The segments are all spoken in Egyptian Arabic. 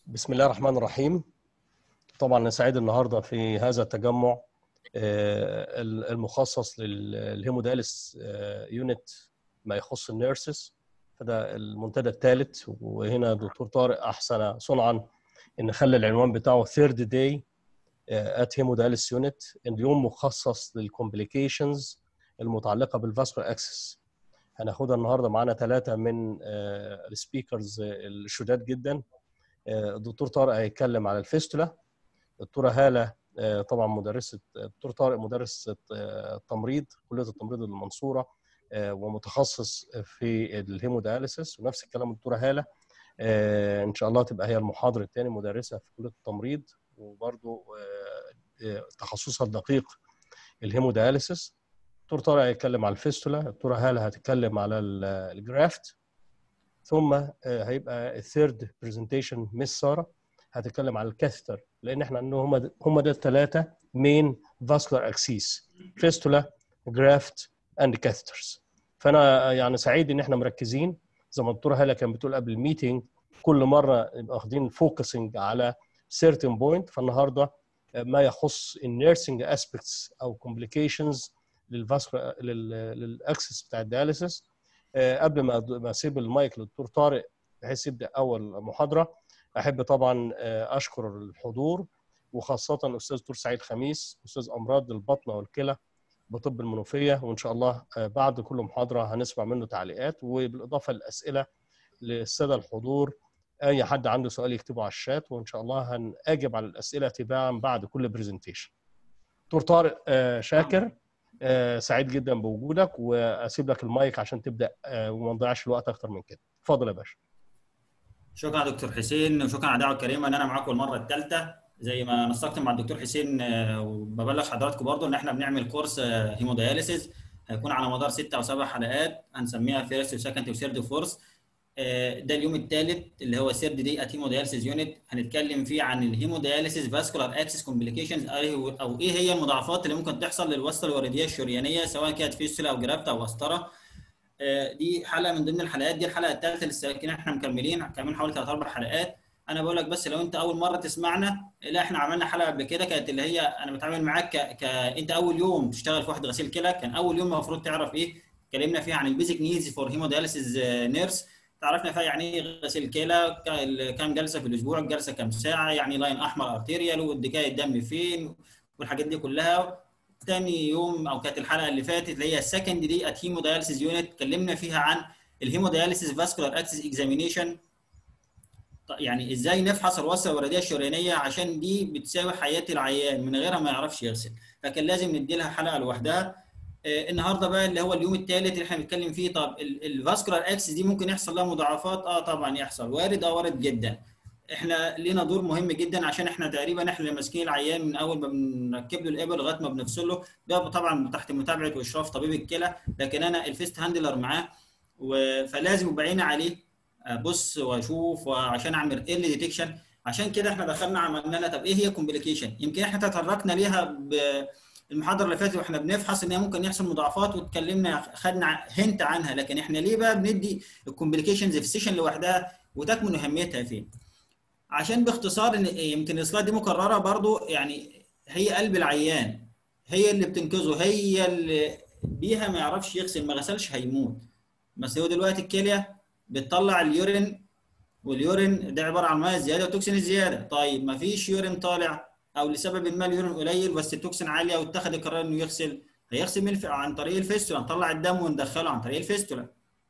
بسم الله الرحمن الرحيم طبعا أنا سعيد النهارده في هذا التجمع آه، المخصص للهيموداليس يونت ما يخص النيرسز فده المنتدى الثالث وهنا دكتور طارق احسن صنعا ان خلى العنوان بتاعه ثيرد داي ات هيموداليس يونت اليوم مخصص للكومبليكيشنز المتعلقه بالفاسكولار اكسس هناخدها النهارده معانا ثلاثه من السبيكرز الشداد جدا الدكتور طارق هيتكلم على الفيستولا الدكتوره هاله طبعا مدرسه الدكتور طارق مدرس التمريض كليه التمريض المنصوره ومتخصص في الهيمودياليسيس ونفس الكلام الدكتوره هاله ان شاء الله تبقى هي المحاضر الثاني مدرسه في كليه التمريض وبرضه تخصصها الدقيق الهيمودياليسيس الدكتور طارق هيتكلم على الفيستولا الدكتوره هاله هتتكلم على الجرافت ثم هيبقى الثيرد برزنتيشن مس ساره هتتكلم على الكاثتر لان احنا عندنا هم هم ده الثلاثه مين فاسكولار اكسيس فيستولا جرافت اند كاثترز فانا يعني سعيد ان احنا مركزين زي ما الدكتوره هاله كانت بتقول قبل الميتنج كل مره نبقى واخدين فوكسنج على سيرتن بوينت فالنهارده ما يخص النيرسنج اسبيكتس او كومبليكيشنز للفاسكولار للاكسس بتاع الدياليسيس قبل ما ما اسيب المايك للدكتور طارق بحيث يبدا اول محاضره احب طبعا اشكر الحضور وخاصه الاستاذ دكتور سعيد خميس استاذ امراض البطنه والكلى بطب المنوفيه وان شاء الله بعد كل محاضره هنسمع منه تعليقات وبالاضافه للاسئله للساده الحضور اي حد عنده سؤال يكتبه على الشات وان شاء الله هنجب على الاسئله تباعا بعد كل برزنتيشن دكتور طارق شاكر سعيد جدا بوجودك واسيب لك المايك عشان تبدا وما نضيعش الوقت اكتر من كده اتفضل يا باشا شكرا دكتور حسين وشكرا على الدعوه الكريمه ان انا معاكم المره الثالثه زي ما نسقت مع الدكتور حسين وببلغ حضراتكم برضو ان احنا بنعمل كورس هيمودياليسيس هيكون على مدار ستة او سبع حلقات هنسميها فيرست وسكند وثيرد وفورث ده اليوم الثالث اللي هو سيرد دي ات هيمودياليسيس يونت هنتكلم فيه عن الهيمودياليسيس فاسكولار اكسس كومبليكيشنز او ايه هي المضاعفات اللي ممكن تحصل للوصله الورديه الشريانيه سواء كانت فيستولا او جرافت او وسطره دي حلقه من ضمن الحلقات دي الحلقه الثالثه لسه احنا مكملين كمان حوالي ثلاث اربع حلقات انا بقول لك بس لو انت اول مره تسمعنا لا احنا عملنا حلقه قبل كده كانت اللي هي انا بتعامل معاك ك... ك... انت اول يوم تشتغل في واحد غسيل كلى كان اول يوم المفروض تعرف ايه اتكلمنا فيها عن البيزك نيدز فور هيمودياليسيس نيرس تعرفنا فيها يعني ايه غسيل كلى كام جلسه في الاسبوع الجلسه كام ساعه يعني لاين احمر ارتيريال والدكايه الدم فين والحاجات دي كلها تاني يوم او كانت الحلقه اللي فاتت اللي هي السكند دي ات هيمودياليسيس يونت اتكلمنا فيها عن الهيمودياليسيس فاسكولار اكسس اكزامينيشن يعني ازاي نفحص الوصله الورديه الشريانيه عشان دي بتساوي حياه العيان من غيرها ما يعرفش يغسل فكان لازم ندي لها حلقه لوحدها آه النهارده بقى اللي هو اليوم الثالث اللي احنا بنتكلم فيه طب الفاسكولار اكسس دي ممكن يحصل لها مضاعفات اه طبعا يحصل وارد اه وارد جدا احنا لينا دور مهم جدا عشان احنا تقريبا احنا اللي ماسكين العيان من اول ما بنركب له الابر لغايه ما بنفصل له ده طبعا تحت متابعه واشراف طبيب الكلى لكن انا الفيست هاندلر معاه فلازم يبقى عيني عليه ابص واشوف وعشان اعمل ايرلي ديتكشن عشان كده احنا دخلنا عملنا لها طب ايه هي كومبليكيشن يمكن احنا تطرقنا ليها المحاضره اللي فاتت واحنا بنفحص ان هي ممكن يحصل مضاعفات واتكلمنا خدنا هنت عنها لكن احنا ليه بقى بندي الكومبليكيشنز في سيشن لوحدها وتكمن اهميتها فين عشان باختصار ان يمكن السلايد دي مكرره برضو يعني هي قلب العيان هي اللي بتنقذه هي اللي بيها ما يعرفش يغسل ما غسلش هيموت بس هو دلوقتي الكليه بتطلع اليورين واليورين ده عباره عن ميه زياده وتوكسين زياده طيب ما فيش يورين طالع او لسبب ما اليورين قليل بس التوكسين عاليه واتخذ القرار انه يغسل هيغسل من عن طريق الفيستولا نطلع الدم وندخله عن طريق الفيستولا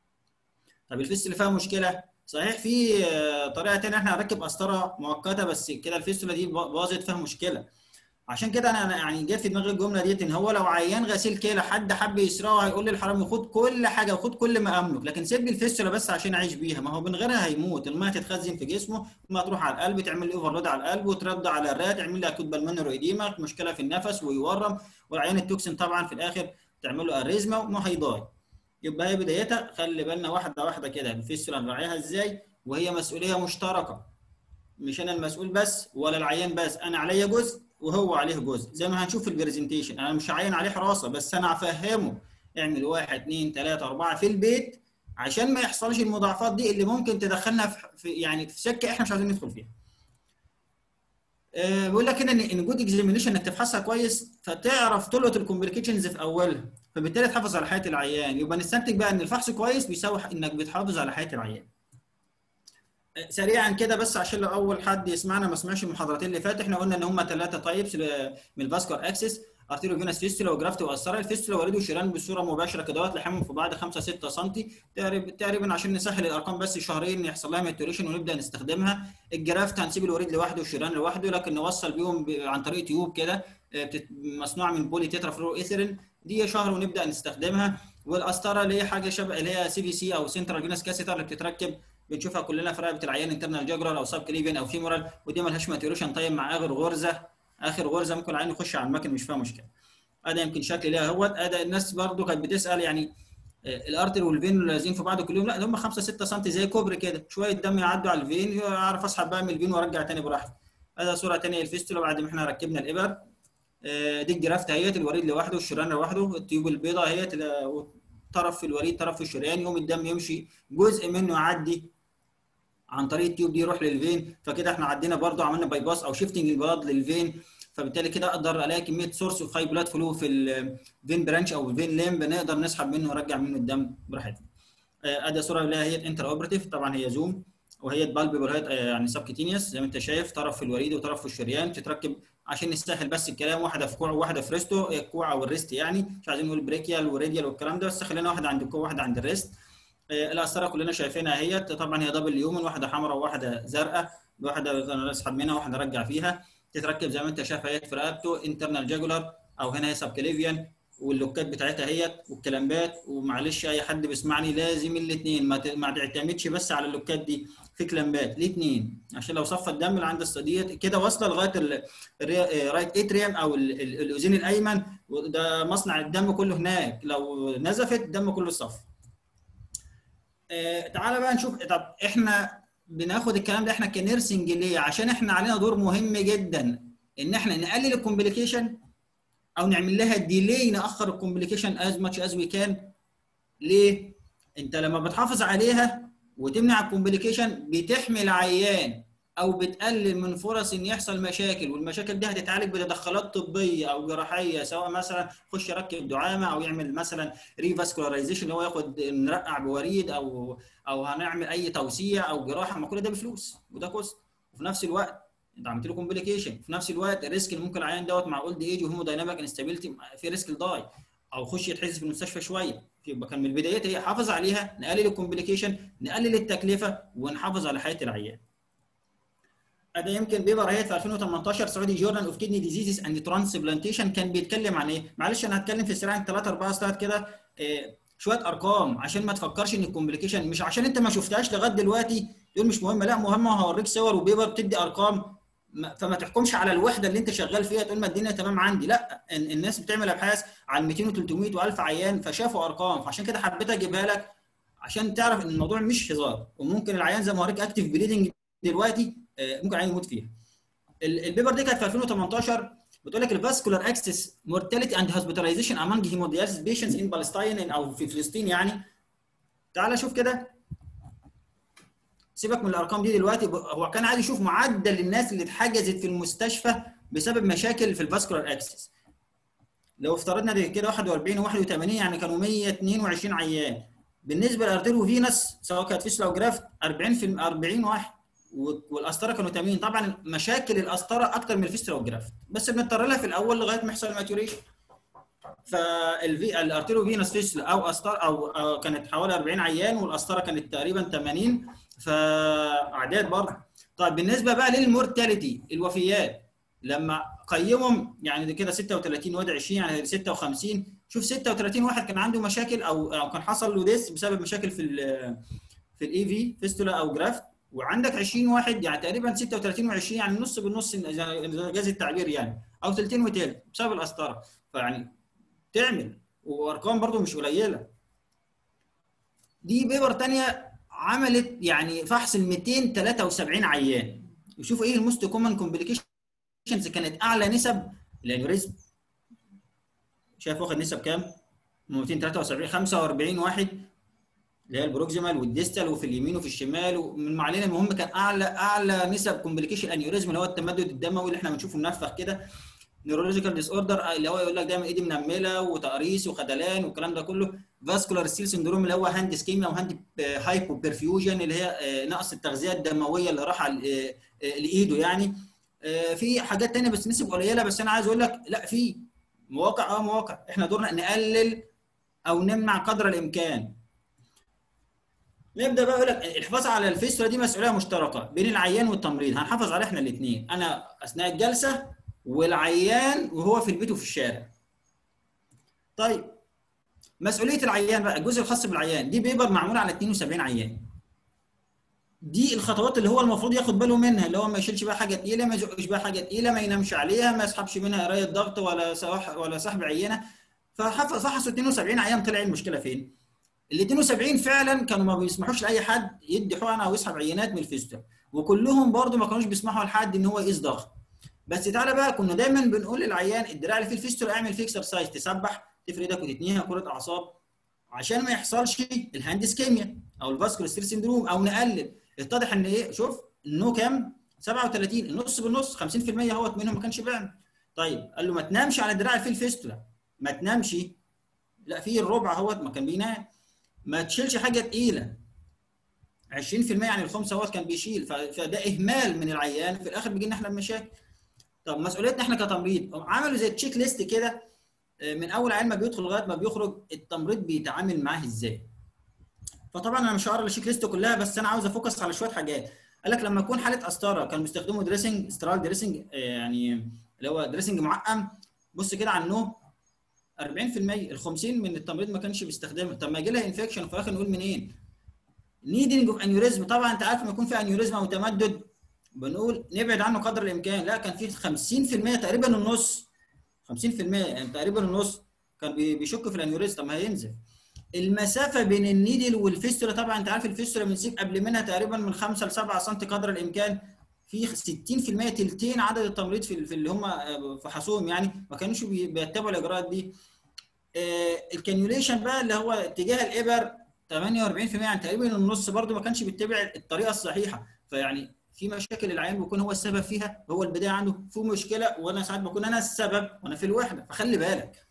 طب الفيستولا فيها مشكله صحيح في طريقه ثانيه احنا هنركب قسطره مؤقته بس كده الفيستولا دي باظت فيها مشكله عشان كده انا يعني جت في دماغي الجمله ديت ان هو لو عيان غسيل كلى حد حب يسرقه هيقول للحرامي خد كل حاجه وخد كل ما املك لكن سيب لي الفيستولا بس عشان اعيش بيها ما هو من غيرها هيموت الميه تتخزن في جسمه ما تروح على القلب تعمل لي اوفرلود على القلب وترد على الرئه تعمل لي اكوت بالمونرو ايديما مشكله في النفس ويورم والعيان التوكسين طبعا في الاخر تعمل له اريزما وما هيضاي يبقى هي بدايتها خلي بالنا واحده واحده كده الفيستولا نراعيها ازاي وهي مسؤوليه مشتركه مش انا المسؤول بس ولا العيان بس انا عليا جزء وهو عليه جزء زي ما هنشوف في البرزنتيشن انا مش هعين عليه حراسه بس انا هفهمه اعمل واحد اثنين ثلاثه اربعه في البيت عشان ما يحصلش المضاعفات دي اللي ممكن تدخلنا في يعني في سكه احنا مش عايزين ندخل فيها بيقول لك هنا ان جود اكزامينيشن انك تفحصها كويس فتعرف تلقط الكومبليكيشنز في اولها فبالتالي تحافظ على حياه العيان يبقى نستنتج بقى ان الفحص كويس بيساوي انك بتحافظ على حياه العيان سريعا كده بس عشان لو اول حد يسمعنا ما سمعش المحاضرتين اللي فاتوا احنا قلنا ان هم ثلاثه تايبس من الفاسكولار اكسس ارتيريو فينس فيستولا وجرافت وقسطره الفيستولا وريد وشيران بصوره مباشره كده لحمهم في بعض 5 6 سم تقريبا عشان نسهل الارقام بس شهرين يحصل لها ماتوريشن ونبدا نستخدمها الجرافت هنسيب الوريد لوحده والشيران لوحده لكن نوصل بيهم عن طريق تيوب كده مصنوعه من بولي تيترا فلور ايثرين دي شهر ونبدا نستخدمها والقسطره اللي هي حاجه شبه اللي هي سي في سي او سنترال فينس كاسيتر اللي بتتركب بنشوفها كلنا في رقبه العيان انترنال جاجرال او سب كليفين او فيمورال ودي مالهاش ماتوريشن طيب مع اخر غرزه اخر غرزه ممكن العين يخش على المكن مش فيها مشكله ادي يمكن شكل ليها اهوت ادي الناس برضو كانت بتسال يعني الارتر والفين لازقين في بعض كلهم لا ده هم 5 6 سم زي كوبري كده شويه دم يعدوا على الفين اعرف اسحب بقى من الفين وارجع تاني براحتي ادي صوره ثانيه الفيستولا بعد ما احنا ركبنا الابر دي الجرافت اهيت الوريد لوحده والشريان لوحده التيوب البيضاء اهيت طرف في الوريد طرف في الشريان يوم الدم يمشي جزء منه يعدي عن طريق التيوب دي يروح للفين فكده احنا عدينا برضو عملنا باي باس او شيفتنج البلاد للفين فبالتالي كده اقدر الاقي كميه سورس اوف هاي بلاد فلو في الفين برانش او الفين ليمب نقدر نسحب منه ونرجع منه الدم براحتنا. ادي صوره اللي هي انتر اوبرتيف طبعا هي زوم وهي بالبيبل هيد يعني سبكتينيوس زي ما انت شايف طرف في الوريد وطرف في الشريان تتركب عشان نسهل بس الكلام واحده في كوع وواحده في ريستو الكوع او الريست يعني مش عايزين نقول بريكيال وريديال والكلام ده بس خلينا واحده عند الكوع واحده عند الريست القسطره كلنا شايفينها هي طبعا هي دبل يومن واحده حمراء وواحده زرقاء واحده اسحب منها واحده ارجع فيها تتركب زي ما انت شايف اهي في رقبته انترنال جاجولار او هنا هي سبكليفيان واللوكات بتاعتها اهيت والكلامبات ومعلش اي حد بيسمعني لازم الاثنين ما ما تعتمدش بس على اللوكات دي في كلامبات الاثنين عشان لو صفى الدم اللي عند الصديق كده واصله لغايه الرايت اتريم او الاذين الايمن وده مصنع الدم كله هناك لو نزفت الدم كله صف آه تعالى بقى نشوف طب احنا بناخد الكلام ده احنا كنيرسنج ليه؟ عشان احنا علينا دور مهم جدا ان احنا نقلل الكومبليكيشن او نعمل لها ديلي ناخر الكومبليكيشن از ماتش از وي كان ليه؟ انت لما بتحافظ عليها وتمنع الكومبليكيشن بتحمي العيان او بتقلل من فرص ان يحصل مشاكل والمشاكل دي هتتعالج بتدخلات طبيه او جراحيه سواء مثلا يخش يركب دعامه او يعمل مثلا ريفاسكولارايزيشن اللي هو ياخد نرقع بوريد او او هنعمل اي توسيع او جراحه ما كل ده بفلوس وده كوست وفي نفس الوقت انت عملت له كومبليكيشن في نفس الوقت الريسك اللي ممكن العيان دوت مع اولد ايج وهيمو دايناميك انستابيلتي في ريسك الضاي او يخش يتحجز في المستشفى شويه يبقى كان من البدايات هي حافظ عليها نقلل الكومبليكيشن نقلل التكلفه ونحافظ على حياه العيان ده يمكن بيبر اهي في 2018 سعودي جورنال اوف كيدني ديزيزز اند ترانسبلانتيشن كان بيتكلم عن ايه؟ معلش انا هتكلم في السريع 3 4 سلايد كده إيه شويه ارقام عشان ما تفكرش ان الكومبليكيشن مش عشان انت ما شفتهاش لغايه دلوقتي تقول مش مهمه لا مهمه وهوريك صور وبيبر بتدي ارقام فما تحكمش على الوحده اللي انت شغال فيها تقول ما الدنيا تمام عندي لا الناس بتعمل ابحاث عن 200 و300 و1000 عيان فشافوا ارقام فعشان كده حبيت اجيبها لك عشان تعرف ان الموضوع مش هزار وممكن العيان زي ما هوريك اكتف بليدنج دلوقتي ممكن العيان يموت فيها البيبر دي كانت في 2018 بتقول لك الفاسكولار اكسس مورتاليتي اند هوسبيتاليزيشن امونج هيمودياليسيس بيشنتس ان بالستاين او في فلسطين يعني تعال شوف كده سيبك من الارقام دي دلوقتي هو كان عايز يشوف معدل الناس اللي اتحجزت في المستشفى بسبب مشاكل في الفاسكولار اكسس لو افترضنا كده 41 و81 يعني كانوا 122 عيان بالنسبه للارتيريو فينس سواء كانت فيسلا وجرافت 40 في 40 واحد والقسطره كانوا 80 طبعا مشاكل القسطره اكتر من الفيسترا والجرافت بس بنضطر لها في الاول لغايه ما يحصل الماتوريشن فالفي الارتيريو فينس فيستلا او قسطره أو, او كانت حوالي 40 عيان والقسطره كانت تقريبا 80 فاعداد برضه طيب بالنسبه بقى للمورتاليتي الوفيات لما قيمهم يعني كده 36 واد 20 يعني 56 شوف 36 واحد كان عنده مشاكل او او كان حصل له ديس بسبب مشاكل في ال في الاي في فيستولا او جرافت وعندك 20 واحد يعني تقريبا 36 و20 يعني نص بالنص جاز التعبير يعني او ثلثين وثلث بسبب القسطره فيعني تعمل وارقام برضو مش قليله دي بيبر ثانيه عملت يعني فحص ال 273 عيان وشوفوا ايه الموست كومن كومبليكيشنز كانت اعلى نسب الانوريزم شايف واخد نسب كام؟ 273 45 واحد اللي هي البروكسيمال والديستال وفي اليمين وفي الشمال ومن معلنا المهم كان اعلى اعلى نسب كومبليكيشن انيوريزم اللي هو التمدد الدموي اللي احنا بنشوفه منفخ كده نيورولوجيكال ديس اوردر اللي هو يقول لك دايما ايدي منمله وتقريص وخدلان والكلام ده كله فاسكولار ستيل سندروم اللي هو هاند سكيميا وهاند هايبو بيرفيوجن اللي هي نقص التغذيه الدمويه اللي راح لايده يعني في حاجات تانية بس نسب قليله بس انا عايز اقول لك لا في مواقع اه مواقع احنا دورنا نقلل او نمنع قدر الامكان نبدا بقى يقول لك الحفاظ على الفيستولا دي مسؤوليه مشتركه بين العيان والتمريض هنحافظ عليها احنا الاثنين انا اثناء الجلسه والعيان وهو في البيت وفي الشارع طيب مسؤوليه العيان بقى الجزء الخاص بالعيان دي بيبر معمول على 72 عيان دي الخطوات اللي هو المفروض ياخد باله منها اللي هو ما يشيلش بقى حاجه تقيله ما يزقش بقى حاجه تقيله ما ينامش عليها ما يسحبش منها قرايه ضغط ولا سواح ولا سحب عينه ففحصوا 72 عيان طلع المشكله فين؟ ال 72 فعلا كانوا ما بيسمحوش لاي حد يدي حقنه او يسحب عينات من الفيستول وكلهم برضو ما كانوش بيسمحوا لحد ان هو يقيس ضغط بس تعالى بقى كنا دايما بنقول للعيان الدراع اللي فيه الفيستول اعمل فيه اكسرسايز تسبح تفرد ايدك وتتنيها كره اعصاب عشان ما يحصلش الهاند سكيميا او الفاسكولار ستير سيندروم او نقلل اتضح ان ايه شوف النو كام 37 النص بالنص 50% هو منهم ما كانش بيعمل طيب قال له ما تنامش على الدراع اللي فيه الفيستولا ما تنامش لا في الربع اهوت ما كان بينام ما تشيلش حاجه تقيله 20% يعني الخمس اهوت كان بيشيل فده اهمال من العيان في الاخر بيجي لنا احنا بمشاكل طب مسؤوليتنا احنا كتمريض عملوا زي تشيك ليست كده من اول عيان ما بيدخل لغايه ما بيخرج التمريض بيتعامل معاه ازاي فطبعا انا مش هقرا الشيك ليست كلها بس انا عاوز افوكس على شويه حاجات قال لك لما يكون حاله قسطره كانوا بيستخدموا دريسنج استرال دريسنج يعني اللي هو دريسنج معقم بص كده على النو 40% ال 50 من التمريض ما كانش بيستخدمها طب ما يجي لها انفكشن في الاخر نقول منين؟ نيدنج اوف انيوريزم طبعا انت عارف لما يكون في انيوريزم او تمدد بنقول نبعد عنه قدر الامكان لا كان في 50% تقريبا النص 50% يعني تقريبا النص كان بيشك في الانيوريزم طب ما هينزل المسافه بين النيدل والفيستولا طبعا انت عارف الفيستولا بنسيب قبل منها تقريبا من 5 ل 7 سم قدر الامكان في 60% تلتين عدد التمريض في اللي هم فحصوهم يعني ما كانوش بيتبعوا الاجراءات دي آه الكانيوليشن بقى اللي هو اتجاه الابر 48% يعني تقريبا النص برده ما كانش بيتبع الطريقه الصحيحه فيعني في مشاكل العيان بيكون هو السبب فيها هو البدايه عنده في مشكله وانا ساعات بكون انا السبب وانا في الوحده فخلي بالك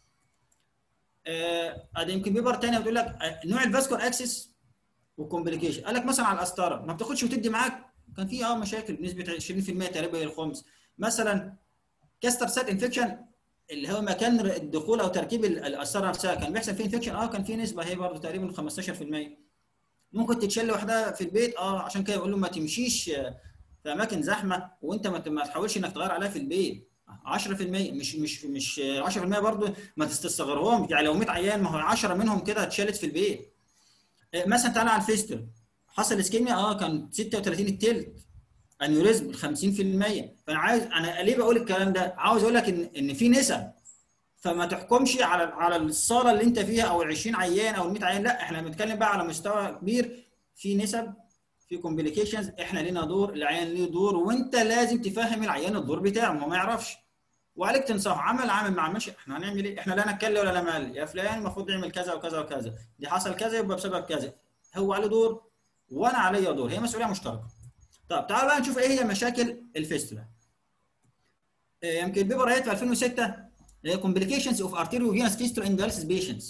آه ده يمكن بيبر تاني بتقول لك نوع الفاسكور اكسس وكومبليكيشن قال لك مثلا على القسطره ما بتاخدش وتدي معاك كان في اه مشاكل بنسبه 20% تقريبا الخمس مثلا كاستر سات انفكشن اللي هو مكان الدخول او تركيب القسطره نفسها كان بيحصل فيه انفكشن اه كان في نسبه هي برضه تقريبا 15% ممكن تتشل لوحدها في البيت اه عشان كده يقول له ما تمشيش في اماكن زحمه وانت ما تحاولش انك تغير عليها في البيت 10% مش مش مش 10% برضه ما تستصغرهمش يعني لو 100 عيان ما هو 10 منهم كده اتشالت في البيت مثلا تعالى على الفيستول حصل اسكيميا اه كان 36 التلت انيوريزم 50% فانا عايز انا ليه بقول الكلام ده؟ عاوز اقول لك ان ان في نسب فما تحكمش على على الصاله اللي انت فيها او ال 20 عيان او ال 100 عيان لا احنا بنتكلم بقى على مستوى كبير في نسب في كومبليكيشنز احنا لينا دور العيان ليه دور وانت لازم تفهم العيان الدور بتاعه ما ما يعرفش وعليك تنصحه عمل عمل ما عملش احنا هنعمل ايه؟ احنا لا نتكلم ولا مال يا فلان المفروض يعمل كذا وكذا وكذا دي حصل كذا يبقى بسبب كذا هو عليه دور وانا عليا دور هي مسؤوليه مشتركه طب تعالوا بقى نشوف ايه هي مشاكل الفيستولا يمكن البيبر هيت في 2006 هي complications of arteriovenous fistula in dialysis patients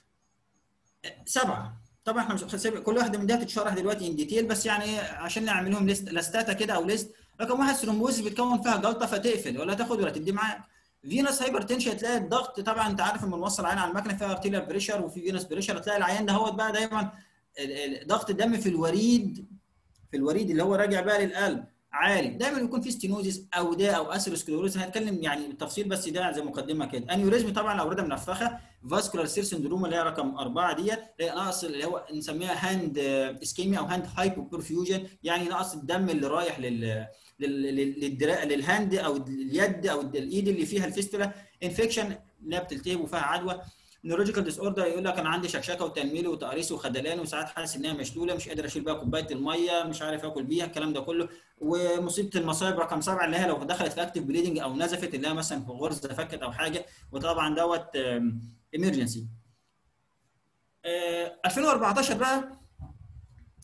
سبعه طبعا احنا مش كل واحده من ده تتشرح دلوقتي ان ديتيل بس يعني عشان نعمل لهم ليست لاستاتا كده او ليست رقم واحد ثرومبوز بتكون فيها جلطه فتقفل ولا تاخد ولا تدي معاك فينس هايبرتنشن تلاقي الضغط طبعا انت عارف لما نوصل عين على المكنه فيها ارتيريال بريشر وفي فينس بريشر تلاقي العيان ده هو بقى دايما ضغط الدم في الوريد في الوريد اللي هو راجع بقى للقلب عالي دايما يكون في ستينوزيس او ده او اثيروسكليروز هنتكلم يعني بالتفصيل بس ده زي مقدمه كده انيوريزم طبعا الاورده منفخه فاسكولار سير سندروم اللي هي رقم اربعه ديت نقص اللي هو نسميها هاند اسكيميا او هاند هايبو برفيوجن يعني نقص الدم اللي رايح لل للدراع للهاند او اليد او الايد اللي فيها الفيستولا انفكشن اللي بتلتهب وفيها عدوى نيورولوجيكال ديس اوردر يقول لك انا عندي شكشكه وتنميل وتقريص وخدلان وساعات حاسس انها مشلوله مش قادر اشيل بقى كوبايه الميه مش عارف اكل بيها الكلام ده كله ومصيبه المصايب رقم سبعه اللي هي لو دخلت في اكتف بليدنج او نزفت اللي هي مثلا في غرزه فكت او حاجه وطبعا دوت ايمرجنسي 2014 بقى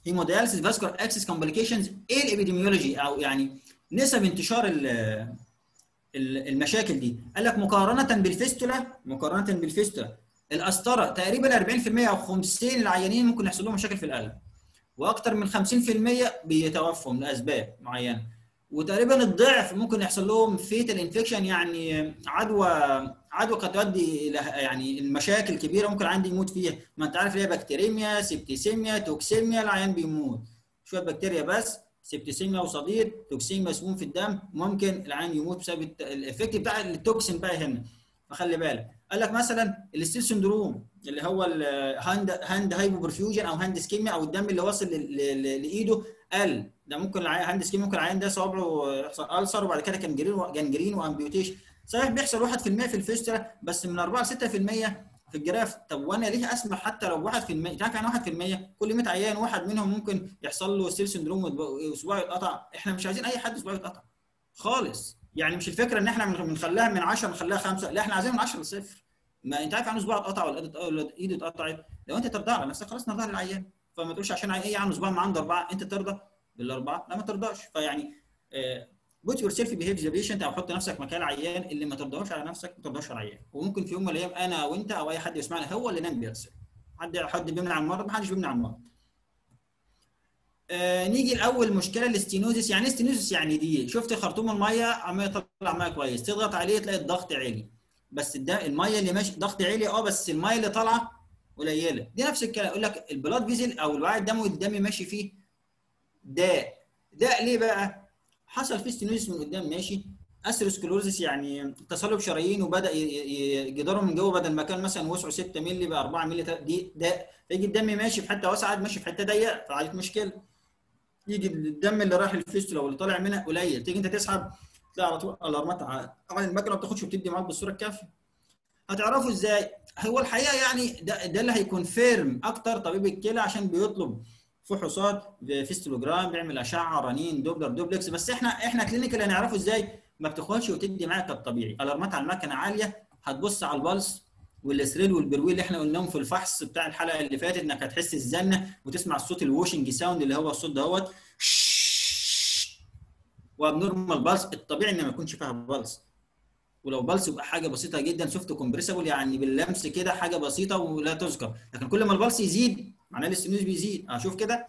هيمودياليسيس فاسكولار اكسس كومبليكيشنز ايه الابيديميولوجي او يعني نسب انتشار المشاكل دي قال لك مقارنه بالفيستولا مقارنه بالفيستولا القسطره تقريبا 40% او 50 العيانين ممكن يحصل لهم مشاكل في القلب واكثر من 50% بيتوفوا لاسباب معينه وتقريبا الضعف ممكن يحصل لهم فيتال انفكشن يعني عدوى عدوى قد تؤدي الى يعني المشاكل كبيره ممكن عندي يموت فيها ما انت عارف اللي هي بكتيريميا سيبتيسيميا توكسيميا العيان بيموت شويه بكتيريا بس سيبتيسيميا وصديد توكسيميا سموم في الدم ممكن العيان يموت بسبب الافكت بتاع التوكسين بقى هنا فخلي بالك قال لك مثلا الستيل سندروم اللي هو الهاند هاند هايبوبرفيوجن او هاند سكيميا او الدم اللي واصل لايده قل ده ممكن هاند سكيميا ممكن العيان ده صوابعه يحصل السر وبعد كده جنجرين جنجرين وامبيوتيشن صحيح بيحصل 1% في الفيسترا بس من 4 ل 6% في الجراف طب وانا ليه اسمح حتى لو 1% انت عارف يعني 1% كل 100 عيان واحد منهم ممكن يحصل له ستيل سندروم واسبوعه يتقطع احنا مش عايزين اي حد اسبوعه يتقطع خالص يعني مش الفكره ان احنا بنخليها من 10 نخليها 5 لا احنا عايزين من 10 لصفر ما انت عارف يعني صباعه اتقطع ولا ايده اتقطعت لو انت ترضى على نفسك خلاص نرضى للعيان فما تقولش عشان ايه يعني صباع ما عنده اربعه انت ترضى بالاربعه لا ما ترضاش فيعني بوت يور سيلف بيهيف ذا بيشنت او حط نفسك مكان العيان اللي ما ترضاش على نفسك ما ترضاش على العيان وممكن في يوم من الايام انا وانت او اي حد يسمعنا هو اللي نام بيغسل حد حد بيمنع المرض ما حدش بيمنع المرض آه نيجي لاول مشكله الاستينوزيس يعني ايه استينوزيس يعني دي شفت خرطوم الميه عمال يطلع ميه كويس تضغط عليه تلاقي الضغط عالي بس ده الميه اللي ماشي ضغط عالي اه بس الميه اللي طالعه قليله دي نفس الكلام يقول لك البلاد فيزل او الوعي الدموي الدم ماشي فيه داء داء ليه بقى حصل فيه ستينوزيس من قدام ماشي اثيروسكلوزيس يعني تصلب شرايين وبدا جداره من جوه بدل ما كان مثلا وسعه 6 مللي بقى 4 مللي دي داء فيجي الدم ماشي في حته واسعه ماشي في حته ضيقه فعليك مشكله يجي الدم اللي رايح الفيستولا واللي طالع منها قليل تيجي انت تسحب تلاقي على طول الارمات على المكنه ما بتاخدش وبتدي معاك بالصوره الكافيه هتعرفوا ازاي هو الحقيقه يعني ده, ده اللي هيكون فيرم اكتر طبيب الكلى عشان بيطلب فحوصات فيستولوجرام بيعمل اشعه رنين دوبلر دوبلكس بس احنا احنا كلينيكال هنعرفه ازاي ما بتاخدش وتدي معاك الطبيعي الارمات على المكنه عاليه هتبص على البلس والاسريل والبرويل اللي احنا قلناهم في الفحص بتاع الحلقه اللي فاتت انك هتحس الزنه وتسمع الصوت الواشنج ساوند اللي هو الصوت دهوت وابنورمال بالس الطبيعي ان ما يكونش فيها بالس ولو بالس يبقى حاجه بسيطه جدا سوفت كومبريسبل يعني باللمس كده حاجه بسيطه ولا تذكر لكن كل ما البلس يزيد معناه الاستنوز بيزيد اشوف كده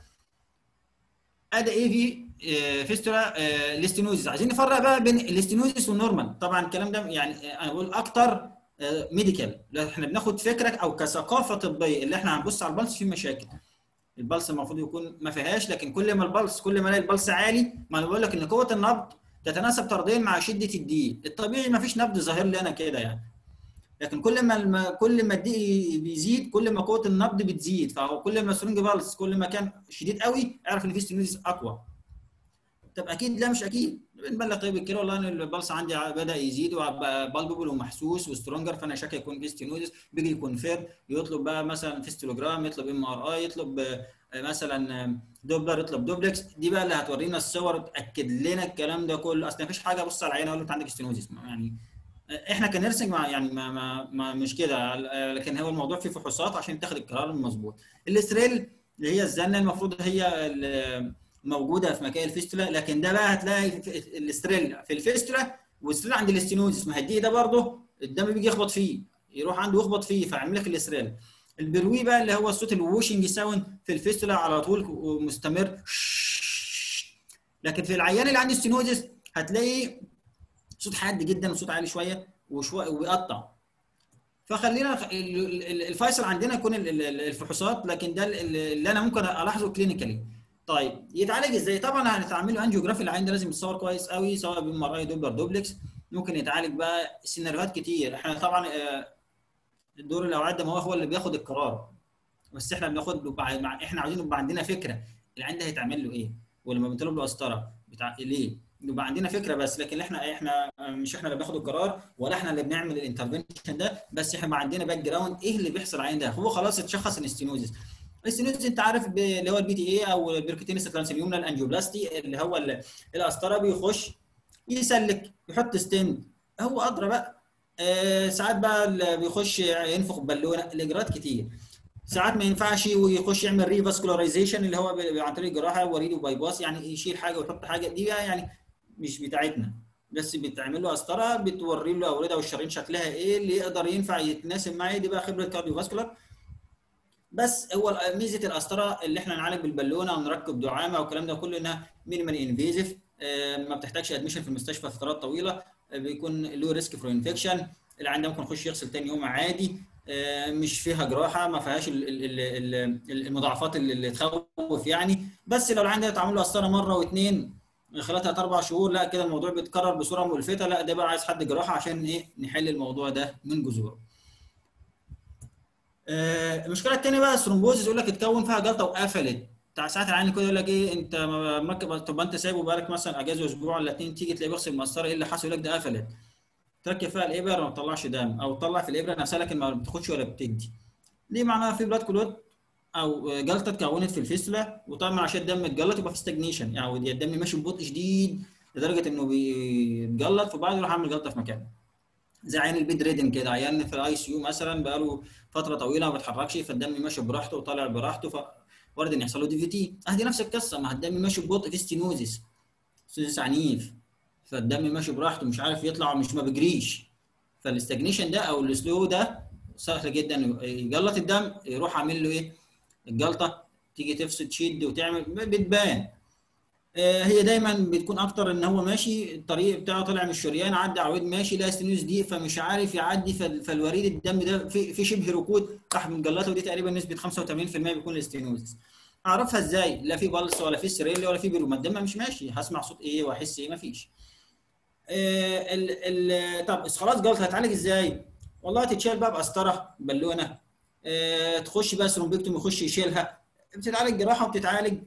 ادي ايه في فيستولا الاستنوزيس عايزين نفرق بقى بين الاستنوزيس والنورمال طبعا الكلام ده يعني انا بقول اكتر ميديكال احنا بناخد فكره او كثقافه طبيه اللي احنا هنبص على البلس في مشاكل البلس المفروض يكون ما فيهاش لكن كل ما البلس كل ما الاقي البلس عالي ما انا بقول لك ان قوه النبض تتناسب طرديا مع شده الدقيق الطبيعي ما فيش نبض ظاهر لي انا كده يعني لكن كل ما كل ما الدقيق بيزيد كل ما قوه النبض بتزيد فهو كل ما السرنج بالس كل ما كان شديد قوي اعرف ان في ستينوزيس اقوى طب اكيد لا مش اكيد بنبلغ طيب الكلى والله ان البلس عندي بدا يزيد وبالبل ومحسوس وسترونجر فانا شاكك يكون في ستينوزيس بيجي يكونفير يطلب بقى مثلا فيستولوجرام يطلب ام ار اي يطلب مثلا دوبلر يطلب دوبلكس دي بقى اللي هتورينا الصور تاكد لنا الكلام ده كله اصل مفيش حاجه ابص على العين اقول له انت عندك ستينوزيس يعني احنا كنرسنج ما يعني ما, ما, ما مش كده لكن هو الموضوع فيه فحوصات عشان تاخد القرار المظبوط الاستريل اللي هي الزنه المفروض هي موجوده في مكان الفيستولا لكن ده بقى هتلاقي الاستريل في الفيستولا والاستريل عند الاستينوزيس ما هديه ده برضه الدم بيجي يخبط فيه يروح عنده يخبط فيه فيعمل لك الاستريل البروي بقى اللي هو الصوت الووشنج ساوند في الفيستولا على طول مستمر لكن في العيان اللي عنده ستينوزيس هتلاقي صوت حاد جدا وصوت عالي شويه وشويه ويقطع فخلينا الفيصل عندنا يكون الفحوصات لكن ده اللي انا ممكن الاحظه كلينيكالي طيب يتعالج ازاي؟ طبعا هنتعمل له انجيوجرافي العين ده لازم يتصور كويس قوي سواء بام ار اي دوبلر دوبلكس ممكن يتعالج بقى سيناريوهات كتير احنا طبعا الدور الاوعيه الدمويه هو اللي بياخد القرار بس احنا بناخد احنا عاوزين يبقى عندنا فكره العين ده هيتعمل له ايه؟ ولما بنطلب له قسطره بتاع ليه؟ يبقى عندنا فكره بس لكن احنا احنا مش احنا اللي بناخد القرار ولا احنا اللي بنعمل الانترفنشن ده بس احنا عندنا باك جراوند ايه اللي بيحصل العين ده هو خلاص اتشخص انستينوزيس الاستينوزيس انت عارف اللي هو البي تي اي او البيركوتينس ترانسليومنال انجيوبلاستي اللي هو القسطره بيخش يسلك يحط ستند هو ادرى بقى آه ساعات بقى بيخش ينفخ بالونه الاجراءات كتير ساعات ما ينفعش ويخش يعمل ريفاسكولاريزيشن اللي هو ب- عن طريق الجراحه وريد وباي باس يعني يشيل حاجه ويحط حاجه دي بقى يعني مش بتاعتنا بس بتعمل له قسطره بتوري له الاورده والشرايين شكلها ايه اللي يقدر ينفع يتناسب معاه دي بقى خبره كارديو فاسكولار بس هو ميزه القسطره اللي احنا نعالج بالبالونه ونركب دعامه والكلام ده كله انها مينيمال انفيزيف ما بتحتاجش ادميشن في المستشفى فترات طويله آه، بيكون له ريسك فور انفكشن العيان ده ممكن يخش يغسل تاني يوم عادي آه، مش فيها جراحه ما فيهاش ال- ال- ال- ال- المضاعفات اللي اللي تخوف يعني بس لو العيان ده اتعمل له قسطره مره واثنين خلال ثلاث اربع شهور لا كده الموضوع بيتكرر بصوره ملفته لا ده بقى عايز حد جراحه عشان ايه نحل الموضوع ده من جذوره. آه، المشكله الثانيه بقى الثرومبوزيس يقول لك اتكون فيها جلطه وقفلت بتاع ساعات العين كده يقول لك ايه انت مركب طب انت سايبه بقالك مثلا اجازه اسبوع ولا اتنين تيجي تلاقيه بيغسل مسطره ايه اللي حصل يقول لك ده قفلت تركب فيها الابره ما بتطلعش دم او تطلع في الابره نفسها لكن ما بتاخدش ولا بتدي ليه معناها في بلاد كلوت او جلطه اتكونت في الفيستولا وطبعا عشان الدم اتجلط يبقى في ستاجنيشن يعني الدم ماشي ببطء شديد لدرجه انه بيتجلط فبعد يروح عامل جلطه في مكانه زي عيان البيد ريدن كده عيان في الاي سي يو مثلا بقاله فتره طويله ما بيتحركش فالدم ماشي براحته وطالع براحته فوارد ان يحصل له دي في تي ادي نفس القصه ما الدم ماشي ببطء في ستينوزيس ستينوزيس عنيف فالدم ماشي براحته مش عارف يطلع مش ما بيجريش فالاستجنيشن ده او السلو ده سهل جدا يجلط الدم يروح عامل له ايه الجلطه تيجي تفصل تشد وتعمل بتبان آه، هي دايما بتكون اكتر ان هو ماشي الطريق بتاعه طالع من الشريان عدى عويد ماشي لا ستينوز دي فمش عارف يعدي فال- فالوريد الدم ده في, في شبه ركود راح مجلطه ودي تقريبا نسبه 85% بيكون الاستينوز اعرفها ازاي لا في بلس ولا في سريلي ولا في بيرو ما الدم مش ماشي هسمع صوت ايه واحس ايه مفيش آه، ال ال طب خلاص جلطه هتعالج ازاي والله تتشال بقى بقسطره بالونه آه، تخش بقى سرومبيكتوم يخش يشيلها بتتعالج جراحه وبتتعالج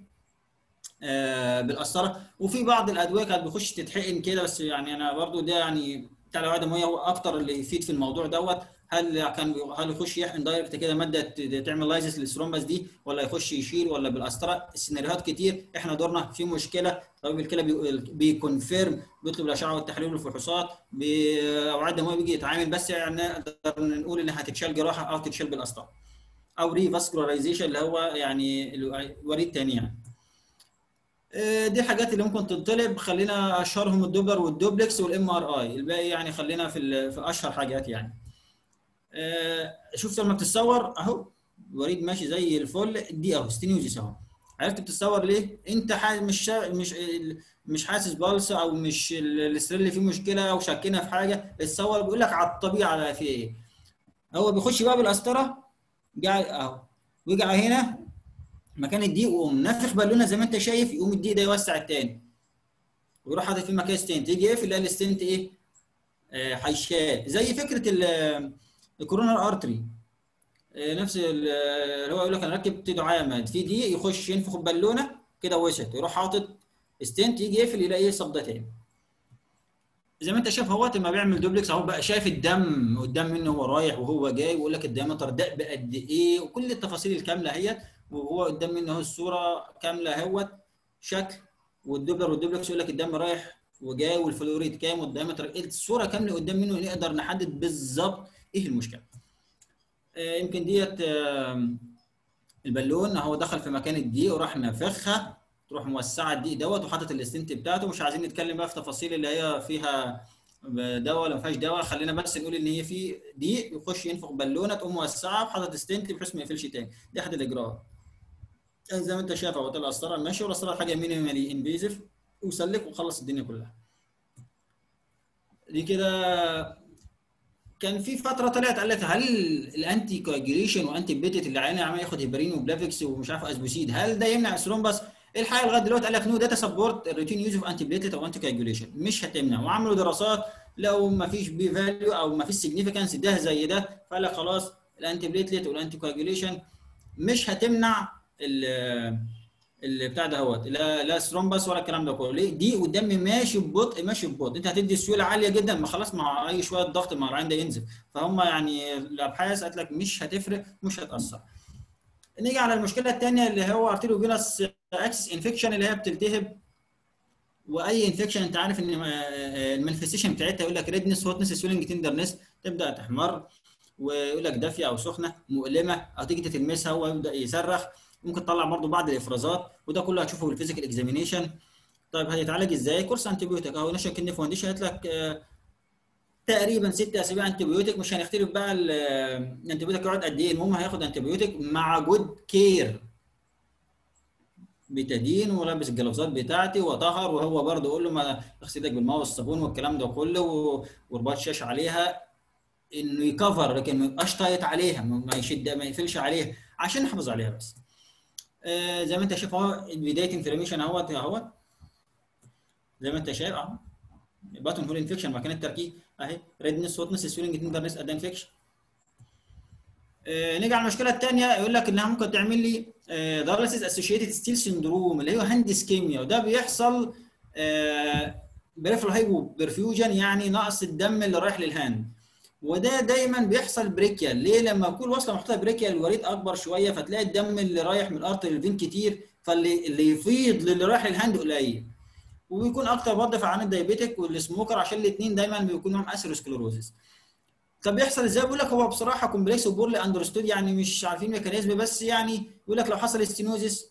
آه، بالقسطره وفي بعض الادويه كانت بتخش تتحقن كده بس يعني انا برضو ده يعني بتاع الاوعيه الدمويه هو اكتر اللي يفيد في الموضوع دوت هل كان بي- هل يخش يحقن دايركت كده ماده ت- تعمل لايزس للثرومبس دي ولا يخش يشيل ولا بالقسطره السيناريوهات كتير احنا دورنا في مشكله طبيب الكلى بي- بيكونفيرم بيطلب الاشعه والتحليل والفحوصات باوعيه الدمويه بيجي يتعامل بس يعني نقدر نقول انها هتتشال جراحه او تتشال بالقسطره او ريفاسكولارايزيشن اللي هو يعني الوريد تاني يعني آه، دي الحاجات اللي ممكن تنطلب خلينا اشهرهم الدوبلر والدوبلكس والام ار اي الباقي يعني خلينا في ال- في اشهر حاجات يعني آه، شفت لما بتتصور اهو الوريد ماشي زي الفل دي اهو ستينيوزيس اهو عرفت بتتصور ليه انت حا- مش شا... مش ال- مش حاسس بلس او مش ال- السرير اللي فيه مشكله او شاكينا في حاجه اتصور بيقول لك على الطبيعه في ايه هو بيخش بقى بالقسطره جاي اهو ويجي هنا مكان الدقيق ويقوم نافخ بالونه زي ما انت شايف يقوم الدقيق ده يوسع التاني ويروح حاطط فيه مكان ستنت يجي يقفل يلاقي الستنت ايه آه، هيشال زي فكره ال- الكورونر ارتري آه، نفس ال- اللي هو يقول لك انا ركبت دعامه في دقيق يخش ينفخ بالونه كده وسط يروح حاطط ستنت يجي يقفل يلاقي ايه صب ده تاني زي ما انت شايف اهوت لما بيعمل دوبلكس اهو بقى شايف الدم قدام منه وهو رايح وهو جاي ويقول لك الدايمتر ده بقد ايه وكل التفاصيل الكامله اهيت وهو قدام منه اهو الصوره كامله اهوت شكل والدوبلر والدوبلكس يقول لك الدم رايح وجاي والفلوريد كام والدايمتر الصوره كامله قدام منه نقدر نحدد بالظبط ايه المشكله آه، يمكن ديت آه، البالون اهو دخل في مكان الدقيق وراح نافخها تروح موسعه الدقيق دوت وحاطط الاستنت بتاعته مش عايزين نتكلم بقى في تفاصيل اللي هي فيها دواء ولا ما فيهاش دواء خلينا بس نقول ان هي في دقيق يخش ينفخ بالونه تقوم موسعه وحاطط استنت بحيث ما يقفلش تاني دي احد الاجراءات زي ما انت شايف اهو طلع القسطره ماشي والقسطره حاجه مينيمالي انفيزيف وسلك وخلص الدنيا كلها دي كده كان في فتره طلعت قال لك هل الانتي كواجيوليشن وانتي بيتت اللي عينه عمال ياخد هيبرين وبلافكس ومش عارف اسبوسيد هل ده يمنع الثرومبس الحقيقه لغايه دلوقتي قال لك نو داتا سبورت الروتين يوز اوف انتي بليتت او انتي كواجيوليشن مش هتمنع وعملوا دراسات لو ما فيش بي فاليو او ما فيش سيجنيفيكانس ده زي ده فقال لك خلاص الانتي بليتلت والانتي كواجيوليشن مش هتمنع ال اللي بتاع ده هوت لا لا ثرومبس ولا الكلام ده كله ليه دي والدم ماشي ببطء ماشي ببطء انت هتدي سيوله عاليه جدا ما خلاص مع اي شويه ضغط مع العين ده ينزل فهم يعني الابحاث قالت لك مش هتفرق مش هتاثر نيجي على المشكله الثانيه اللي هو ارتيريو فينس اكسس انفكشن اللي هي بتلتهب واي انفكشن انت عارف ان المانيفستيشن بتاعتها يقول لك ريدنس هوتنس سويلنج تندرنس تبدا تحمر ويقول لك دافيه او سخنه مؤلمه او تيجي تلمسها هو يبدا يصرخ ممكن تطلع برضه بعض الافرازات وده كله هتشوفه في الفيزيكال اكزامينيشن طيب هيتعالج ازاي؟ كورس انتيبيوتيك اهو نشا كدني فاونديشن قالت لك آه، تقريبا ست اسابيع انتيبيوتيك مش هنختلف بقى ال- الانتيبيوتيك يقعد قد ايه المهم هياخد انتيبيوتيك مع جود كير بتدين ولابس الجلافزات بتاعتي وطهر وهو برضه يقول له ما اغسل ايدك بالماء والصابون والكلام ده كله و- ورباط شاش عليها انه يكفر لكن ما يبقاش تايت عليها ما ما يشد ما يقفلش عليها عشان نحافظ عليها بس آه زي ما انت شايف اهو بدايه انفلاميشن اهوت اهوت زي ما انت شايف اهو باتون هول انفكشن مكان التركيب اهي ريدنس ووتنس سويلنج تندرنس اد انفكشن آه، نيجي على المشكله الثانيه يقول لك انها ممكن تعمل لي دايليسيس اسوشيتد ستيل سندروم اللي هو هاند اسكيميا وده بيحصل بريفرال هايبو برفيوجن يعني نقص الدم اللي رايح للهاند وده دايما بيحصل بريكيال ليه لما يكون واصله محطوطه بريكيال الوريد اكبر شويه فتلاقي الدم اللي رايح من الارتر للفين كتير فاللي اللي يفيض للي رايح للهاند قليل وبيكون اكتر برضه في عن الدايابيتيك والسموكر عشان الاثنين دايما بيكون لهم اثيروسكلوروزس طب بيحصل ازاي؟ بيقول لك هو بصراحه كومبلكس وبورلي اندرستود يعني مش عارفين ميكانيزم بس يعني يقول لك لو حصل ستينوزس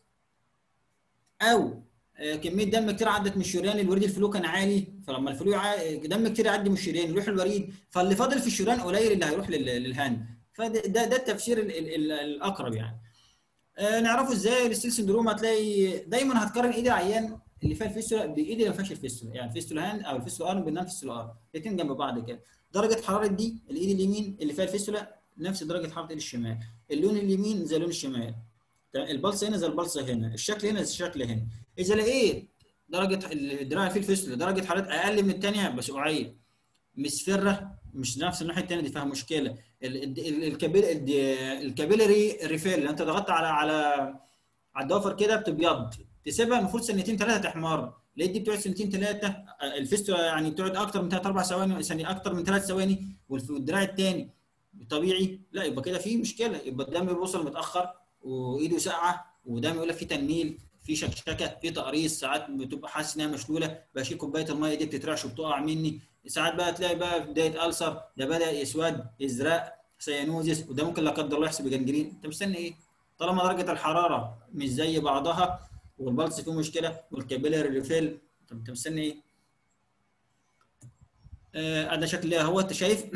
او آه، كميه دم كتير عدت من الشريان الوريد الفلو كان عالي فلما الفلو يع- دم كتير يعدي من الشريان يروح الوريد فاللي فاضل في الشريان قليل اللي هيروح لل- للهاند فده ده, ده التفسير ال ال ال الاقرب يعني آه، نعرفه ازاي الستيل سندروم هتلاقي دايما هتقارن ايد العيان اللي فيها الفيستولا بايد اللي ما فيهاش الفيستولا يعني الفيستولا هاند او الفيستولا ارم بالنان فيستولا ارم الاثنين جنب بعض كده درجه حراره دي الايد اليمين اللي فيها الفيستولا نفس درجه حراره الايد الشمال اللون اليمين زي اللون الشمال تمام؟ البلس هنا زي البلس هنا الشكل هنا زي الشكل هنا اذا لقيت درجه الدراع اللي فيه الفيستولا درجه حراره اقل من الثانيه بس قريب مصفره مش نفس الناحيه الثانيه دي فيها مشكله ال- ال- ال- الكابيل ال- الكابيلري ريفيل اللي انت ضغطت على على على الضوافر كده بتبيض تسيبها المفروض سنتين ثلاثه تحمر لقيت دي بتقعد سنتين ثلاثه الفيستولا يعني بتقعد اكتر من ثلاث اربع ثواني ثانيه اكتر من ثلاث ثواني والف- والدراع الثاني طبيعي لا يبقى كده في مشكله يبقى الدم بيوصل متاخر وايده ساقعه ودم يقول لك في تنميل في شكشكه في تقريص ساعات بتبقى حاسس انها مشلوله بشيل كوبايه الميه دي بتترعش وبتقع مني ساعات بقى تلاقي بقى بدايه السر ده بدا يسود ازرق سيانوزيس وده ممكن لا قدر الله يحصل بجنجرين انت مستني ايه؟ طالما درجه الحراره مش زي بعضها والبلس فيه مشكله والكابيلاري ريفيل طب انت مستني ايه؟ آه ده شكل هو انت شايف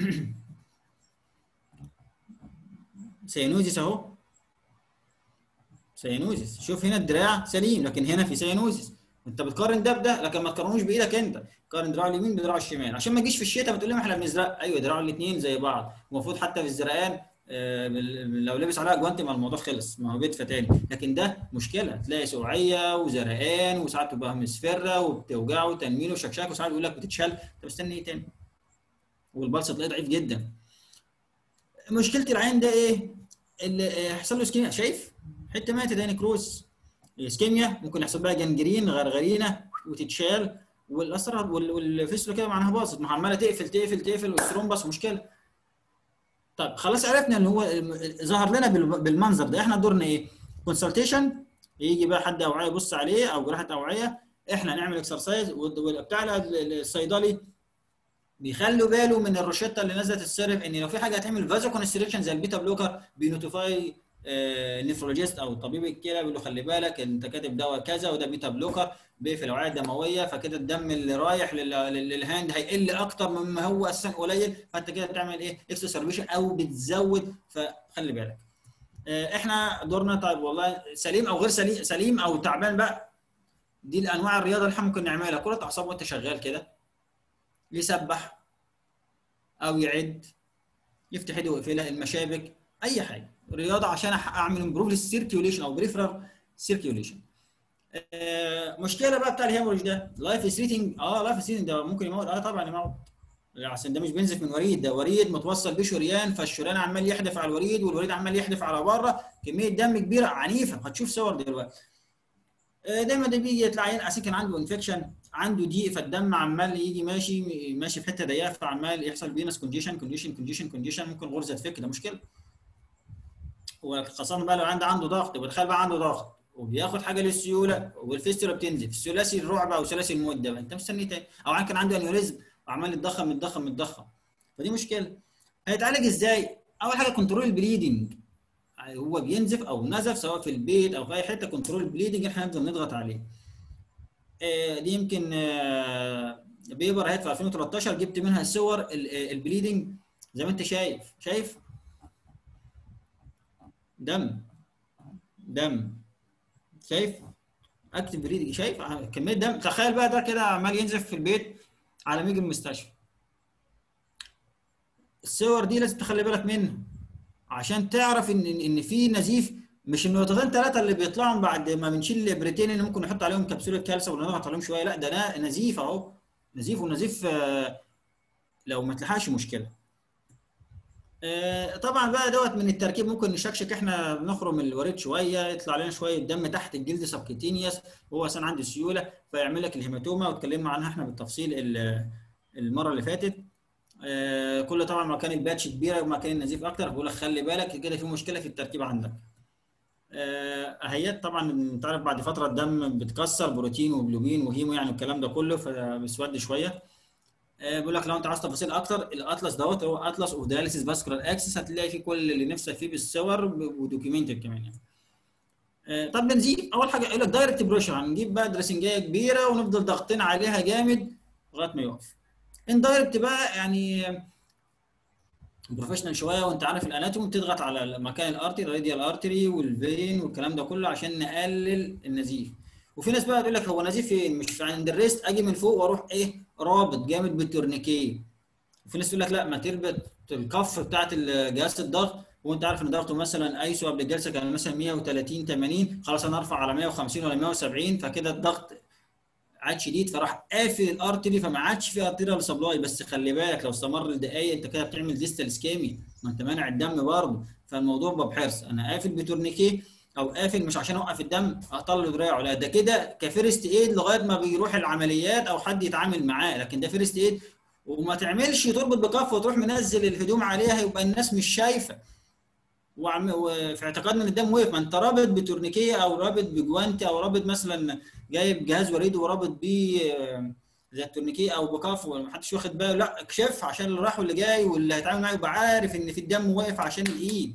سيانوزيس اهو سيانوزيس شوف هنا الدراع سليم لكن هنا في سيانوزيس انت بتقارن ده بده لكن ما تقارنوش بايدك انت قارن دراع اليمين بدراع الشمال عشان ما تجيش في الشتاء بتقول لي ما احنا بنزرق ايوه دراع الاثنين زي بعض المفروض حتى في الزرقان آه، بال- لو لبس عليها جوانتي ما الموضوع خلص ما هو بيدفى تاني لكن ده مشكله تلاقي سقعيه وزرقان وساعات تبقى مصفره وبتوجعه وتنميل وشكشاك وساعات يقول لك بتتشل انت مستني ايه تاني والبلس تلاقيه ضعيف جدا مشكله العين ده ايه؟ اللي هيحصل له اسكيميا شايف؟ حته ماتت ده نكروز اسكيميا ممكن يحصل بها جنجرين غرغرينه وتتشال والاسرار وال- والفيستولا كده معناها باظت ما عماله تقفل تقفل تقفل والثرومبس مشكله طب خلاص عرفنا ان هو الم- ظهر لنا بال- بالمنظر ده احنا دورنا ايه؟ كونسلتيشن يجي بقى حد اوعيه يبص عليه او جراحه اوعيه احنا نعمل اكسرسايز وبتاع الصيدلي بيخلوا باله من الروشته اللي نزلت السيرف ان لو في حاجه هتعمل فازو كونستريكشن زي البيتا بلوكر بينوتيفاي النفرولوجيست او طبيب الكلى بيقول له خلي بالك انت كاتب دواء كذا وده بيتا بلوكر بيقفل الاوعيه الدمويه فكده الدم اللي رايح لل- لل- للهاند هيقل اكتر مما هو اساسا قليل فانت كده بتعمل ايه اكسسربيشن او بتزود فخلي بالك آه، احنا دورنا طيب والله سليم او غير سليم سليم او تعبان بقى دي الانواع الرياضه اللي احنا ممكن نعملها كره اعصاب وانت شغال كده يسبح او يعد يفتح ايده ويقفلها المشابك اي حاجه رياضه عشان أح- اعمل امبروف للسيركيوليشن او بريفرال سيركيوليشن مشكله بقى بتاع الهيموريج ده لايف ثريتنج اه لايف ثريتنج ده ممكن يموت اه طبعا يموت عشان ده مش بينزف من وريد ده وريد متوصل بيه شريان فالشريان عمال يحدف على الوريد والوريد عمال يحدف على بره كميه دم كبيره عنيفه هتشوف صور دلوقتي آه، دايما ده بيجي يطلع عيان اساسا كان عنده انفكشن عنده ضيق فالدم عمال يجي ماشي ماشي في حته ضيقه فعمال يحصل فينس كونديشن كونديشن كونديشن كونديشن ممكن غرزه تفك ده مشكله وخاصه بقى لو عنده عنده ضغط يبقى تخيل بقى عنده ضغط وبياخد حاجه للسيوله والفيستولا بتنزف ثلاثي الرعب او ثلاثي الموت ده انت مستني تاني او عيان كان عنده انيوريزم وعمال يتضخم يتضخم يتضخم فدي مشكله هيتعالج ازاي؟ اول حاجه كنترول البليدنج هو بينزف او نزف سواء في البيت او في اي حته كنترول البليدنج احنا نفضل نضغط عليه آه، دي يمكن آه، بيبر هيت في 2013 جبت منها صور ال- آه، البليدنج زي ما انت شايف شايف دم دم شايف اكتب بريدنج شايف كميه دم تخيل بقى ده كده عمال ينزف في البيت على ما يجي المستشفى الصور دي لازم تخلي بالك منها عشان تعرف ان ان في نزيف مش النقطتين ثلاثه اللي بيطلعوا بعد ما بنشيل الابرتين اللي ممكن نحط عليهم كبسوله كالسيوم ونضغط عليهم شويه لا ده نا- نزيف اهو نزيف ونزيف آه، لو ما تلحقش مشكله آه، طبعا بقى دوت من التركيب ممكن نشكشك احنا بنخرم الوريد شويه يطلع لنا شويه دم تحت الجلد سبكتينيوس وهو اصلا عنده سيوله فيعمل لك الهيماتوما واتكلمنا عنها احنا بالتفصيل ال- المره اللي فاتت آه، كل طبعا ما كان الباتش كبيره وما كان النزيف اكتر بقول لك خلي بالك كده في مشكله في التركيب عندك آه، اهيات طبعا انت عارف بعد فتره الدم بتكسر بروتين وجلوبين وهيمو يعني الكلام ده كله فبيسود شويه آه، بيقول لك لو انت عايز تفاصيل اكتر الاطلس دوت هو اطلس اوف دياليسيس فاسكولار اكسس هتلاقي فيه كل اللي نفسك فيه بالصور ودوكيومنتد كمان يعني آه، طب بنزيد اول حاجه يقول لك دايركت بروشر هنجيب بقى دريسنجايه كبيره ونفضل ضاغطين عليها جامد لغايه ما يقف اندايركت بقى يعني بروفيشنال شويه وانت عارف الاناتومي بتضغط على مكان الارتري الراديال ارتري والفين والكلام ده كله عشان نقلل النزيف وفي ناس بقى تقول لك هو نزيف فين مش عند الريست اجي من فوق واروح ايه رابط جامد بالتورنيكيه وفي ناس تقول لك لا ما تربط الكف بتاعت جهاز الضغط وانت عارف ان ضغطه مثلا ايسو قبل الجلسه كان مثلا 130 80 خلاص انا ارفع على 150 ولا 170 فكده الضغط عاد شديد فراح قافل الارتري فما عادش في ارتيريال سبلاي بس خلي بالك لو استمر لدقايق انت كده بتعمل ديستال سكيمي ما انت مانع الدم برضه فالموضوع بقى بحرص انا قافل بتورنيكيه او قافل مش عشان اوقف الدم اطل له دراعه لا ده كده كفيرست ايد لغايه ما بيروح العمليات او حد يتعامل معاه لكن ده فيرست ايد وما تعملش تربط بكف وتروح منزل الهدوم عليها يبقى الناس مش شايفه وعم وفي اعتقادنا ان الدم وقف ما انت رابط بتورنيكيه او رابط بجوانتي او رابط مثلا جايب جهاز وريد ورابط بيه آه، زي التورنيكيه او بكف ومحدش واخد باله لا اكشف عشان اللي راح واللي جاي واللي هيتعامل معاه يبقى عارف ان في الدم واقف عشان الايد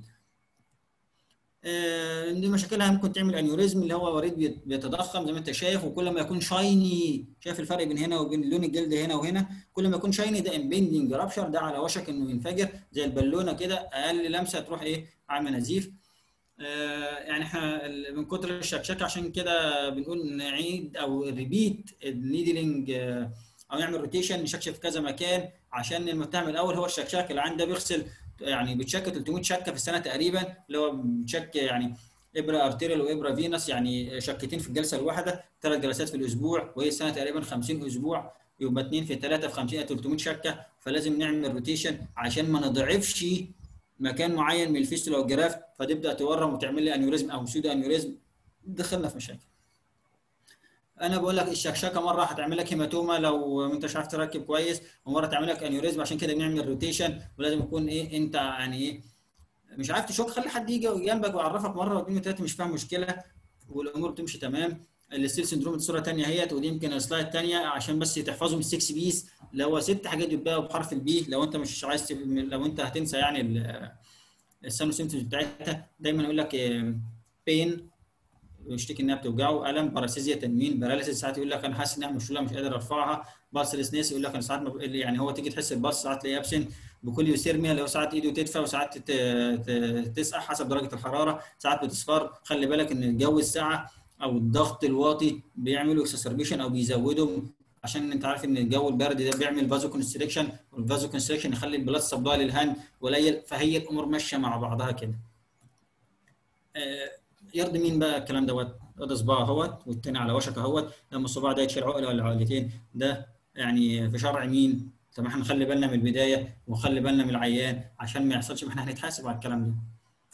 آه، دي مشاكلها ممكن تعمل انيوريزم اللي هو وريد بيت- بيتضخم زي ما انت شايف وكل ما يكون شايني شايف الفرق بين هنا وبين لون الجلد هنا وهنا كل ما يكون شايني ده امبندنج رابشر ده على وشك انه ينفجر زي البالونه كده اقل لمسه تروح ايه عامل نزيف آه، يعني احنا ال- من كتر الشكشكه عشان كده بنقول نعيد او ريبيت النيدلينج آه، او نعمل روتيشن نشكشك في كذا مكان عشان المتهم الاول هو الشكشاك اللي عنده بيغسل يعني بتشك 300 شكه في السنه تقريبا اللي هو بتشك يعني ابره ارتيريال وابره فينس يعني شكتين في الجلسه الواحده ثلاث جلسات في الاسبوع وهي السنه تقريبا 50 اسبوع يبقى 2 في 3 في 50 300 شكه فلازم نعمل روتيشن عشان ما نضعفش مكان معين من الفيستولا والجراف فتبدا تورم وتعمل لي انيوريزم او سودو انيوريزم دخلنا في مشاكل انا بقول لك الشكشكه مره هتعمل لك هيماتوما لو انت مش عارف تركب كويس ومره تعمل لك انيوريزم عشان كده بنعمل روتيشن ولازم يكون ايه انت يعني ايه مش عارف تشك خلي حد يجي جنبك ويعرفك مره واثنين وثلاثه مش فاهم مشكله والامور تمشي تمام الستيل سندروم دي صوره ثانيه اهيت ودي يمكن السلايد الثانيه عشان بس تحفظهم السكس بيز اللي هو ست حاجات بيبداوا بحرف البي لو انت مش عايز تب... لو انت هتنسى يعني ال- السانو سيمتومز بتاعتها دايما يقول لك بين يشتكي انها بتوجعه الم باراسيزيا تنميل باراليسيس ساعات يقول لك انا حاسس انها مشلوله مش قادر ارفعها بارسلسنس يقول لك انا ساعات ما ب- يعني هو تيجي تحس الباص ساعات تلاقيه ابسن بكل يوسيرميا اللي هو ساعات ايده تدفى وساعات تت- ت- تسقع حسب درجه الحراره ساعات بتصفر خلي بالك ان الجو الساقع او الضغط الواطي بيعملوا اكسسربيشن او بيزودهم عشان انت عارف ان الجو البرد ده بيعمل فازو كونستريكشن والفازو كونستريكشن يخلي البلاد سبلاي للهاند قليل فهي الامور ماشيه مع بعضها كده آه، يرضي مين بقى الكلام دوت ده صباع اهوت والتاني على وشك اهوت لما الصباع ده يتشيل عقله ولا عقلتين ده يعني في شرع مين طب احنا نخلي بالنا من البدايه ونخلي بالنا من العيان عشان ما يحصلش ما احنا هنتحاسب على الكلام ده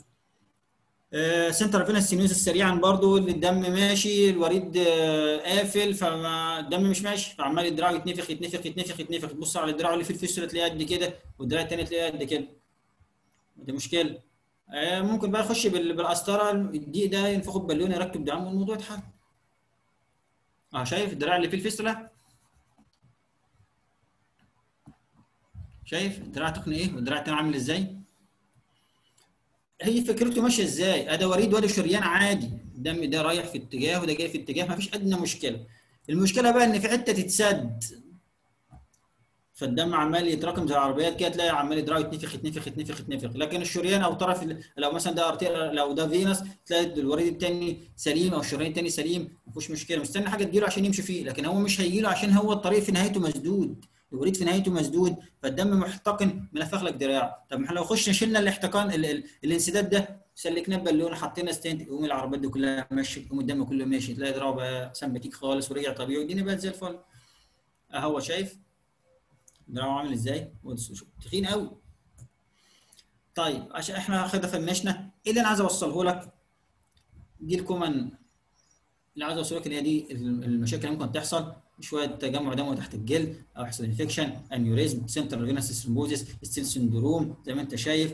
سنتر فينس سينوزس سريعا برضو اللي الدم ماشي الوريد آه، قافل فالدم مش ماشي فعمال الدراع يتنفخ يتنفخ يتنفخ يتنفخ تبص على الدراع اللي فيه الفيستولا تلاقيه قد كده والدراع التاني تلاقيه قد كده دي مشكله آه، ممكن بقى يخش بال- بالقسطره الدقيق ده ينفخه ببالونه يركب دعم والموضوع اتحل اه شايف الدراع اللي فيه الفيستولا شايف الدراع تقني ايه والدراع التاني عامل ازاي هي فكرته ماشيه ازاي؟ ادي وريد وادي شريان عادي الدم ده رايح في اتجاه وده جاي في اتجاه ما فيش ادنى مشكله المشكله بقى ان في حته تتسد فالدم عمال يتراكم زي العربيات كده تلاقي عمال يدراع يتنفخ يتنفخ يتنفخ يتنفخ لكن الشريان او طرف لو مثلا ده ارتير لو ده فينس تلاقي الوريد الثاني سليم او الشريان الثاني سليم ما فيهوش مشكله مستني حاجه تجيله عشان يمشي فيه لكن هو مش هيجي له عشان هو الطريق في نهايته مسدود الوريد في نهايته مسدود فالدم محتقن منفخ لك دراع طب ما احنا لو خشنا شلنا الاحتقان ال ال الانسداد ده سلكناه بالون حطينا ستاند يقوم العربيات دي كلها ماشيه يقوم الدم كله ماشي تلاقي دراعه بقى سمباتيك خالص ورجع طبيعي والدنيا بقت زي الفل اهو شايف دراعه عامل ازاي تخين قوي طيب عشان احنا كده فنشنا ايه اللي انا عايز اوصله لك دي الكومن اللي عايز اوصله لك ان هي دي المشاكل اللي ممكن تحصل شويه تجمع دم تحت الجلد او يحصل انفكشن انيوريزم سنترال فينس ثرومبوزيس ستيل سندروم زي ما انت شايف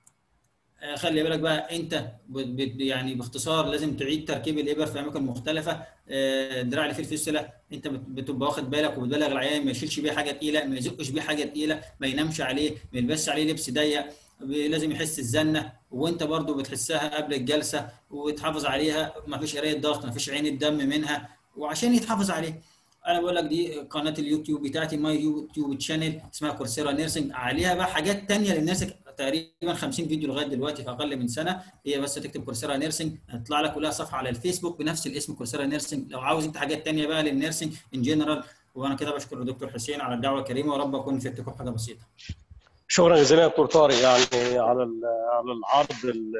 خلي بالك بقى انت يعني باختصار لازم تعيد تركيب الابر في اماكن مختلفه الدراع اللي فيه الفيستولا انت بتبقى واخد بالك وبتبلغ العيان ما يشيلش بيه حاجه تقيله ما يزقش بيه حاجه تقيله ما ينامش عليه ما يلبسش عليه لبس ضيق لازم يحس الزنه وانت برضو بتحسها قبل الجلسه وتحافظ عليها ما فيش قرايه ضغط ما فيش عين الدم منها وعشان يتحافظ عليه انا بقول لك دي قناه اليوتيوب بتاعتي ماي يوتيوب تشانل اسمها كورسيرا نيرسينج عليها بقى حاجات ثانيه للناس تقريبا 50 فيديو لغايه دلوقتي في اقل من سنه هي بس تكتب كورسيرا نيرسينج هتطلع لك كلها صفحه على الفيسبوك بنفس الاسم كورسيرا نيرسينج لو عاوز انت حاجات ثانيه بقى للنيرسينج ان جنرال وانا كده بشكر الدكتور حسين على الدعوه الكريمه ورب اكون فدتكم حاجه بسيطه شكرا جزيلا يا دكتور طارق يعني على على العرض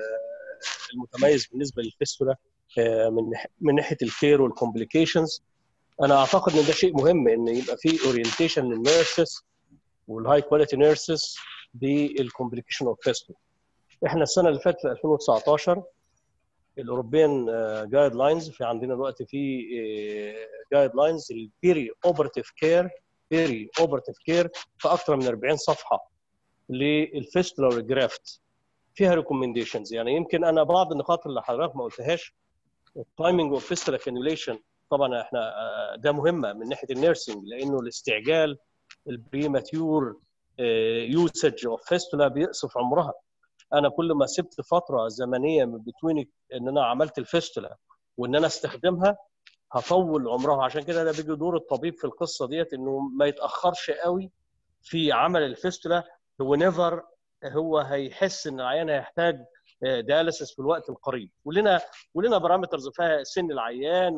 المتميز بالنسبه للفيستولا من من ناحيه الكير والكومبليكيشنز انا اعتقد ان ده شيء مهم ان يبقى في اورينتيشن للنيرسز والهاي كواليتي نيرسز بالكومبليكيشن اوف فيستولا احنا السنه اللي فاتت في 2019 الاوروبيان جايد لاينز في عندنا دلوقتي في جايد لاينز البيري اوبرتيف كير بيري اوبرتيف كير في اكثر من 40 صفحه للفيستولا والجرافت فيها ريكومنديشنز يعني يمكن انا بعض النقاط اللي حضرتك ما قلتهاش التايمنج اوف فيستولا كانيوليشن طبعا احنا ده مهمه من ناحيه النيرسينج لانه الاستعجال البريماتيور يوسج اوف فيستولا بيقصف عمرها انا كل ما سبت فتره زمنيه من بتوين ان انا عملت الفيستولا وان انا استخدمها هطول عمرها عشان كده ده بيجي دور الطبيب في القصه ديت انه ما يتاخرش قوي في عمل الفيستولا هو نيفر هو هيحس ان العيان هيحتاج دياليسيس في الوقت القريب ولنا ولنا بارامترز فيها سن العيان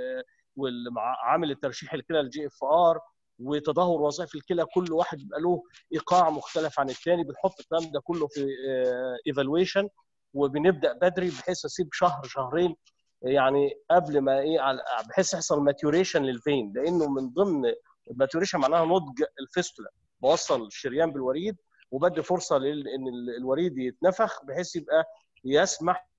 والعامل الترشيح الكلى الجي اف ار وتدهور وظائف الكلى كل واحد بيبقى له ايقاع مختلف عن الثاني بنحط الكلام ده كله في ايفالويشن وبنبدا بدري بحيث اسيب شهر شهرين يعني قبل ما ايه بحيث يحصل ماتيوريشن للفين لانه من ضمن الماتيوريشن معناها نضج الفيستولا بوصل الشريان بالوريد وبدي فرصه ان الوريد يتنفخ بحيث يبقى يسمح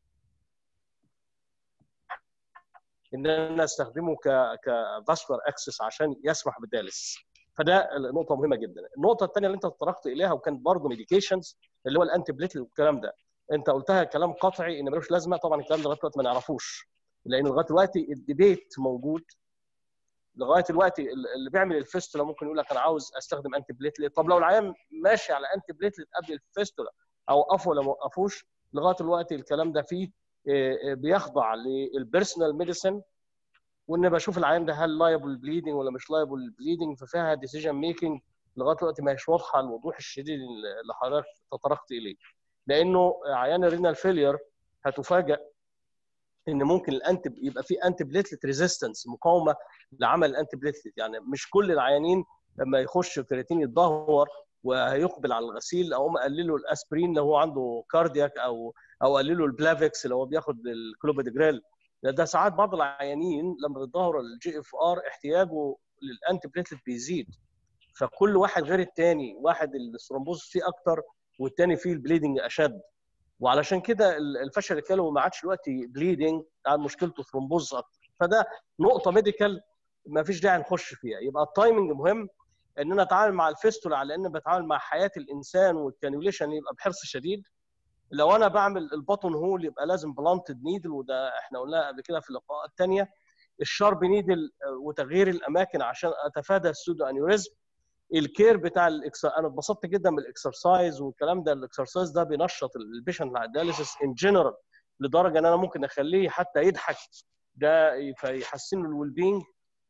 ان انا استخدمه ك كفاسكولار اكسس عشان يسمح بالدالس فده نقطه مهمه جدا النقطه الثانيه اللي انت تطرقت اليها وكانت برضه ميديكيشنز اللي هو الانتي بليتل والكلام ده انت قلتها كلام قطعي ان ملوش لازمه طبعا الكلام ده لغايه دلوقتي ما نعرفوش لان لغايه دلوقتي الديبيت موجود لغايه دلوقتي اللي بيعمل الفيستولا ممكن يقول لك انا عاوز استخدم انتي بليتلت طب لو العيان ماشي على انتي بليتلت قبل الفيستولا او وقفوا ولا ما وقفوش لغايه دلوقتي الكلام ده فيه بيخضع للبيرسونال ميديسن وان بشوف العيان ده هل لايبل بليدنج ولا مش لايبل بليدنج ففيها ديسيجن ميكنج لغايه دلوقتي ما هيش واضحه الوضوح الشديد اللي حضرتك تطرقت اليه لانه عيان الرينال فيلير هتفاجئ ان ممكن الانتي يبقى في انتي بليتلت ريزيستنس مقاومه لعمل الانتي بليتلت يعني مش كل العيانين لما يخش كرياتين يتدهور وهيقبل على الغسيل او اقلله الاسبرين لو هو عنده كاردياك او او قلله البلافكس لو هو بياخد الكلوبيدجريل ده ساعات بعض العيانين لما بيتدهور الجي اف ار احتياجه للانتي بليتلت بيزيد فكل واحد غير الثاني واحد الثرومبوز فيه اكتر والثاني فيه البليدنج اشد وعلشان كده الفشل الكلوي ما عادش دلوقتي بليدنج عاد مشكلته ثرومبوز اكتر فده نقطه ميديكال ما فيش داعي نخش فيها يبقى التايمنج مهم ان انا اتعامل مع الفيستولا على ان بتعامل مع حياه الانسان والكانيوليشن يبقى بحرص شديد لو انا بعمل البطن هول يبقى لازم بلانتد نيدل وده احنا قلناها قبل كده في اللقاءات الثانيه الشارب نيدل وتغيير الاماكن عشان اتفادى السودو انيوريزم الكير بتاع الاكسر انا اتبسطت جدا من الاكسرسايز والكلام ده الاكسرسايز ده بينشط البيشنت على الدياليسيس ان جنرال لدرجه ان انا ممكن اخليه حتى يضحك ده فيحسن له الويل بينج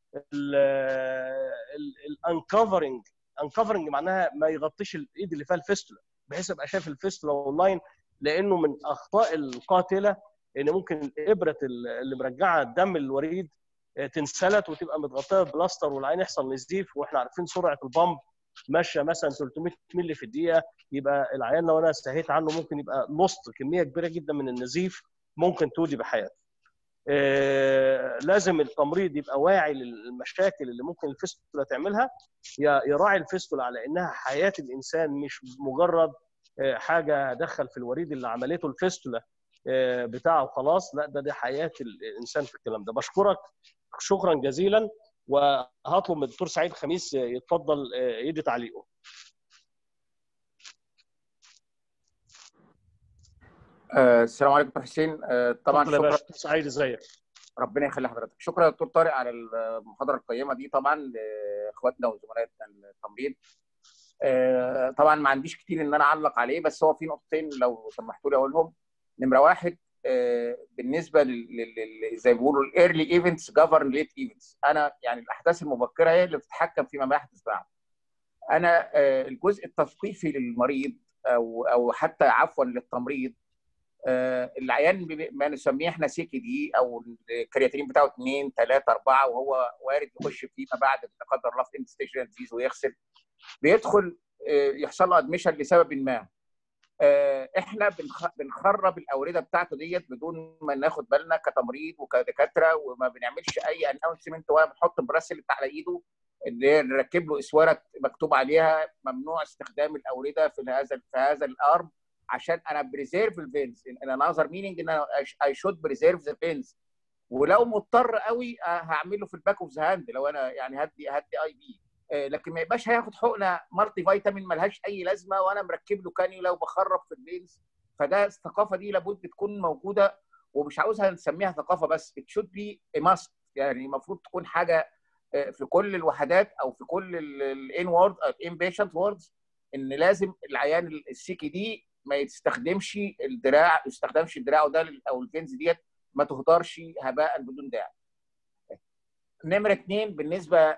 الانكفرنج انكفرنج معناها ما يغطيش الايد اللي فيها الفيستولا بحيث ابقى شايف الفيستولا اونلاين لانه من اخطاء القاتله ان ممكن الابره اللي مرجعه الدم الوريد تنسلت وتبقى متغطيه بلاستر والعين يحصل نزيف واحنا عارفين سرعه البامب ماشيه مثلا 300 مللي في الدقيقه يبقى العيان لو انا استهيت عنه ممكن يبقى لوست كميه كبيره جدا من النزيف ممكن تودي بحياته. لازم التمريض يبقى واعي للمشاكل اللي ممكن الفيستولا تعملها يراعي الفيستولا على انها حياه الانسان مش مجرد حاجه دخل في الوريد اللي عملته الفيستولا بتاعه خلاص لا ده دي حياه الانسان في الكلام ده بشكرك شكرا جزيلا وهطلب من الدكتور سعيد خميس يتفضل يدي تعليقه آه السلام عليكم دكتور حسين آه طبعا شكرا دكتور سعيد ازيك ربنا يخلي حضرتك شكرا يا دكتور طارق على المحاضره القيمه دي طبعا لاخواتنا وزملائنا التمريض آه طبعا ما عنديش كتير ان انا اعلق عليه بس هو في نقطتين لو سمحتوا لي اقولهم نمره واحد بالنسبه لل زي ما بيقولوا الايرلي ايفنتس جفرن ليت ايفنتس انا يعني الاحداث المبكره هي اللي بتتحكم فيما يحدث بعد انا الجزء التثقيفي للمريض او او حتى عفوا للتمريض العيان ما نسميه احنا سيكي دي او الكرياتين بتاعه 2 3 4 وهو وارد يخش فيما بعد لا قدر الله في اند ستيج ديزيز ويغسل بيدخل يحصل له ادميشن لسبب ما احنا بنخرب الاورده بتاعته ديت بدون ما ناخد بالنا كتمريض وكدكاتره وما بنعملش اي اناونسمنت ولا بنحط البراسل على ايده اللي نركب له اسوره مكتوب عليها ممنوع استخدام الاورده في هذا في هذا الارم عشان انا بريزيرف الفينز انا نظر مينينج ان انا اي شود بريزيرف ذا فينز ولو مضطر قوي هعمله في الباك اوف ذا هاند لو انا يعني هدي هدي اي بي لكن ما يبقاش هياخد حقنه مالتي فيتامين ملهاش اي لازمه وانا مركب له كانيولا وبخرب في الفينز فده الثقافه دي لابد تكون موجوده ومش عاوزها نسميها ثقافه بس ات شود بي ماست يعني المفروض تكون حاجه في كل الوحدات او في كل الان وورد الان بيشنت ووردز ان لازم العيان السيكي دي ما يستخدمش الدراع ما يستخدمش الدراع ده او الفينز ديت ما تهدرش هباء بدون داعي. نمره اثنين بالنسبه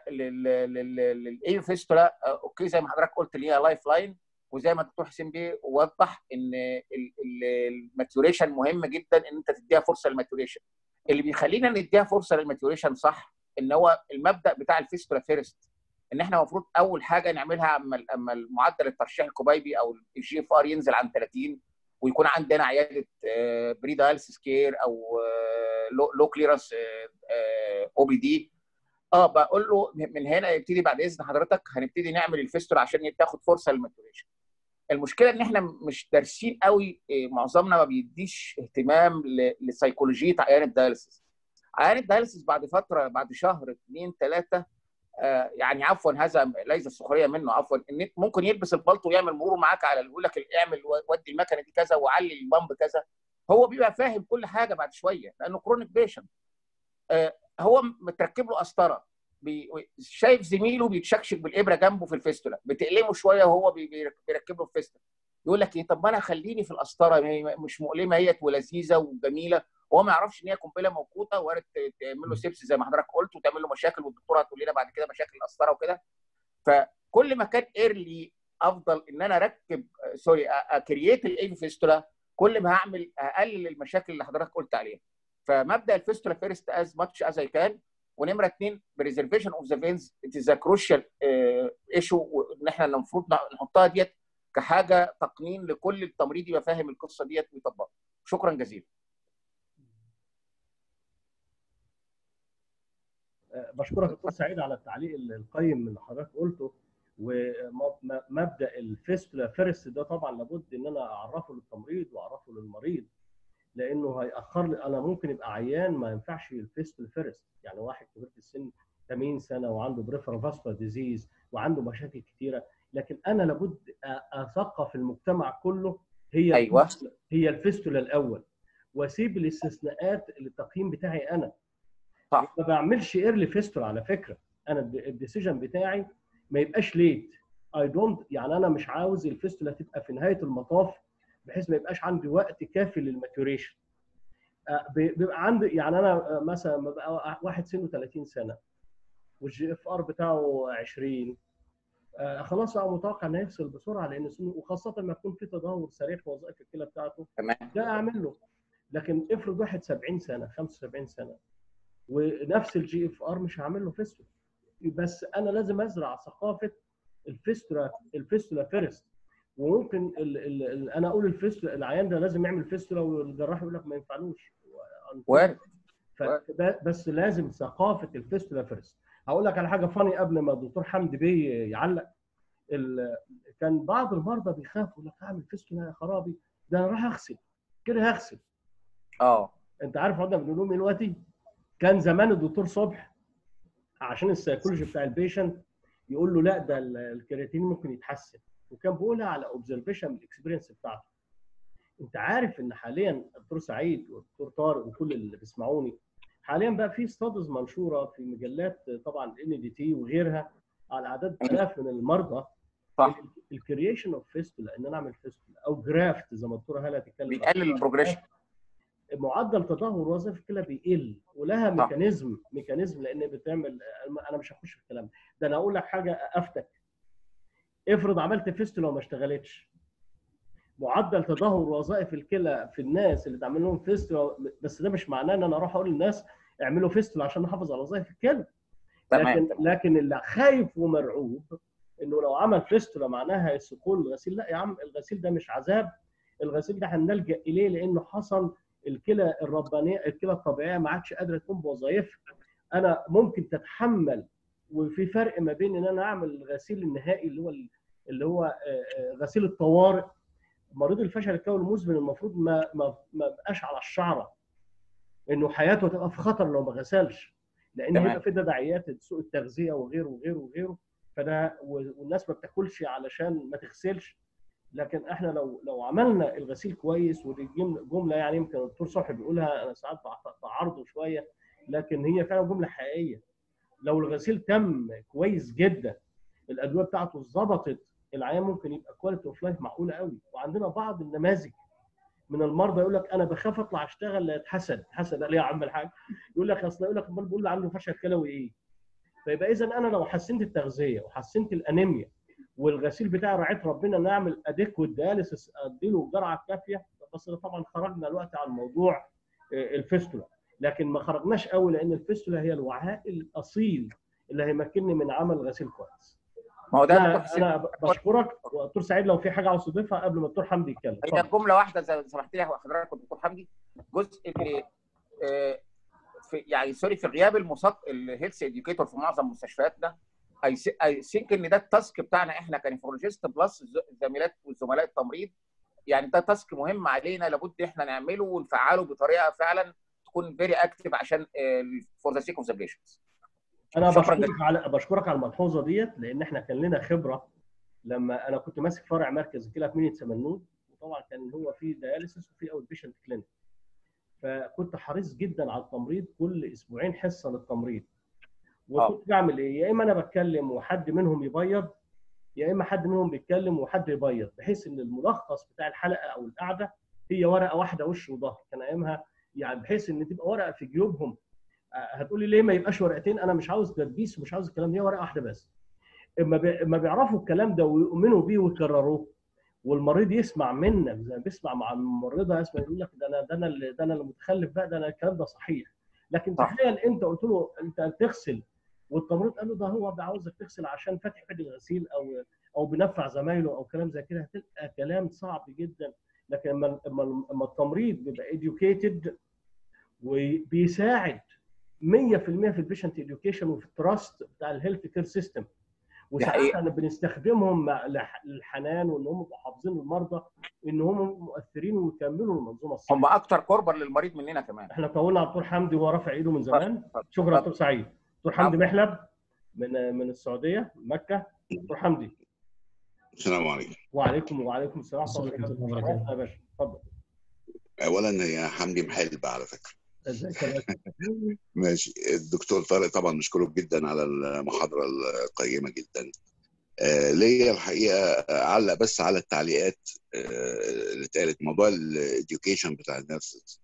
للاي فيستولا اوكي زي ما حضرتك قلت ليها لايف لاين وزي ما الدكتور حسين بيه وضح ان الماتوريشن مهم جدا ان انت تديها فرصه للماتوريشن. اللي بيخلينا نديها فرصه للماتوريشن صح ان هو المبدا بتاع الفيستولا فيرست ان احنا المفروض اول حاجه نعملها اما اما المعدل الترشيح الكوبايبي او الجي اف ار ينزل عن 30 ويكون عندنا عياده بري دايلسيس كير او لو كليرنس او بي دي اه بقول له من هنا يبتدي بعد اذن حضرتك هنبتدي نعمل الفيستولا عشان تاخد فرصه للماتوريشن المشكله ان احنا مش دارسين قوي معظمنا ما بيديش اهتمام لسيكولوجيه عيان الدايلسيس عيان الدايلسيس بعد فتره بعد شهر اثنين ثلاثه آه يعني عفوا هذا ليس السخريه منه عفوا ان ممكن يلبس البلطو ويعمل مرور معاك على يقول لك اعمل ودي المكنه دي كذا وعلي البامب كذا هو بيبقى فاهم كل حاجه بعد شويه لانه كرونيك بيشنت آه هو متركب له قسطره بي... شايف زميله بيتشكشك بالابره جنبه في الفيستولا بتألمه شويه وهو بيركب له الفيستولا يقول لك ايه طب ما انا خليني في القسطره مش مؤلمه هي ولذيذه وجميله وهو ما يعرفش ان هي قنبله موقوته وارد تعمل له سيبس زي ما حضرتك قلت وتعمل له مشاكل والدكتوره هتقول لنا بعد كده مشاكل القسطره وكده فكل ما كان ايرلي افضل ان انا اركب سوري اكرييت الايفي فيستولا كل ما هعمل اقلل المشاكل اللي حضرتك قلت عليها فمبدا الفيستولا فيرست از ماتش از اي كان ونمره اثنين بريزرفيشن اوف ذا فينز ات از كروشال ايشو ان احنا المفروض نحطها ديت كحاجه تقنين لكل التمريض يبقى فاهم القصه ديت ويطبقها شكرا جزيلا بشكرك دكتور سعيد على التعليق القيم اللي حضرتك قلته ومبدا الفيستولا فيرست ده طبعا لابد ان انا اعرفه للتمريض واعرفه للمريض لانه هياخر لي انا ممكن يبقى عيان ما ينفعش الفيستولا فيرست يعني واحد كبير في السن 80 سنه وعنده بريفر فاسكولار ديزيز وعنده مشاكل كثيره لكن انا لابد اثقف المجتمع كله هي أيوة. هي الفيستولا الاول واسيب الاستثناءات للتقييم بتاعي انا صح ما بعملش ايرلي فيستولا على فكره انا الديسيجن بتاعي ما يبقاش ليت اي دونت يعني انا مش عاوز الفيستولا تبقى في نهايه المطاف بحيث ما يبقاش عندي وقت كافي للماتوريشن بيبقى عندي يعني انا مثلا ببقى واحد سنه 30 سنه والجي اف ار بتاعه 20 آه خلاص بقى متوقع انه يفصل بسرعه لان سنه وخاصه لما يكون في تدهور سريع في وظائف الكلى بتاعته تمام ده اعمل له لكن افرض واحد 70 سنه 75 سنه ونفس الجي اف ار مش هعمل له فيستولا بس انا لازم ازرع ثقافه الفيستولا الفيستولا فيرست وممكن ال ال ال انا اقول الفيستولا العيان ده لازم يعمل فيستولا والجراح يقول لك ما ينفعلوش وارد بس لازم ثقافه الفيستولا فيرست هقول لك على حاجه فاني قبل ما الدكتور حمدي بيه يعلق كان بعض المرضى بيخافوا لك اعمل فيستولا يا خرابي ده انا راح اغسل كده هغسل اه انت عارف احنا بنقول لهم دلوقتي كان زمان الدكتور صبح عشان السيكولوجي بتاع البيشنت يقول له لا ده الكرياتين ممكن يتحسن وكان بيقولها على اوبزرفيشن الاكسبيرينس بتاعته انت عارف ان حاليا الدكتور سعيد والدكتور طارق وكل اللي بيسمعوني حاليا بقى في ستادز منشوره في مجلات طبعا ان دي تي وغيرها على اعداد الاف من المرضى صح الكرييشن اوف فيستولا ان انا اعمل فيستولا او جرافت زي ما الدكتوره هاله تتكلم بيقلل البروجريشن معدل تدهور وظائف الكلى بيقل ولها صح. ميكانيزم ميكانيزم لان بتعمل انا مش هخش في الكلام ده انا اقول لك حاجه افتك افرض عملت فيستولا وما اشتغلتش معدل تدهور وظائف الكلى في الناس اللي تعمل لهم فيستولا بس ده مش معناه ان انا اروح اقول للناس اعملوا فيستولا عشان نحافظ على وظائف الكلى تمام لكن تمام. لكن اللي خايف ومرعوب انه لو عمل فيستولا معناها السقوط الغسيل لا يا عم الغسيل ده مش عذاب الغسيل ده هنلجا اليه لانه حصل الكلى الربانيه الكلى الطبيعيه ما عادش قادره تقوم بوظائفها انا ممكن تتحمل وفي فرق ما بين ان انا اعمل الغسيل النهائي اللي هو اللي هو آه، آه، غسيل الطوارئ مريض الفشل الكلوي المزمن المفروض ما ما ما بقاش على الشعره انه حياته تبقى في خطر لو ما غسلش لان تمام. هيبقى في تداعيات سوء التغذيه وغيره وغيره وغيره فده والناس ما بتاكلش علشان ما تغسلش لكن احنا لو لو عملنا الغسيل كويس ودي جمله جمله يعني يمكن الدكتور صبحي بيقولها انا ساعات بع- بعارضه شويه لكن هي فعلا جمله حقيقيه لو الغسيل تم كويس جدا الادويه بتاعته ظبطت العيان ممكن يبقى كواليتي اوف لايف معقوله قوي وعندنا بعض النماذج من المرضى يقول لك انا بخاف اطلع اشتغل لا اتحسد حسد ليه يا عم الحاج يقول لك اصل يقول لك امال بيقول لي عنده فشل كلوي ايه فيبقى اذا انا لو حسنت التغذيه وحسنت الانيميا والغسيل بتاعي رعيت ربنا ان اعمل اديكوت دياليسيس اديله الجرعه الكافيه بس طبعا خرجنا الوقت عن موضوع آه، الفيستولا لكن ما خرجناش قوي لان الفيستولا هي الوعاء الاصيل اللي هيمكنني من عمل غسيل كويس ما هو ده دكتور انا حسين انا بشكرك ودكتور سعيد لو في حاجه عاوز تضيفها قبل ما الدكتور حمدي يتكلم هي اتفضل. جمله واحده زي ما سمحت لي حضرتك والدكتور حمدي جزء اللي آه، في يعني سوري في غياب المصط الهيلث اديوكيتور في معظم مستشفياتنا اي ثينك ان ده التاسك بتاعنا احنا كنفرولوجيست بلس الز- الزميلات والزملاء التمريض يعني ده تاسك مهم علينا لابد احنا نعمله ونفعله بطريقه فعلا تكون فيري اكتف عشان فور ذا سيك اوف ذا بيشنتس انا شكراً بشكرك على بشكرك على الملحوظه ديت لان احنا كان لنا خبره لما انا كنت ماسك فرع مركز الكلى في مدينه سمنود وطبعا كان هو في دياليسيس وفي اوت بيشنت كلينيك فكنت حريص جدا على التمريض كل اسبوعين حصه للتمريض وكنت بعمل ايه يا اما انا بتكلم وحد منهم يبيض يا اما حد منهم بيتكلم وحد يبيض بحيث ان الملخص بتاع الحلقه او القعده هي ورقه واحده وش وظهر كان ايامها يعني بحيث ان تبقى ورقه في جيوبهم آه، هتقولي ليه ما يبقاش ورقتين انا مش عاوز تدبيس ومش عاوز الكلام ده هي ورقه واحده بس اما بي- اما بيعرفوا الكلام ده ويؤمنوا بيه ويكرروه والمريض يسمع منك زي ما بيسمع مع الممرضه يسمع يقول لك ده انا ده انا اللي ده انا اللي متخلف بقى ده انا الكلام ده صحيح لكن صح. تخيل انت قلت له انت تغسل والتمريض قال له ده هو عاوزك تغسل عشان فاتح بيد الغسيل او او بنفع زمايله او كلام زي كده هتبقى كلام صعب جدا لكن اما اما اما التمريض بيبقى educated وبيساعد 100% في البيشنت اديوكيشن وفي التراست بتاع الهيلث كير سيستم وساعات حقيقة. احنا بنستخدمهم مع الح- الحنان وان هم يبقوا حافظين المرضى ان هم مؤثرين ويكملوا المنظومه الصحيه هم اكتر قربا للمريض مننا كمان احنا طولنا على الدكتور حمدي وهو رافع ايده من زمان اتفضل. شكرا دكتور سعيد دكتور حمدي عفوا. محلب من من السعوديه مكه دكتور حمدي السلام عليكم وعليكم وعليكم السلام ورحمة الله وبركاته. يا باشا اتفضل اولا يا حمدي محلب على فكره ازيك يا باشا ماشي الدكتور طارق طبعا نشكره جدا على المحاضره القيمه جدا آه، ليا الحقيقه اعلق بس على التعليقات آه، اللي اتقالت موضوع الاديوكيشن بتاع النيرسز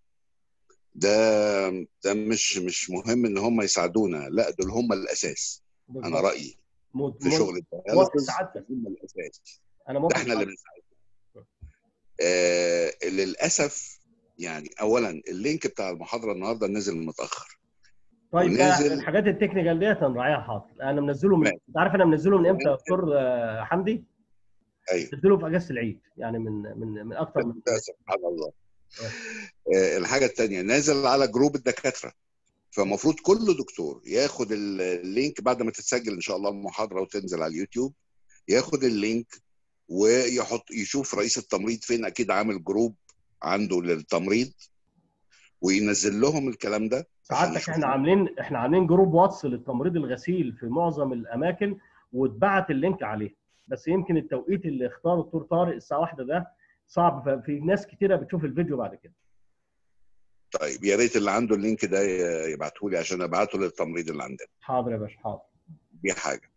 ده ده مش مش مهم ان هم يساعدونا لا دول هم الاساس انا بالظبط. رايي مو- في مو- شغل موافق الدياليسيس سعادتك هم الاساس انا ده موافق احنا اللي سعادتك. بنساعدهم آه للاسف يعني اولا اللينك بتاع المحاضره النهارده نزل متاخر طيب لا ونزل- الحاجات التكنيكال ديت هنراعيها حاضر انا منزله من ماشي. انت عارف انا منزله من امتى يا دكتور آه، حمدي؟ ايوه منزله في اجازه العيد يعني من من من اكتر من سبحان الله آه، الحاجه الثانيه نازل على جروب الدكاتره فالمفروض كل دكتور ياخد ال- اللينك بعد ما تتسجل ان شاء الله المحاضره وتنزل على اليوتيوب ياخد اللينك ويحط يشوف رئيس التمريض فين اكيد عامل جروب عنده للتمريض وينزل لهم الكلام ده عشان سعادتك يشوفوا. احنا عاملين احنا عاملين جروب واتس للتمريض الغسيل في معظم الاماكن واتبعت اللينك عليه بس يمكن التوقيت اللي اختاره الدكتور طارق الساعه واحدة ده صعب ففي ناس كتيره بتشوف الفيديو بعد كده طيب يا ريت اللي عنده اللينك ده يبعته لي عشان ابعته للتمريض اللي عندنا حاضر يا باشا حاضر دي حاجه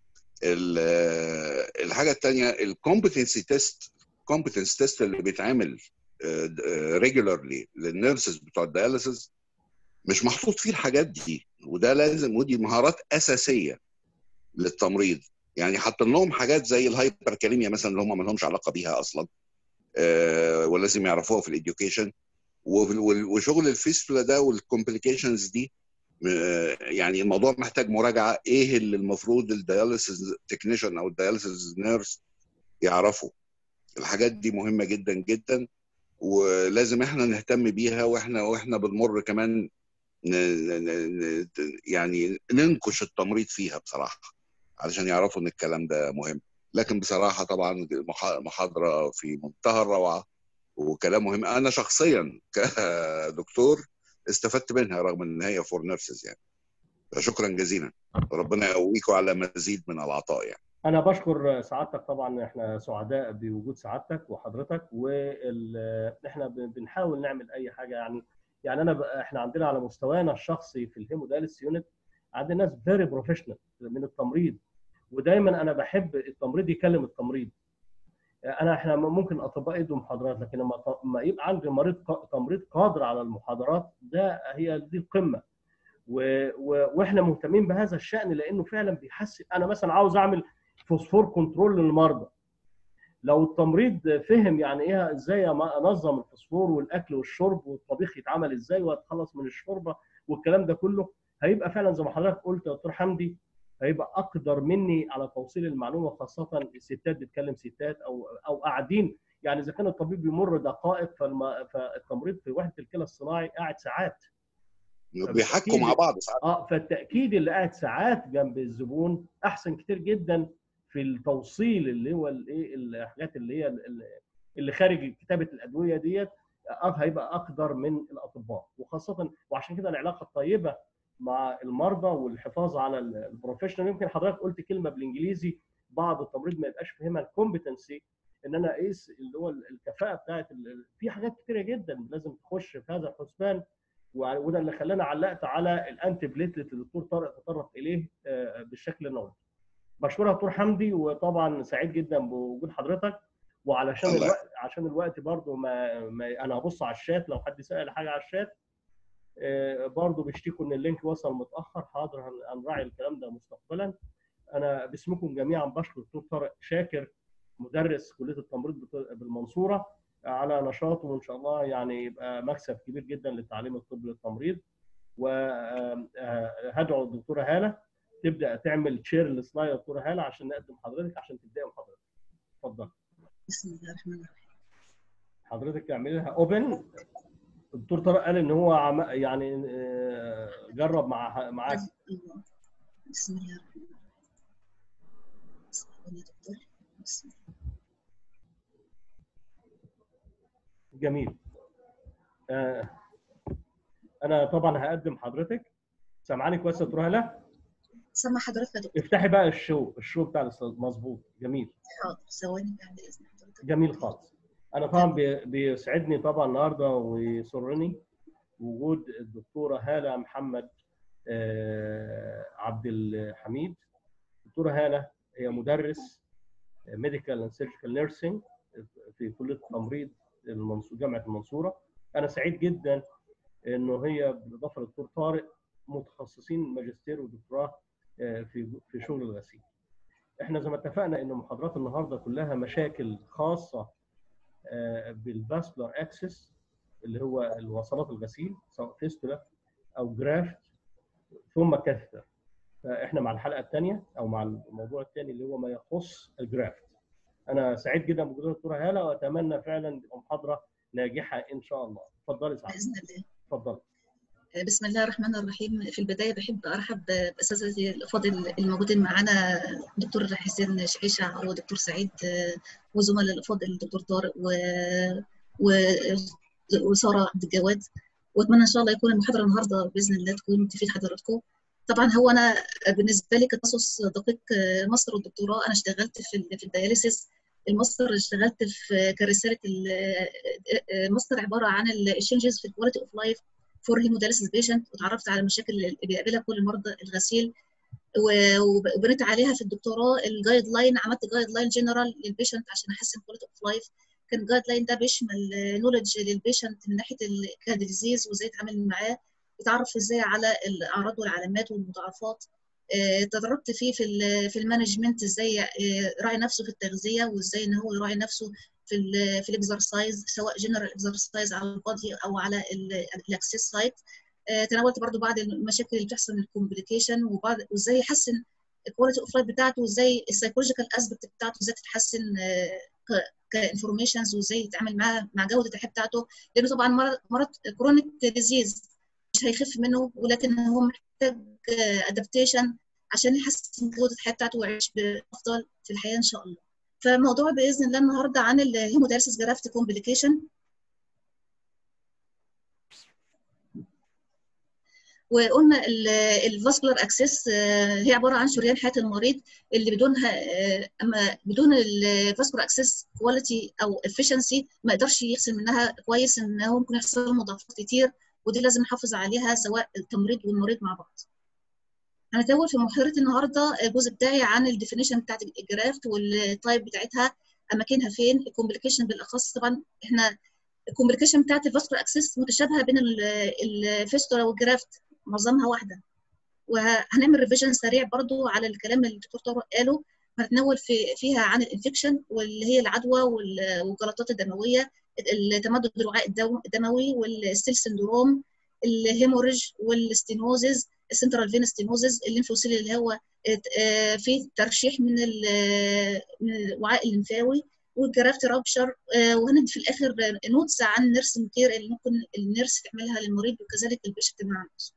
ال- الحاجه الثانيه الكومبتنسي تيست كومبتنس تيست اللي بيتعمل ريجولارلي للنيرسز بتوع الدياليسيس مش محطوط فيه الحاجات دي وده لازم ودي مهارات اساسيه للتمريض يعني حاطين لهم حاجات زي الهايبر كاليميا مثلا اللي هم ما لهمش علاقه بيها اصلا آه، ولازم يعرفوها في الاديوكيشن وشغل الفيستولا ده والكومبليكيشنز دي آه، يعني الموضوع محتاج مراجعه ايه اللي المفروض الدياليسيس تكنيشن او الدياليسيس نيرس يعرفوا الحاجات دي مهمه جدا جدا ولازم احنا نهتم بيها واحنا واحنا بنمر كمان ن... ن... ن... يعني ننكش التمريض فيها بصراحه علشان يعرفوا ان الكلام ده مهم لكن بصراحه طبعا مح- محاضره في منتهى الروعه وكلام مهم انا شخصيا كدكتور استفدت منها رغم ان هي فور نيرسز يعني فشكرا جزيلا ربنا يقويكم على مزيد من العطاء يعني انا بشكر سعادتك طبعا احنا سعداء بوجود سعادتك وحضرتك واحنا بنحاول نعمل اي حاجه يعني يعني انا ب... احنا عندنا على مستوانا الشخصي في الهيموداليس يونت عندنا ناس فيري بروفيشنال من التمريض ودايما انا بحب التمريض يكلم التمريض انا احنا ممكن اطباء يدوا محاضرات لكن لما لما يبقى عندي مريض ق- تمريض قادر على المحاضرات ده هي دي القمه و... و... واحنا مهتمين بهذا الشان لانه فعلا بيحسن انا مثلا عاوز اعمل فوسفور كنترول للمرضى لو التمريض فهم يعني ايه ازاي انظم الفوسفور والاكل والشرب والطبيخ يتعمل ازاي واتخلص من الشوربه والكلام ده كله هيبقى فعلا زي ما حضرتك قلت يا دكتور حمدي هيبقى اقدر مني على توصيل المعلومه خاصه الستات بتكلم ستات او او قاعدين يعني اذا كان الطبيب بيمر دقائق فالم... فالتمريض في وحده الكلى الصناعي قاعد ساعات بيحكوا مع بعض ساعات اه فالتاكيد اللي قاعد ساعات جنب الزبون احسن كتير جدا في التوصيل اللي هو الايه الحاجات اللي هي اللي خارج كتابه الادويه ديت هيبقى اقدر من الاطباء وخاصه وعشان كده العلاقه الطيبه مع المرضى والحفاظ على البروفيشنال يمكن حضرتك قلت كلمه بالانجليزي بعض التمريض ما يبقاش فاهمها الكومبتنسي ان انا اقيس اللي هو الكفاءه بتاعت في حاجات كتيره جدا لازم تخش في هذا الحسبان وده اللي خلاني علقت على الانتي بليتلت اللي الدكتور طارق تطرق اليه بالشكل النظري. بشكرك دكتور حمدي وطبعا سعيد جدا بوجود حضرتك وعلشان الله. الوقت عشان الوقت برضو ما, ما انا هبص على الشات لو حد سال حاجه على الشات برضو بيشتكوا ان اللينك وصل متاخر حاضر هن- هنراعي الكلام ده مستقبلا انا باسمكم جميعا بشكر الدكتور طارق شاكر مدرس كليه التمريض بت- بالمنصوره على نشاطه وان شاء الله يعني يبقى مكسب كبير جدا للتعليم الطبي للتمريض وهدعو الدكتوره هاله تبدا تعمل شير السلايد دكتوره هاله عشان نقدم حضرتك عشان تبداي محاضرتك اتفضل بسم الله الرحمن الرحيم حضرتك اعملي لها اوبن الدكتور طارق قال ان هو عم يعني آه، جرب مع معاك الله بسم الله الرحمن الرحيم بسم الله يا دكتور بسم الله جميل آه، انا طبعا هقدم حضرتك سامعاني كويس يا دكتور هاله سامع حضرتك يا دكتور افتحي بقى الشو الشو بتاع الاستاذ مظبوط جميل حاضر ثواني بعد اذن حضرتك جميل خالص انا طبعا بي- بيسعدني طبعا النهارده ويسرني وجود الدكتوره هاله محمد آه، عبد الحميد دكتوره هاله هي مدرس ميديكال اند سيرجيكال نيرسينج في كليه التمريض المنصور جامعه المنصوره انا سعيد جدا انه هي بالاضافه للدكتور طارق متخصصين ماجستير ودكتوراه في في شغل الغسيل. احنا زي ما اتفقنا ان محاضرات النهارده كلها مشاكل خاصه بالفاسكولار اكسس اللي هو الوصلات الغسيل سواء فيستولا او جرافت ثم كاثتر. فاحنا مع الحلقه الثانيه او مع الموضوع الثاني اللي هو ما يخص الجرافت. انا سعيد جدا بوجود الدكتوره هاله واتمنى فعلا تبقى محاضره ناجحه ان شاء الله. اتفضلي سعادة. باذن الله اتفضلي. بسم الله الرحمن الرحيم في البدايه بحب ارحب باساتذتي الافاضل الموجودين معانا دكتور حسين شعيشه ودكتور سعيد وزملاء الافاضل الدكتور طارق و... و... وساره عبد الجواد واتمنى ان شاء الله يكون المحاضره النهارده باذن الله تكون تفيد حضراتكم طبعا هو انا بالنسبه لي كتخصص دقيق ماستر والدكتوراه انا اشتغلت في في الدياليسيس الماستر اشتغلت في كرساله الماستر عباره عن الشينجز في الكواليتي اوف لايف فور هيموداليسيس بيشنت وتعرفت على المشاكل اللي بيقابلها كل المرضى الغسيل وبنيت عليها في الدكتوراه الجايد لاين عملت جايد لاين جنرال للبيشنت عشان احسن كواليتي اوف لايف كان الجايد لاين ده بيشمل نولج للبيشنت من ناحيه الديزيز وازاي يتعامل معاه يتعرف ازاي على الاعراض والعلامات والمضاعفات تدربت فيه في في المانجمنت ازاي يراعي نفسه في التغذيه وازاي ان هو يراعي نفسه في ال في الاكسرسايز سواء جنرال اكسرسايز على البادي او على الاكسس سايت تناولت برضو بعض المشاكل اللي بتحصل من الكومبليكيشن وبعض وازاي يحسن الكواليتي اوف لايف بتاعته وازاي السايكولوجيكال اسبكت بتاعته ازاي تتحسن كانفورميشنز وازاي يتعامل معاها مع جوده الحياه بتاعته لانه طبعا مرض مرض كرونيك ديزيز مش هيخف منه ولكن هو محتاج ادابتيشن عشان يحسن جوده الحياه بتاعته ويعيش بافضل في الحياه ان شاء الله. فالموضوع باذن الله النهارده عن الهيمودايلسيس جرافت كومبليكيشن وقلنا الفاسكولار اكسس هي عباره عن شريان حياه المريض اللي بدونها اما بدون الفاسكولار اكسس كواليتي او افشنسي ما يقدرش يغسل منها كويس ان هو ممكن يحصل مضاعفات كتير ودي لازم نحافظ عليها سواء التمريض والمريض مع بعض. هنتناول في محاضره النهارده الجزء بتاعي عن الديفينيشن بتاعت الجرافت والتايب بتاعتها اماكنها فين الكومبليكيشن بالاخص طبعا احنا الكومبليكيشن بتاعت الفاسكولار اكسس متشابهه بين الفيستولا والجرافت معظمها واحده وهنعمل ريفيجن سريع برضو على الكلام اللي الدكتور طارق قاله هنتناول في فيها عن الانفكشن واللي هي العدوى والجلطات الدمويه التمدد الوعاء الدموي والستيل سندروم الهيموريج والستينوزز السنترال فين ستينوزز الليمفوسيل اللي هو في ترشيح من من الوعاء الليمفاوي والجرافت رابشر وهندي في الاخر نوتس عن النيرس كير اللي ممكن النيرس تعملها للمريض وكذلك البيشنت مع نفسه.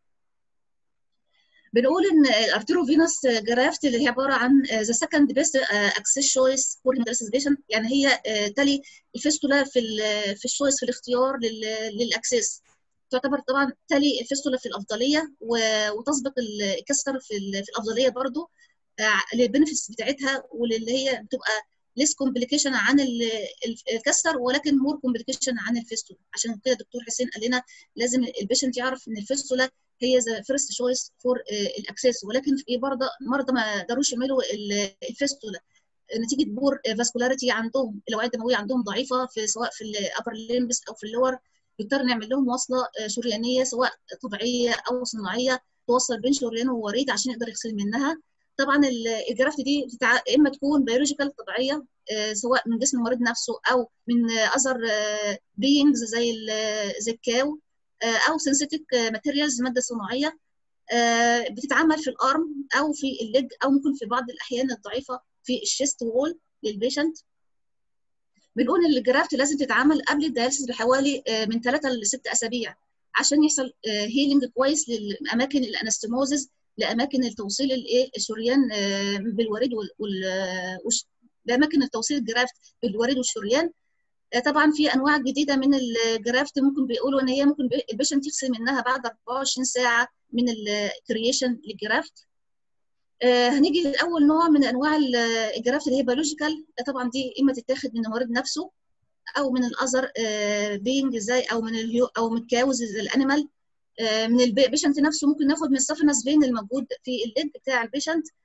بنقول ان الارتيروفينوس جرافت اللي هي عباره عن ذا سكند بيست اكسس شويس فور هيموداليسيس بيشنت يعني هي تلي الفيستولا في في الشويس في الاختيار للاكسس تعتبر طبعا تلي الفيستولا في الافضليه وتسبق الكسر في في الافضليه برضو للبنفيتس بتاعتها واللي هي بتبقى ليس كومبليكيشن عن الكسر ولكن مور كومبليكيشن عن الفيستولا عشان كده دكتور حسين قال لنا لازم البيشنت يعرف ان الفيستولا هي ذا فيرست شويس فور الاكسس ولكن في مرضى مرضى ما قدروش يعملوا الفيستولا نتيجه بور فاسكولاريتي عندهم الاوعيه الدمويه عندهم ضعيفه في سواء في الابر ليمبس او في اللور بنضطر نعمل لهم وصله شريانيه سواء طبيعيه او صناعيه توصل بين شريان ووريد عشان يقدر يغسل منها طبعا الجرافت دي بتتع... اما تكون بيولوجيكال طبيعيه سواء من جسم المريض نفسه او من اذر بينجز زي زي الكاو او سينثيتيك ماتيريالز ماده صناعيه بتتعمل في الارم او في الليج او ممكن في بعض الاحيان الضعيفه في الشيست وول للبيشنت بنقول ان الجرافت لازم تتعمل قبل الدياليسيس بحوالي من 3 ل 6 اسابيع عشان يحصل هيلينج كويس للاماكن الانستموزز لاماكن التوصيل الايه الشريان بالوريد وال لاماكن التوصيل الجرافت بالوريد والشريان طبعا في انواع جديده من الجرافت ممكن بيقولوا ان هي ممكن البيشنت يغسل منها بعد 24 ساعه من الكرييشن للجرافت هنيجي لاول نوع من انواع الجرافت اللي هي بيولوجيكال طبعا دي اما تتاخد من المريض نفسه او من الاذر بينج زي او من الهيو او من الكاوز الانيمال من البيشنت نفسه ممكن ناخد من السفنس فين الموجود في الليج بتاع البيشنت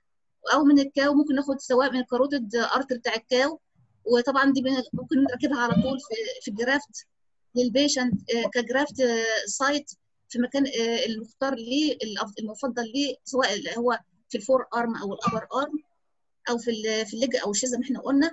او من الكاو ممكن ناخد سواء من الكاروتيد ارتر بتاع الكاو وطبعا دي ممكن نركبها على طول في في الجرافت للبيشنت كجرافت سايت في مكان المختار ليه المفضل ليه سواء هو في الفور ارم او الابر ارم او في في الليج او الشيز زي ما احنا قلنا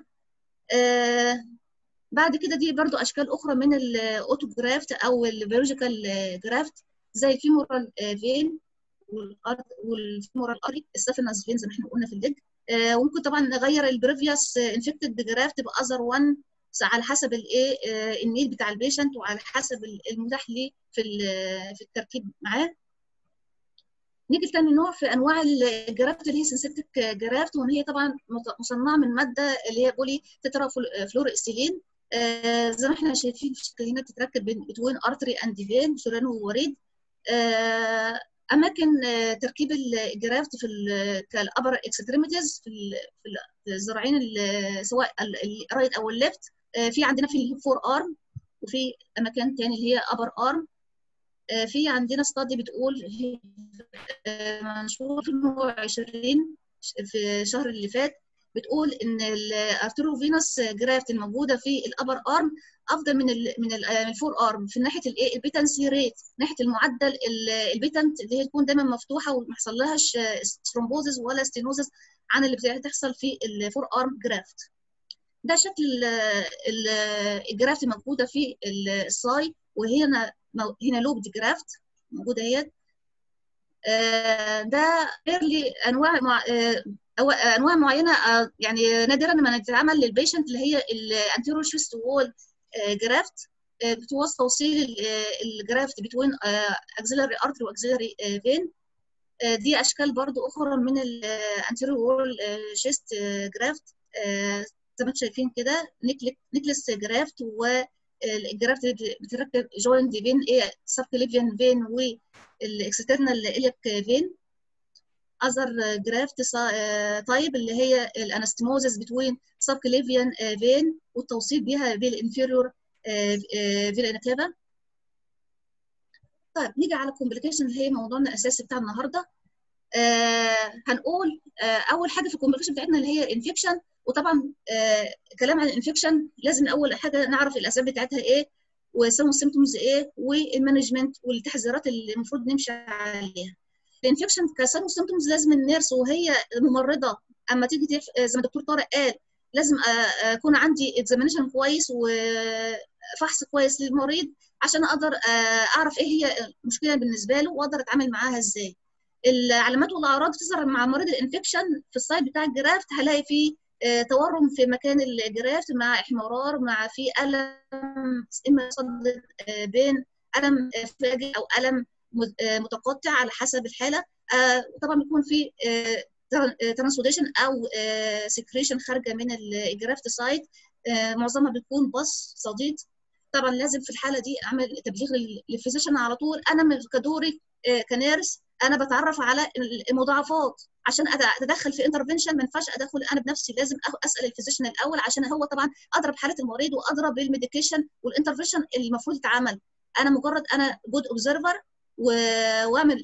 بعد كده دي برضو اشكال اخرى من الاوتو جرافت او البيولوجيكال جرافت زي الفيمورال فين والفيمورال اري السافينس فين زي ما احنا قلنا في الليج وممكن طبعا نغير البريفيوس انفكتد جرافت باذر وان على حسب الايه النيد بتاع البيشنت وعلى حسب المتاح ليه في في التركيب معاه نيجي لتاني نوع في انواع الجرافت اللي هي سنسيتك جرافت وهي طبعا مصنعه من ماده اللي هي بولي تترا فلور استيلين آه زي ما احنا شايفين في الشكل هنا بتتركب بين ارتري اند فين شريان ووريد آه اماكن آه تركيب الجرافت في كالابر اكستريميتيز في في الذراعين سواء الرايت او الليفت في عندنا في الفور ارم وفي اماكن تاني اللي هي ابر ارم في عندنا ستادي بتقول منشور في 2020 في الشهر اللي فات بتقول ان الارتروفينوس جرافت الموجوده في الابر ارم افضل من ال من الفور ارم في ناحيه الايه البيتنسي ريت ناحيه المعدل البيتنت اللي هي تكون دايما مفتوحه وما يحصلهاش ثرومبوزس ولا ستينوزس عن اللي بتحصل في الفور ارم جرافت ده شكل الجرافت الموجوده في الساي وهي هنا لوب جرافت موجوده اهي ده غير لي انواع مع أو انواع معينه يعني نادرا ما نتعمل للبيشنت اللي هي الانتيرو شيست وول جرافت بتوصل توصيل الجرافت بتوين اكسلري ارتري واكسلري فين دي اشكال برضو اخرى من الانتيرو وول شيست جرافت زي ما انتم شايفين كده نيكلس جرافت والجرافت اللي بتركب جوينت بين ايه سبكليفيان فين والاكسترنال اليك فين اذر جرافت تايب اللي هي الانستموزس بتوين سبكليفيان فين والتوصيل بيها بالانفيريور فيلا كافا طيب نيجي على الكومبليكيشن اللي هي موضوعنا الاساسي بتاع النهارده آه هنقول آه اول حاجه في الكومبليكيشن بتاعتنا اللي هي انفكشن وطبعا آه كلام عن الانفكشن لازم اول حاجه نعرف الاسباب بتاعتها ايه وسم السيمتومز ايه والمانجمنت والتحذيرات اللي المفروض نمشي عليها الانفكشن كسم سيمتومز لازم النيرس وهي ممرضه اما تيجي تف... زي ما الدكتور طارق قال لازم اكون عندي اكزامينشن كويس وفحص كويس للمريض عشان اقدر اعرف ايه هي المشكله بالنسبه له واقدر اتعامل معاها ازاي العلامات والاعراض بتظهر مع مريض الانفكشن في السايت بتاع الجرافت هلاقي فيه تورم في مكان الجرافت مع احمرار مع في الم اما صد بين الم فاجئ او الم متقطع على حسب الحاله طبعا بيكون في ترانسوديشن او سكريشن خارجه من الجرافت سايت معظمها بيكون بص صديد طبعا لازم في الحاله دي اعمل تبليغ للفيزيشن على طول انا كدوري كنيرس انا بتعرف على المضاعفات عشان اتدخل في انترفنشن ما ينفعش ادخل انا بنفسي لازم اسال الفيزيشن الاول عشان هو طبعا اضرب حاله المريض واضرب بالميديكيشن والانترفنشن اللي المفروض يتعمل انا مجرد انا جود اوبزرفر واعمل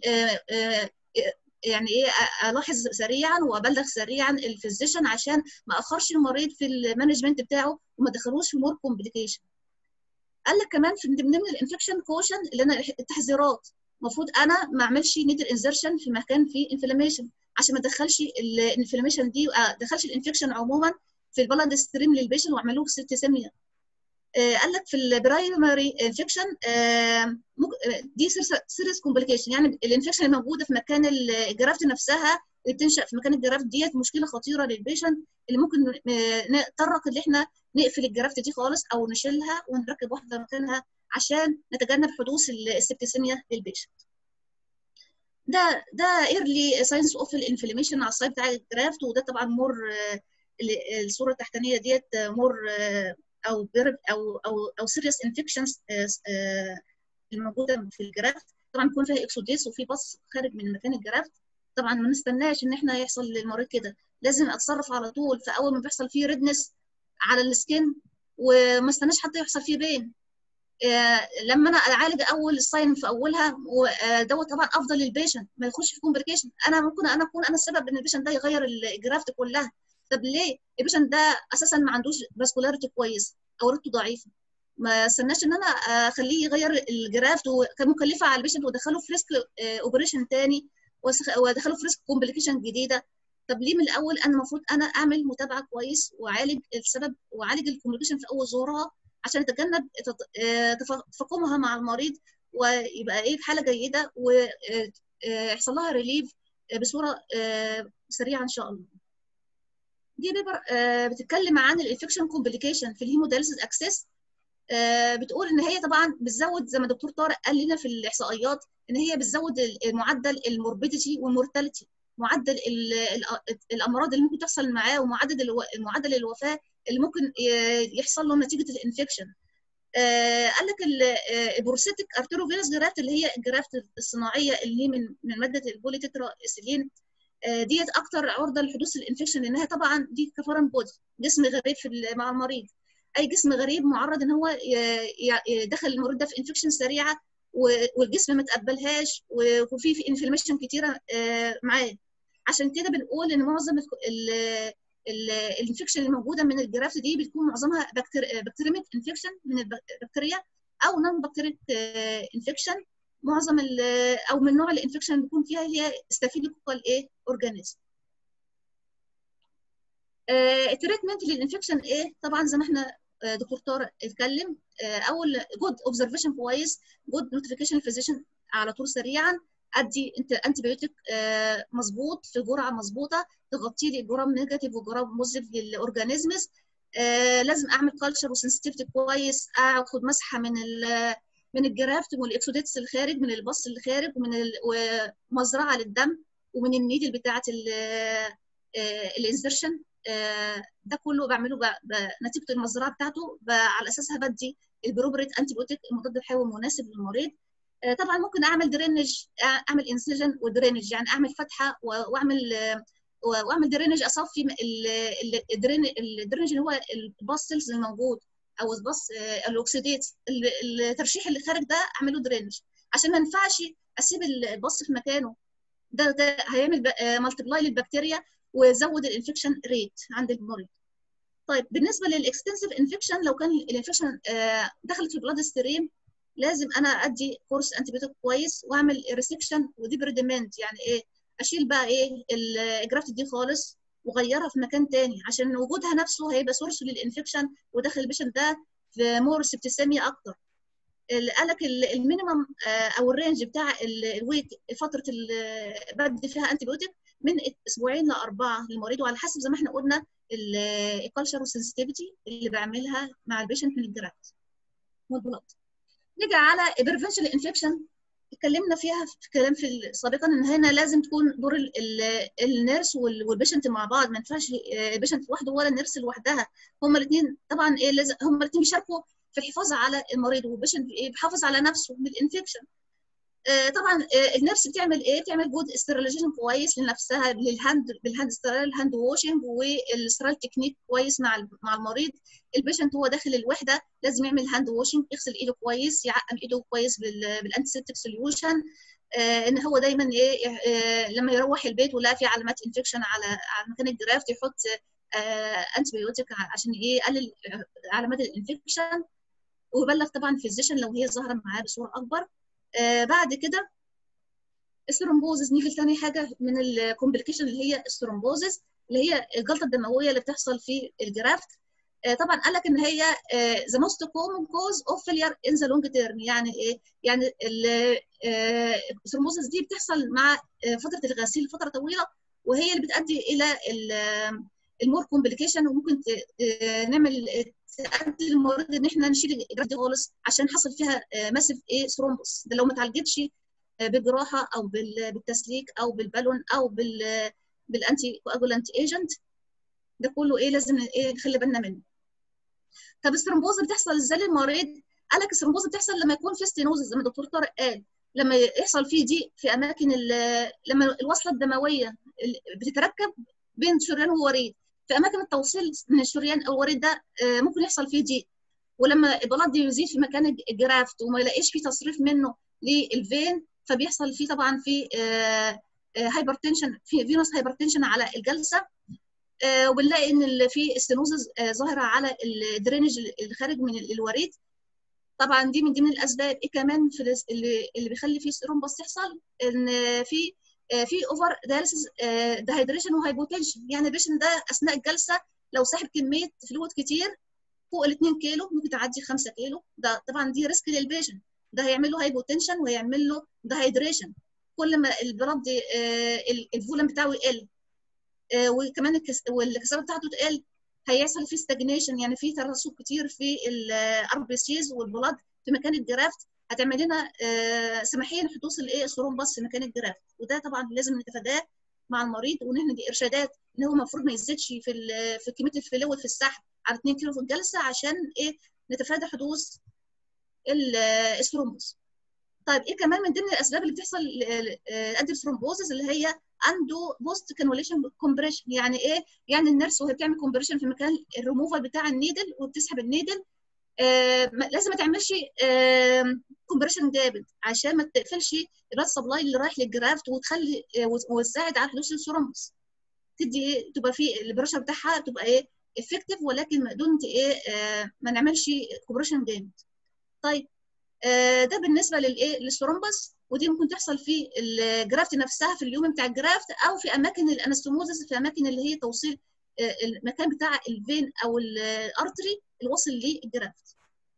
يعني ايه الاحظ سريعا وابلغ سريعا الفيزيشن عشان ما اخرش المريض في المانجمنت بتاعه وما ادخلوش في مور كومبليكيشن قال لك كمان في ضمن الانفكشن كوشن اللي انا التحذيرات المفروض انا ما اعملش نيدل انزرشن في مكان فيه انفلاميشن عشان ما ادخلش الانفلاميشن دي ادخلش الانفكشن عموما في البلد ستريم للبيشن واعملوه سيبتيسيميا آه قال لك في البرايمري انفكشن آه دي سيريس كومبليكيشن يعني الانفكشن الموجوده في مكان الجرافت نفسها اللي بتنشا في مكان الجرافت ديت مشكله خطيره للبيشنت اللي ممكن نتطرق ان احنا نقفل الجرافت دي خالص او نشيلها ونركب واحده مكانها عشان نتجنب حدوث السبتيسيميا للبيشنت ده ده ايرلي ساينس اوف الانفلاميشن على السايد بتاع الجرافت وده طبعا مور الصوره التحتانيه ديت مور او او او او سيريس انفكشنز الموجوده في الجرافت طبعا بيكون فيها اكسوديس وفي بص خارج من مكان الجرافت طبعا ما نستناش ان احنا يحصل للمريض كده لازم اتصرف على طول فاول ما بيحصل فيه ريدنس على السكين وما استناش حتى يحصل فيه بين لما انا اعالج اول الساين في اولها ودوت طبعا افضل للبيشنت ما يخش في كومبليكيشن انا ممكن انا اكون انا السبب ان البيشنت ده يغير الجرافت كلها طب ليه البيشنت ده اساسا ما عندوش فاسكولاريتي كويس او ريته ضعيفه ما استناش ان انا اخليه يغير الجرافت وكان مكلفه على البيشنت وادخله في ريسك اوبريشن تاني وادخله في ريسك كومبليكيشن جديده طب ليه من الاول انا المفروض انا اعمل متابعه كويس واعالج السبب واعالج الكومبليكيشن في اول ظهورها عشان اتجنب تفاقمها مع المريض ويبقى ايه في حاله جيده ويحصل لها ريليف بصوره سريعه ان شاء الله. دي بيبر بتتكلم عن الانفكشن كومبليكيشن في الهيمودايليسيس اكسس بتقول ان هي طبعا بتزود زي ما الدكتور طارق قال لنا في الاحصائيات ان هي بتزود معدل الموربيديتي والمورتاليتي معدل الامراض اللي ممكن تحصل معاه ومعدل معدل الوفاه اللي ممكن يحصل له نتيجه الانفكشن قال لك البروسيتك ارتيروفيروس جرافت اللي هي الجرافت الصناعيه اللي هي من من ماده البولي تترا اسيلين ديت اكتر عرضه لحدوث الانفكشن لانها طبعا دي كفرن بودي جسم غريب في مع المريض اي جسم غريب معرض ان هو يدخل المريض ده في انفكشن سريعه والجسم ما تقبلهاش وفي في انفلاميشن كتيره معاه عشان كده بنقول ان معظم الانفكشن الموجوده من الجرافت دي بتكون معظمها بكتيريميك انفكشن من البكتيريا او نون بكتيريك انفكشن معظم او من نوع الانفكشن اللي بيكون فيها هي ستافيلوكوكال ايه اورجانيزم التريتمنت للانفكشن ايه طبعا زي ما احنا دكتور طارق اتكلم اول جود اوبزرفيشن كويس جود نوتيفيكيشن فيزيشن على طول سريعا ادي انت انتي بايوتيك مظبوط في جرعه مظبوطه تغطي لي جرام نيجاتيف وجرام بوزيتيف للاورجانيزمز آه لازم اعمل كلتشر وسنسيتيفيتي كويس اخد مسحه من من الجرافت والاكسوديتس الخارج من البص اللي خارج ومن ومزرعه للدم ومن النيدل بتاعه الانسرشن آه ده كله بعمله نتيجه المزرعه بتاعته على اساسها بدي البروبريت انتي بيوتيك المضاد الحيوي المناسب للمريض آه طبعا ممكن اعمل درينج اعمل انسجن ودرينج يعني اعمل فتحه واعمل واعمل درينج اصفي الدرينج اللي هو الباص سيلز الموجود او الباص الاكسيديت الترشيح اللي خارج ده اعمله درينج عشان ما ينفعش اسيب الباص في مكانه ده ده هيعمل مالتبلاي للبكتيريا ويزود الانفكشن ريت عند المريض طيب بالنسبه للاكستنسيف انفكشن لو كان الانفكشن دخلت في البلاد ستريم لازم انا ادي كورس انتيبيوتيك كويس واعمل ريسكشن وديبردمنت يعني ايه اشيل بقى ايه الجرافت دي خالص وغيرها في مكان تاني عشان وجودها نفسه هيبقى سورس للانفكشن وداخل البيشنت ده في مور سبتسيميا اكتر قال لك المينيمم او الرينج بتاع الويك فتره اللي بدي فيها انتي بيوتيك من اسبوعين لاربعه للمريض وعلى حسب زي ما احنا قلنا الكالتشر والسنسيتيفيتي اللي بعملها مع البيشنت من الجرافت والبلاد نيجي على بريفنشن انفكشن اتكلمنا فيها في كلام في سابقا ان هنا لازم تكون دور ال ال النيرس والبيشنت مع بعض ما ينفعش البيشنت لوحده ولا النيرس لوحدها هما الاثنين طبعا ايه لازم هما الاثنين بيشاركوا في الحفاظ على المريض والبيشنت بيحافظ على نفسه من الانفكشن آه طبعا آه النيرس بتعمل ايه؟ بتعمل جود استراليزيشن كويس لنفسها للهاند بالهاند سترال هاند واشنج والسترال تكنيك كويس مع مع المريض البيشنت هو داخل الوحده لازم يعمل هاند واشنج يغسل ايده كويس يعقم ايده كويس بالانتيسيبتيك سوليوشن آه ان هو دايما ايه آه لما يروح البيت ولا في علامات انفكشن على على مكان الجرافت يحط آه انتي بيوتيك عشان ايه يقلل علامات الانفكشن ويبلغ طبعا الفيزيشن لو هي ظاهره معاه بصوره اكبر آه بعد كده الثرومبوزز نيجي لثاني حاجه من الكومبليكيشن اللي هي الثرومبوزز اللي هي الجلطه الدمويه اللي بتحصل في الجرافت آه طبعا قال لك ان هي ذا موست كومن كوز اوف فيلير ان ذا لونج تيرم يعني ايه يعني الثرومبوزز دي بتحصل مع فتره الغسيل فتره طويله وهي اللي بتؤدي الى المور كومبليكيشن وممكن نعمل تؤدي المريض ان احنا نشيل الجرافت دي خالص عشان حصل فيها ماسيف ايه ثرومبوس ده لو ما اتعالجتش بجراحه او بالتسليك او بالبالون او بال بالانتي كواجولانت ايجنت ده كله ايه لازم ايه نخلي بالنا منه طب الثرومبوز بتحصل ازاي للمريض قال لك الثرومبوز بتحصل لما يكون في ستينوز زي ما الدكتور طارق قال لما يحصل فيه دي في اماكن لما الوصله الدمويه بتتركب بين شريان ووريد في اماكن التوصيل من الشريان او الوريد ده ممكن يحصل فيه دي ولما البلاد يزيد في مكان الجرافت وما يلاقيش فيه تصريف منه للفين فبيحصل فيه طبعا في هايبرتنشن في فينوس هايبرتنشن على الجلسه وبنلاقي ان في استنوزز ظاهره على الدرينج اللي خارج من الوريد طبعا دي من ضمن الاسباب ايه كمان في اللي, اللي بيخلي فيه ثرومبس تحصل ان في في اوفر دايلسيس دهيدريشن وهايبوتنشن يعني البيشنت ده اثناء الجلسه لو ساحب كميه فلويد كتير فوق ال 2 كيلو ممكن تعدي 5 كيلو ده طبعا دي ريسك للبيشنت ده هيعمل له هايبوتنشن وهيعمل له دهيدريشن كل ما البلد الفولم بتاعه يقل وكمان والكثافه بتاعته تقل هيحصل فيه ستاجنيشن يعني في ترسب كتير في الار بي سيز والبلاد في مكان الجرافت هتعمل لنا سماحيه لحدوث الايه الثرومبس في مكان الجرافت وده طبعا لازم نتفاداه مع المريض ونهدي ارشادات ان هو المفروض ما يزيدش في في كميه الفلويد في السحب على 2 كيلو في الجلسه عشان ايه نتفادى حدوث الثرومبس طيب ايه كمان من ضمن الاسباب اللي بتحصل ادي الثرومبوزز اللي هي عنده بوست كانوليشن كومبريشن يعني ايه يعني النيرس وهي بتعمل كومبريشن في مكان الريموفال بتاع النيدل وبتسحب النيدل آه لازم ما تعملش آه كومبريشن جامد عشان ما تقفلش البلاد سبلاي اللي رايح للجرافت وتخلي آه وتساعد على حدوث الثرومبس تدي ايه تبقى في البريشر بتاعها تبقى ايه افكتيف ولكن دون ايه آه ما نعملش كومبريشن جامد طيب آه ده بالنسبه للايه للثرومبس ودي ممكن تحصل في الجرافت نفسها في اليوم بتاع الجرافت او في اماكن الانستوموزس في اماكن اللي هي توصيل المكان بتاع الفين او الارتري الواصل للجرافت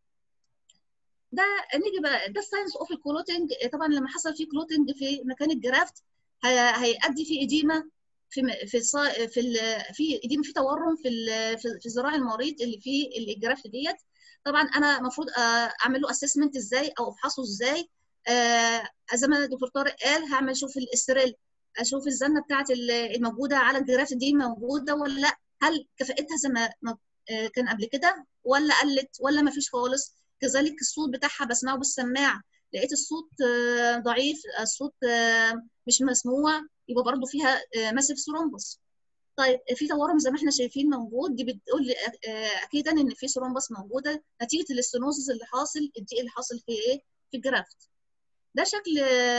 ده نيجي بقى ده الساينس اوف الكلوتنج طبعا لما حصل فيه كلوتنج في مكان الجرافت هيؤدي في اديمه في في في في اديمه في تورم في في ذراع المريض اللي فيه الجرافت ديت طبعا انا المفروض اعمل له اسسمنت ازاي او افحصه ازاي آه زي ما الدكتور طارق قال هعمل اشوف الاستريل اشوف الزنه بتاعت الموجوده على الجرافت دي موجوده ولا لا هل كفاءتها زي ما آه كان قبل كده ولا قلت ولا ما فيش خالص كذلك الصوت بتاعها بسمعه بالسماعه لقيت الصوت آه ضعيف الصوت مش مسموع يبقى برضو فيها ماسيف ثرومبس طيب في تورم زي ما احنا شايفين موجود دي بتقول لي اكيدا ان في ثرومبس موجوده نتيجه الاستنوزس اللي حاصل الضيق اللي حاصل في ايه في الجرافت ده شكل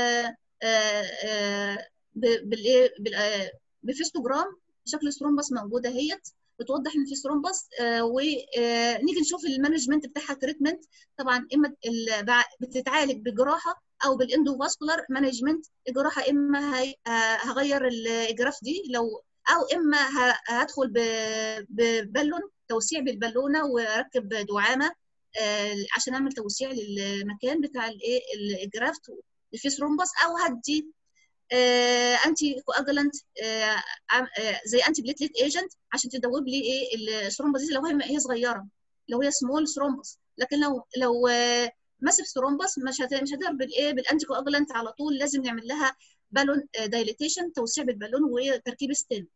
بالايه بفيستوجرام شكل ثرومبس موجوده اهيت بتوضح ان في ثرومبس ونيجي نشوف المانجمنت بتاعها تريتمنت طبعا اما بتتعالج بجراحه او بالاندوفاسكولار مانجمنت الجراحه اما هغير الجراف دي لو او اما هدخل ببالون توسيع بالبالونه واركب دعامه عشان اعمل توسيع للمكان بتاع الايه الجرافت في ثرومبس او هدي انتي كواجلانت زي انتي بليتليت ايجنت عشان تدوب لي ايه الثرومبس دي لو هي هي صغيره لو هي سمول ثرومبس لكن لو لو ماسف ثرومبس مش مش هتقدر بالايه بالانتي كواجلانت على طول لازم نعمل لها بالون دايليتيشن توسيع بالبالون وتركيب ستنت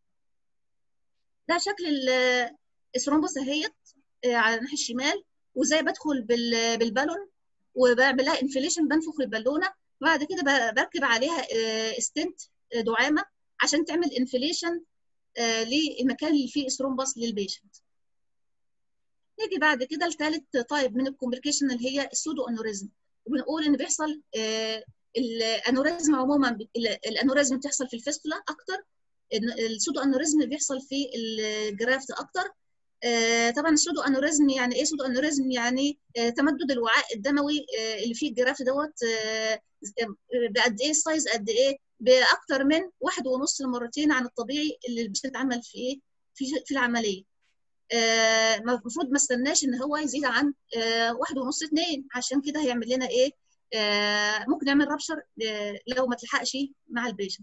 ده شكل الثرومبس اهيت على الناحيه الشمال وازاي بدخل بالبالون وبعمل لها انفليشن بنفخ البالونه بعد كده بركب عليها ستنت دعامه عشان تعمل انفليشن للمكان اللي فيه ثرومبس للبيشنت نيجي بعد كده لثالث تايب من الكومبليكيشن اللي هي السودو انوريزم وبنقول ان بيحصل الانوريزم عموما الانوريزم بتحصل في الفيستولا اكتر السودو انوريزم بيحصل في الجرافت اكتر آه طبعا السودو انوريزم يعني ايه سودو انوريزم يعني آه تمدد الوعاء الدموي آه اللي فيه الجراف دوت بقد ايه السايز قد ايه باكتر من واحد ونص لمرتين عن الطبيعي اللي البيشنت عمل في ايه في في العمليه المفروض ما استناش ان هو يزيد عن واحد ونص اتنين عشان كده هيعمل لنا ايه ممكن يعمل رابشر لو ما تلحقش مع البيشنت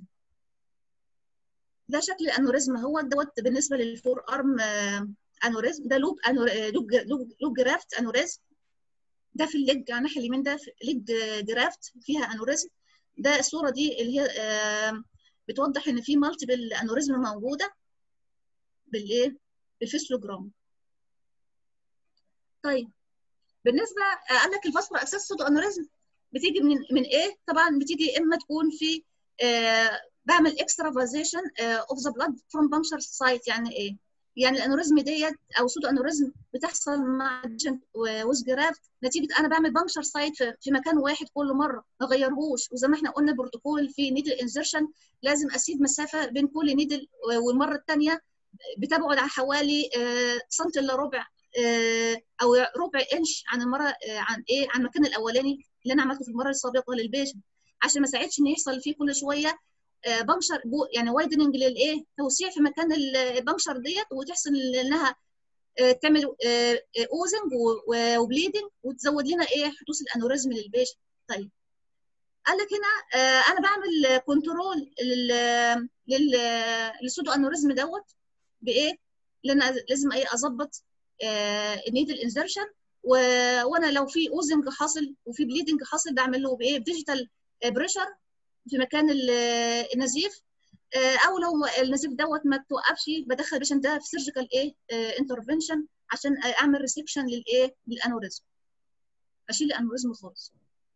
ده شكل الانوريزم هو دوت بالنسبه للفور ارم انوريزم ده لوب أنور... لوب لوب, لوب جرافت انوريزم ده في الليج على الناحيه اليمين ده ليج جرافت فيها انوريزم ده الصوره دي اللي هي بتوضح ان في مالتيبل انوريزم موجوده بالايه بالفيسلوجرام طيب بالنسبه قال لك الفاسكولار اكسس سودو انوريزم بتيجي من من ايه طبعا بتيجي اما تكون في آه بعمل اكسترافازيشن اوف ذا بلاد فروم بانكشر سايت يعني ايه يعني الانوريزم ديت او سودو انوريزم بتحصل مع ويز جرافت نتيجه انا بعمل بنكشر سايت في, في مكان واحد كل مره ما غيرهوش وزي ما احنا قلنا البروتوكول في نيدل انزرشن لازم اسيب مسافه بين كل نيدل والمره الثانيه بتبعد على حوالي سنتي الا ربع او ربع انش عن المره عن ايه عن المكان الاولاني اللي انا عملته في المره السابقه للبيشنت عشان ما ساعدش ان يحصل فيه كل شويه بنشر يعني وايدننج للايه توسيع في مكان البنشر ديت وتحصل انها تعمل اوزنج وبليدنج وتزود لنا ايه حدوث الانوريزم للبيشنت طيب قال لك هنا انا بعمل كنترول للسودو انوريزم دوت بايه لان لازم ايه اظبط النيدل انزرشن وانا لو في اوزنج حاصل وفي بليدنج حاصل بعمل له بايه بديجيتال بريشر في مكان النزيف او لو النزيف دوت ما توقفش بدخل البيشنت ده في سيرجيكال ايه انترفنشن عشان اعمل ريسكشن للايه للانوريزم اشيل الانوريزم خالص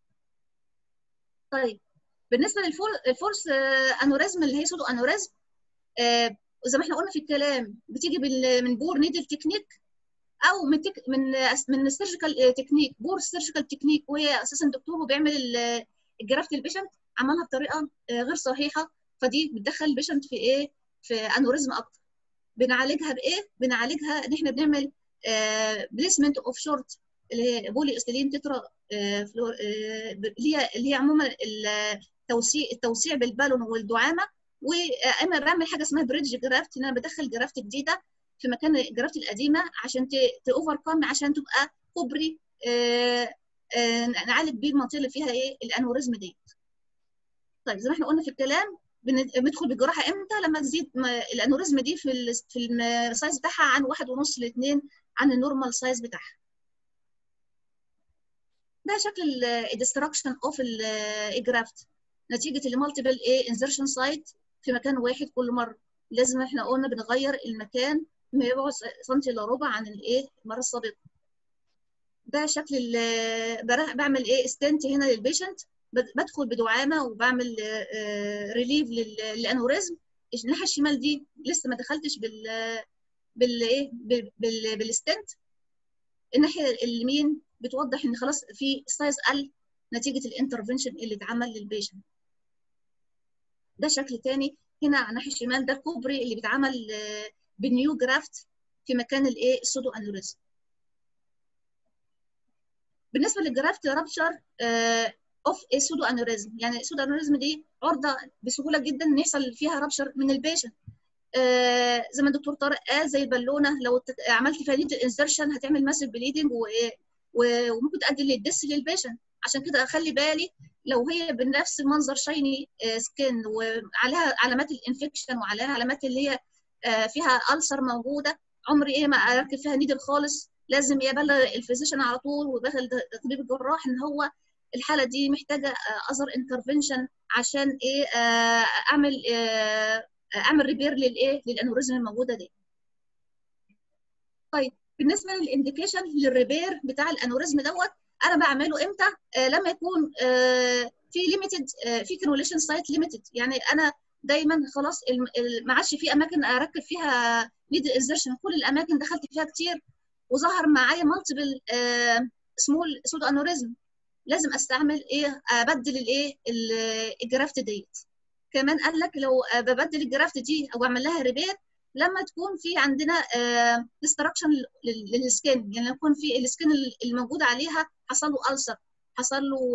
طيب بالنسبه للفورس انوريزم اللي هي سودو انوريزم زي ما احنا قلنا في الكلام بتيجي من بور نيدل تكنيك او من تك من من السيرجيكال تكنيك بور سيرجيكال تكنيك وهي اساسا دكتور وبيعمل الجرافت البيشنت عملها بطريقه غير صحيحه فدي بتدخل البيشنت في ايه في انوريزم اكتر بنعالجها بايه بنعالجها ان احنا بنعمل بليسمنت اوف شورت اللي هي بولي استلين تترا فلور اللي هي اللي هي عموما التوسيع التوسيع بالبالون والدعامه واما بعمل حاجه اسمها بريدج جرافت ان انا بدخل جرافت جديده في مكان الجرافت القديمه عشان تاوفر كم عشان تبقى كوبري نعالج بيه المنطقه اللي فيها ايه الانوريزم ديت طيب زي ما احنا قلنا في الكلام بندخل بالجراحه امتى لما تزيد الانوريزم دي في ال في السايز بتاعها عن واحد ونص لاثنين عن النورمال سايز بتاعها ده شكل الديستراكشن اوف الجرافت نتيجه المالتيبل ايه انزرشن سايت في مكان واحد كل مره لازم احنا قلنا بنغير المكان ما يبعد سنتي الا ربع عن الايه المره السابقه ده شكل بعمل ايه استنت هنا للبيشنت بدخل بدعامه وبعمل ريليف للانوريزم الناحيه الشمال دي لسه ما دخلتش بال بالايه بال بالستنت الناحيه اليمين بتوضح ان خلاص في سايز قل نتيجه الانترفنشن اللي اتعمل للبيشنت ده شكل تاني هنا على الناحيه الشمال ده كوبري اللي بيتعمل بنيو جرافت في مكان الايه السودو انوريزم بالنسبه للجرافت رابشر اوف سودو انوريزم يعني السودو انوريزم دي عرضه بسهوله جدا ان يحصل فيها رابشر من البيشنت آه زي ما الدكتور طارق قال زي البالونه لو عملت فيها نيدل انسرشن هتعمل ماسيف بليدنج وممكن تؤدي للدس للبيشنت عشان كده اخلي بالي لو هي بنفس المنظر شايني سكين وعليها علامات الانفكشن وعليها علامات اللي هي فيها ألسر موجوده عمري ايه ما اركب فيها نيدل خالص لازم يبلغ الفيزيشن على طول ويبلغ الطبيب الجراح ان هو الحاله دي محتاجه اذر انترفنشن عشان ايه اعمل اعمل ريبير للايه للانوريزم الموجوده دي طيب بالنسبه للانديكيشن للريبير بتاع الانوريزم دوت انا بعمله امتى آه لما يكون آه في ليميتد آه في كانوليشن سايت ليميتد يعني انا دايما خلاص ما عادش في اماكن اركب فيها نيدل انزرشن كل الاماكن دخلت فيها كتير وظهر معايا مالتيبل سمول سودو انوريزم لازم استعمل ايه ابدل الايه الجرافت ديت كمان قال لك لو ببدل الجرافت دي او اعمل لها ريبير لما تكون في عندنا ديستراكشن للسكين يعني يكون في السكين الموجود عليها حصل له ألسر حصل له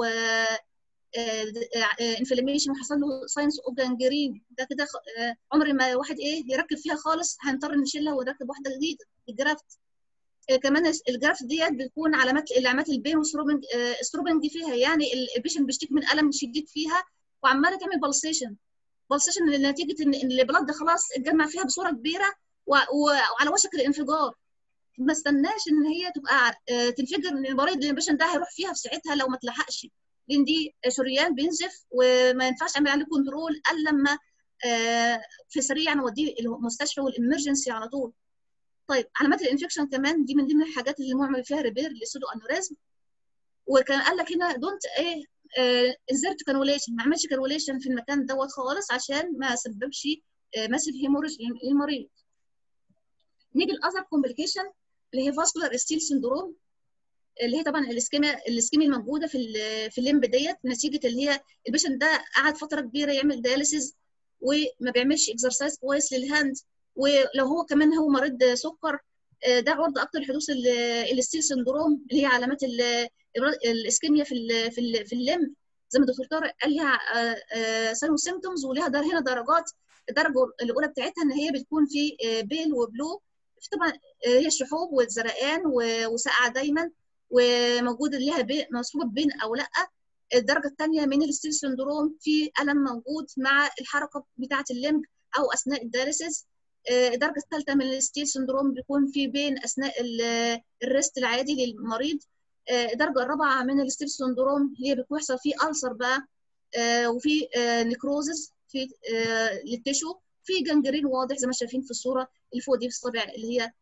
انفلاميشن وحصل له ساينس اوف جانجرين ده كده عمر ما واحد ايه يركب فيها خالص هنضطر نشيلها ونركب واحده جديده الجرافت كمان الجرافت ديت بتكون علامات علامات البين والستروبنج ستروبنج فيها يعني البيشنت بيشتكي من الم شديد فيها وعماله تعمل بالسيشن بالسيشن نتيجه ان البلد خلاص اتجمع فيها بصوره كبيره وعلى وشك الانفجار ما استناش ان هي تبقى تنفجر ان المريض البيشنت ده هيروح فيها في ساعتها لو ما تلحقش لان دي شريان بينزف وما ينفعش اعمل عليه كنترول الا لما في سريع نوديه المستشفى والامرجنسي على طول طيب علامات الانفكشن كمان دي من ضمن الحاجات اللي معمل فيها ريبير للسودو انوريزم وكان قال لك هنا دونت ايه انزرت كانوليشن ما اعملش كانوليشن في المكان دوت خالص عشان ما اسببش ماسيف هيموريج للمريض نيجي الاذر كومبليكيشن اللي هي فاسكولار ستيل سندروم اللي هي طبعا الاسكيميا الاسكيميا الموجوده في في الليمب ديت نتيجه اللي هي البيشنت ده قعد فتره كبيره يعمل دياليسيز وما بيعملش اكسرسايز كويس للهاند ولو هو كمان هو مريض سكر ده عرضه اكتر لحدوث الستيل سندروم اللي هي علامات الاسكيميا في ال في ال في الليمب زي ما الدكتور طارق قال ليها سالو سيمتومز وليها در هنا درجات الدرجه الاولى بتاعتها ان هي بتكون في بيل وبلو طبعا هي الشحوب والزرقان وساقعه دايما وموجود ليها بي مصحوبه بين او لا الدرجه الثانيه من الستيل سندروم في الم موجود مع الحركه بتاعه الليمب او اثناء الدياليسيس الدرجه الثالثه من الستيل سندروم بيكون في بين اثناء الريست العادي للمريض الدرجه الرابعه من الستيل سندروم هي بيكون يحصل فيه ألسر بقى وفي نيكروزس في للتشو في جنجرين واضح زي ما شايفين في الصوره اللي فوق دي في الصابع اللي هي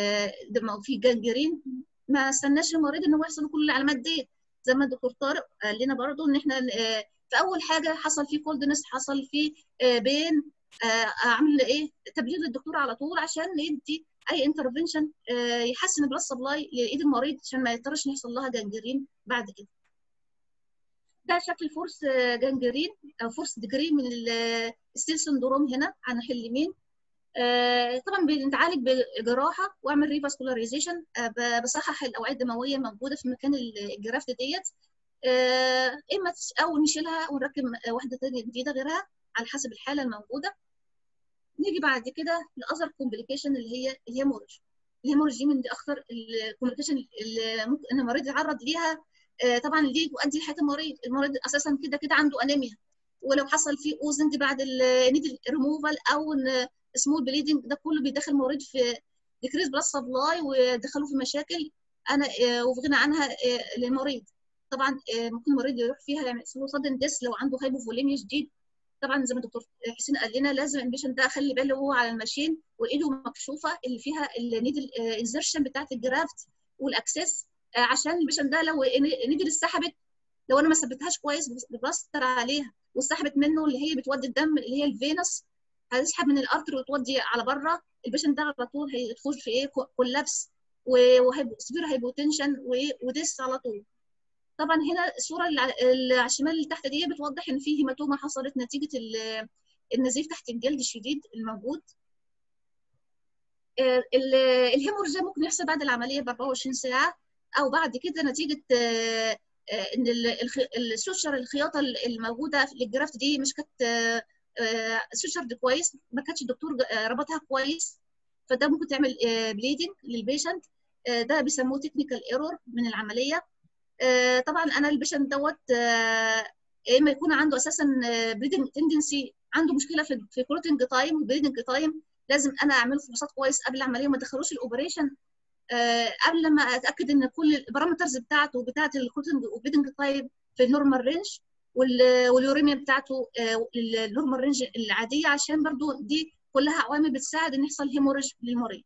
في جنجرين ما استناش المريض ان هو يحصل له كل العلامات دي زي ما الدكتور طارق قال لنا برضو ان احنا في اول حاجه حصل فيه كولدنس حصل فيه بين اعمل ايه تبليغ للدكتور على طول عشان يدي اي انترفنشن يحسن البلاد سبلاي لايد المريض عشان ما يضطرش يحصل لها جنجرين بعد كده ده شكل فورس جنجرين او فورس ديجري من الستيل سندروم هنا على الناحيه اليمين طبعا بنتعالج بجراحه واعمل ريفاسكولاريزيشن بصحح الاوعيه الدمويه موجوده في مكان الجرافت ديت اما او نشيلها ونركب واحده ثانيه جديده غيرها على حسب الحاله الموجوده نيجي بعد كده لاذر كومبليكيشن اللي هي الهيموريج الهيموريج دي من دي اخطر الكومبليكيشن اللي ممكن ان المريض يتعرض ليها طبعا دي تؤدي لحياه المريض المريض اساسا كده كده عنده انيميا ولو حصل فيه اوزنج بعد النيدل ريموفال او سمول بليدنج ده كله بيدخل المريض في ديكريز بلاد سبلاي ويدخله في مشاكل انا وفي غنى عنها للمريض طبعا ممكن المريض يروح فيها يعمل له صدن ديس لو عنده هايبوفوليميا شديد طبعا زي ما الدكتور حسين قال لنا لازم البيشنت ده خلي باله وهو على الماشين وايده مكشوفه اللي فيها النيدل انزرشن بتاعت الجرافت والاكسس عشان البيشنت ده لو نيدل اتسحبت لو انا ما ثبتهاش كويس ببلاستر عليها واتسحبت منه اللي هي بتودي الدم اللي هي الفينس هتسحب من الارتر وتودي على بره البيشنت ده على طول هيدخل في ايه كولابس وسفير هايبوتنشن وديس على طول طبعا هنا الصوره اللي على الشمال اللي تحت دي بتوضح ان في هيماتوما حصلت نتيجه النزيف تحت الجلد الشديد الموجود الهيمورج ممكن يحصل بعد العمليه ب 24 ساعه او بعد كده نتيجه ان السوشر الخياطه الموجوده للجرافت دي مش كانت سوشرد كويس ما كانش الدكتور ربطها كويس فده ممكن تعمل بليدنج للبيشنت ده بيسموه تكنيكال ايرور من العمليه طبعا انا البيشنت دوت يا اما يكون عنده اساسا بليدنج تندنسي عنده مشكله في في كلوتنج تايم والبليدنج تايم لازم انا اعمل فحوصات كويس قبل العمليه وما ادخلوش الاوبريشن قبل لما اتاكد ان كل البارامترز بتاعته بتاعه الكلوتنج والبليدنج تايم في النورمال رينج واليوريميا بتاعته النورمال رينج العاديه عشان برضو دي كلها عوامل بتساعد ان يحصل هيموريج للمريض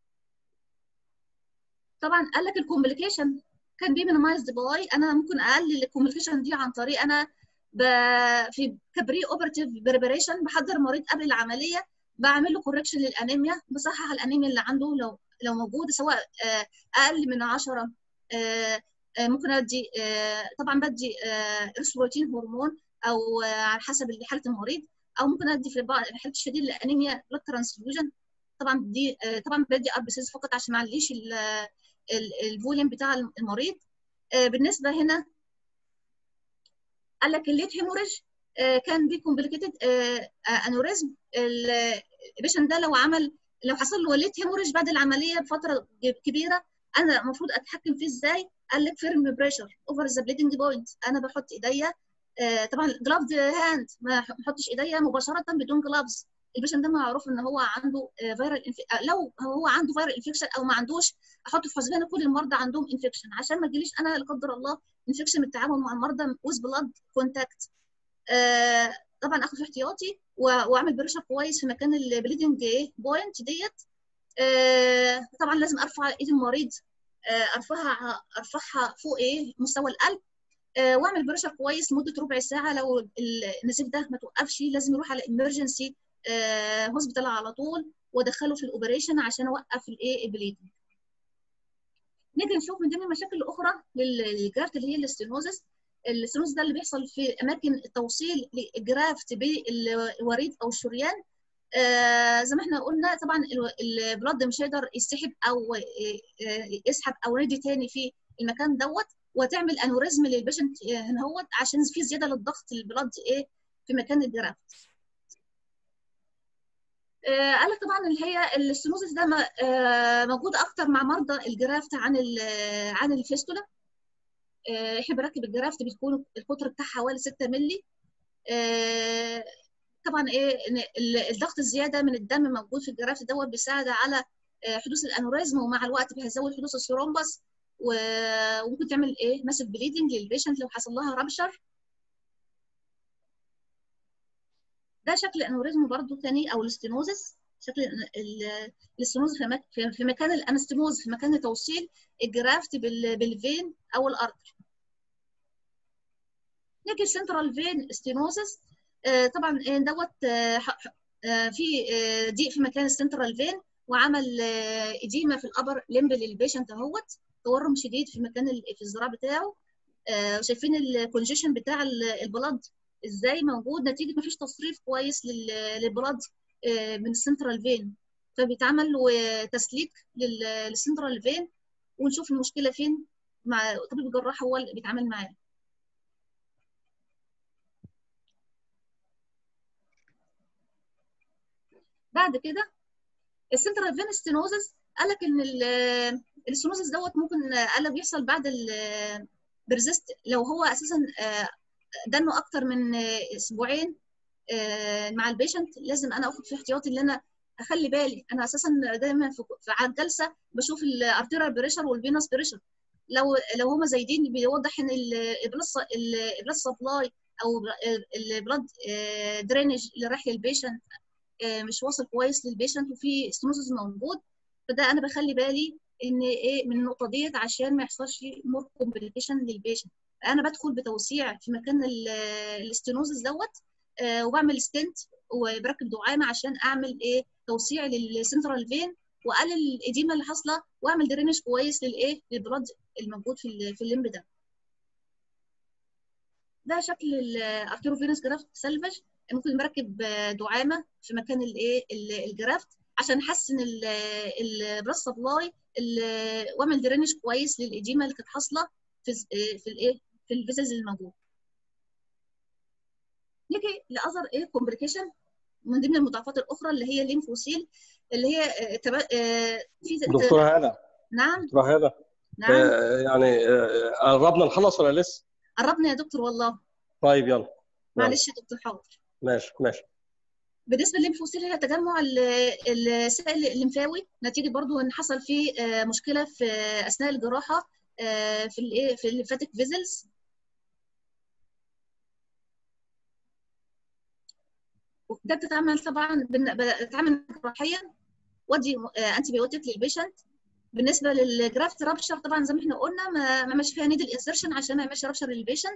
طبعا قال لك الكومبليكيشن كان بي مينيمايزد باي انا ممكن اقلل الكومبليكيشن دي عن طريق انا ب... في كبري اوبرتيف بريبريشن بحضر المريض قبل العمليه بعمل له كوركشن للانيميا بصحح الانيميا اللي عنده لو لو موجوده سواء اقل من 10 ممكن ادي طبعا بدي ريسبروتين هرمون او على حسب حاله المريض او ممكن ادي في الحالات الشديده الانيميا بلاد ترانسفيوجن طبعا دي طبعا بدي ار بي سيز فقط عشان ما اعليش الفوليوم بتاع المريض بالنسبه هنا قال لك الليت هيموريج كان بي كومبليكيتد انوريزم البيشنت ده لو عمل لو حصل له ليت هيموريج بعد العمليه بفتره كبيره انا المفروض اتحكم فيه ازاي قال لك فيرم بريشر اوفر ذا بليدنج بوينت انا بحط ايديا طبعا جلافد هاند ما احطش ايديا مباشره بدون جلافز البيشنت ده معروف ان هو عنده فيرال انف... لو هو عنده فيرال انفكشن او ما عندوش احط في حسبان كل المرضى عندهم انفكشن عشان ما تجيليش انا لا قدر الله انفكشن من التعامل مع المرضى ويز بلاد كونتاكت آه طبعا اخد احتياطي واعمل بريشر كويس في مكان البليدنج بوينت ديت آه طبعا لازم ارفع ايد المريض آه ارفعها ارفعها فوق ايه مستوى القلب آه واعمل بريشر كويس لمده ربع ساعه لو النزيف ده ما توقفش لازم يروح على امرجنسي هوسبيتال على طول وادخله في الاوبريشن عشان اوقف الايه البليدنج نيجي نشوف من ضمن المشاكل الاخرى للجرافت اللي هي الاستينوزس الاستينوز ده اللي بيحصل في اماكن التوصيل للجرافت بالوريد او الشريان آه زي ما احنا قلنا طبعا البلد مش هيقدر يسحب او يسحب او يدي تاني في المكان دوت وتعمل انوريزم للبيشنت هنا هوت عشان في زياده للضغط البلد ايه في مكان الجرافت آه قال لك طبعا اللي هي الاستنوزس ده آه موجود اكتر مع مرضى الجرافت عن عن الفيستولا آه احنا بنركب الجرافت بتكون القطر بتاعها حوالي 6 مللي طبعا ايه الضغط الزياده من الدم موجود في الجرافت دوت بيساعد على حدوث الانوريزم ومع الوقت بيزود حدوث الثرومبس وممكن تعمل ايه ماسف بليدنج للبيشنت لو حصل لها رابشر ده شكل الانوريزم برضو تاني او الاستينوزس شكل الاستينوز في مكان الانستيموز في مكان توصيل الجرافت بالفين او الارتر نيجي سنترال فين استينوزس طبعا دوت في ضيق في مكان السنترال فين وعمل اديمه في الابر لمب للبيشنت اهوت تورم شديد في مكان في الذراع بتاعه شايفين الكونجيشن بتاع البلد ازاي موجود نتيجه مفيش تصريف كويس للبلد من السنترال فين فبيتعمل له تسليك للسنترال فين ونشوف المشكله فين مع طبيب الجراح هو اللي بيتعامل معاه بعد كده السنترال فين ستينوزس قال لك ان الستينوزس دوت ممكن قال بيحصل بعد البرزست لو هو اساسا دنه اكتر من اسبوعين مع البيشنت لازم انا اخد في احتياطي ان انا اخلي بالي انا اساسا دايما في على الجلسه بشوف الارتيرال بريشر والفينس بريشر لو لو هما زايدين بيوضح ان البلاد سبلاي او البلاد درينج اللي رايح للبيشنت مش واصل كويس للبيشنت وفي ستنوزز موجود فده انا بخلي بالي ان ايه من النقطه ديت عشان ما يحصلش مور كومبليكيشن للبيشنت انا بدخل بتوسيع في مكان الاستنوزز دوت آه وبعمل ستنت وبركب دعامه عشان اعمل ايه توسيع للسنترال فين واقلل الاديمه اللي حاصله واعمل درينج كويس للايه للبلاد الموجود في في الليمب ده ده شكل الارتيروفينوس جرافت سلفج ممكن نركب دعامه في مكان الايه الجرافت عشان احسن البلاد سبلاي واعمل درينج كويس للاديمه اللي كانت حاصله في في الايه في الفيزلز الموجود نيجي لاذر ايه كومبليكيشن من ضمن المضاعفات الاخرى اللي هي الليمفوسيل اللي هي تبا... في دكتوره هلا نعم دكتوره هلا نعم آه يعني قربنا نخلص ولا لسه؟ قربنا يا دكتور والله طيب يلا معلش يا دكتور حاضر ماشي ماشي بالنسبه للليمفوسيل هي تجمع السائل الليمفاوي نتيجه برضو ان حصل فيه مشكله في اثناء الجراحه في الايه في الليمفاتيك فيزلز ده بتتعمل طبعا بتتعمل جراحيا ودي انتي بيوتيك للبيشنت بالنسبه للجرافت رابشر طبعا زي ما احنا قلنا ما ما فيها نيدل انسرشن عشان ما يعملش رابشر للبيشنت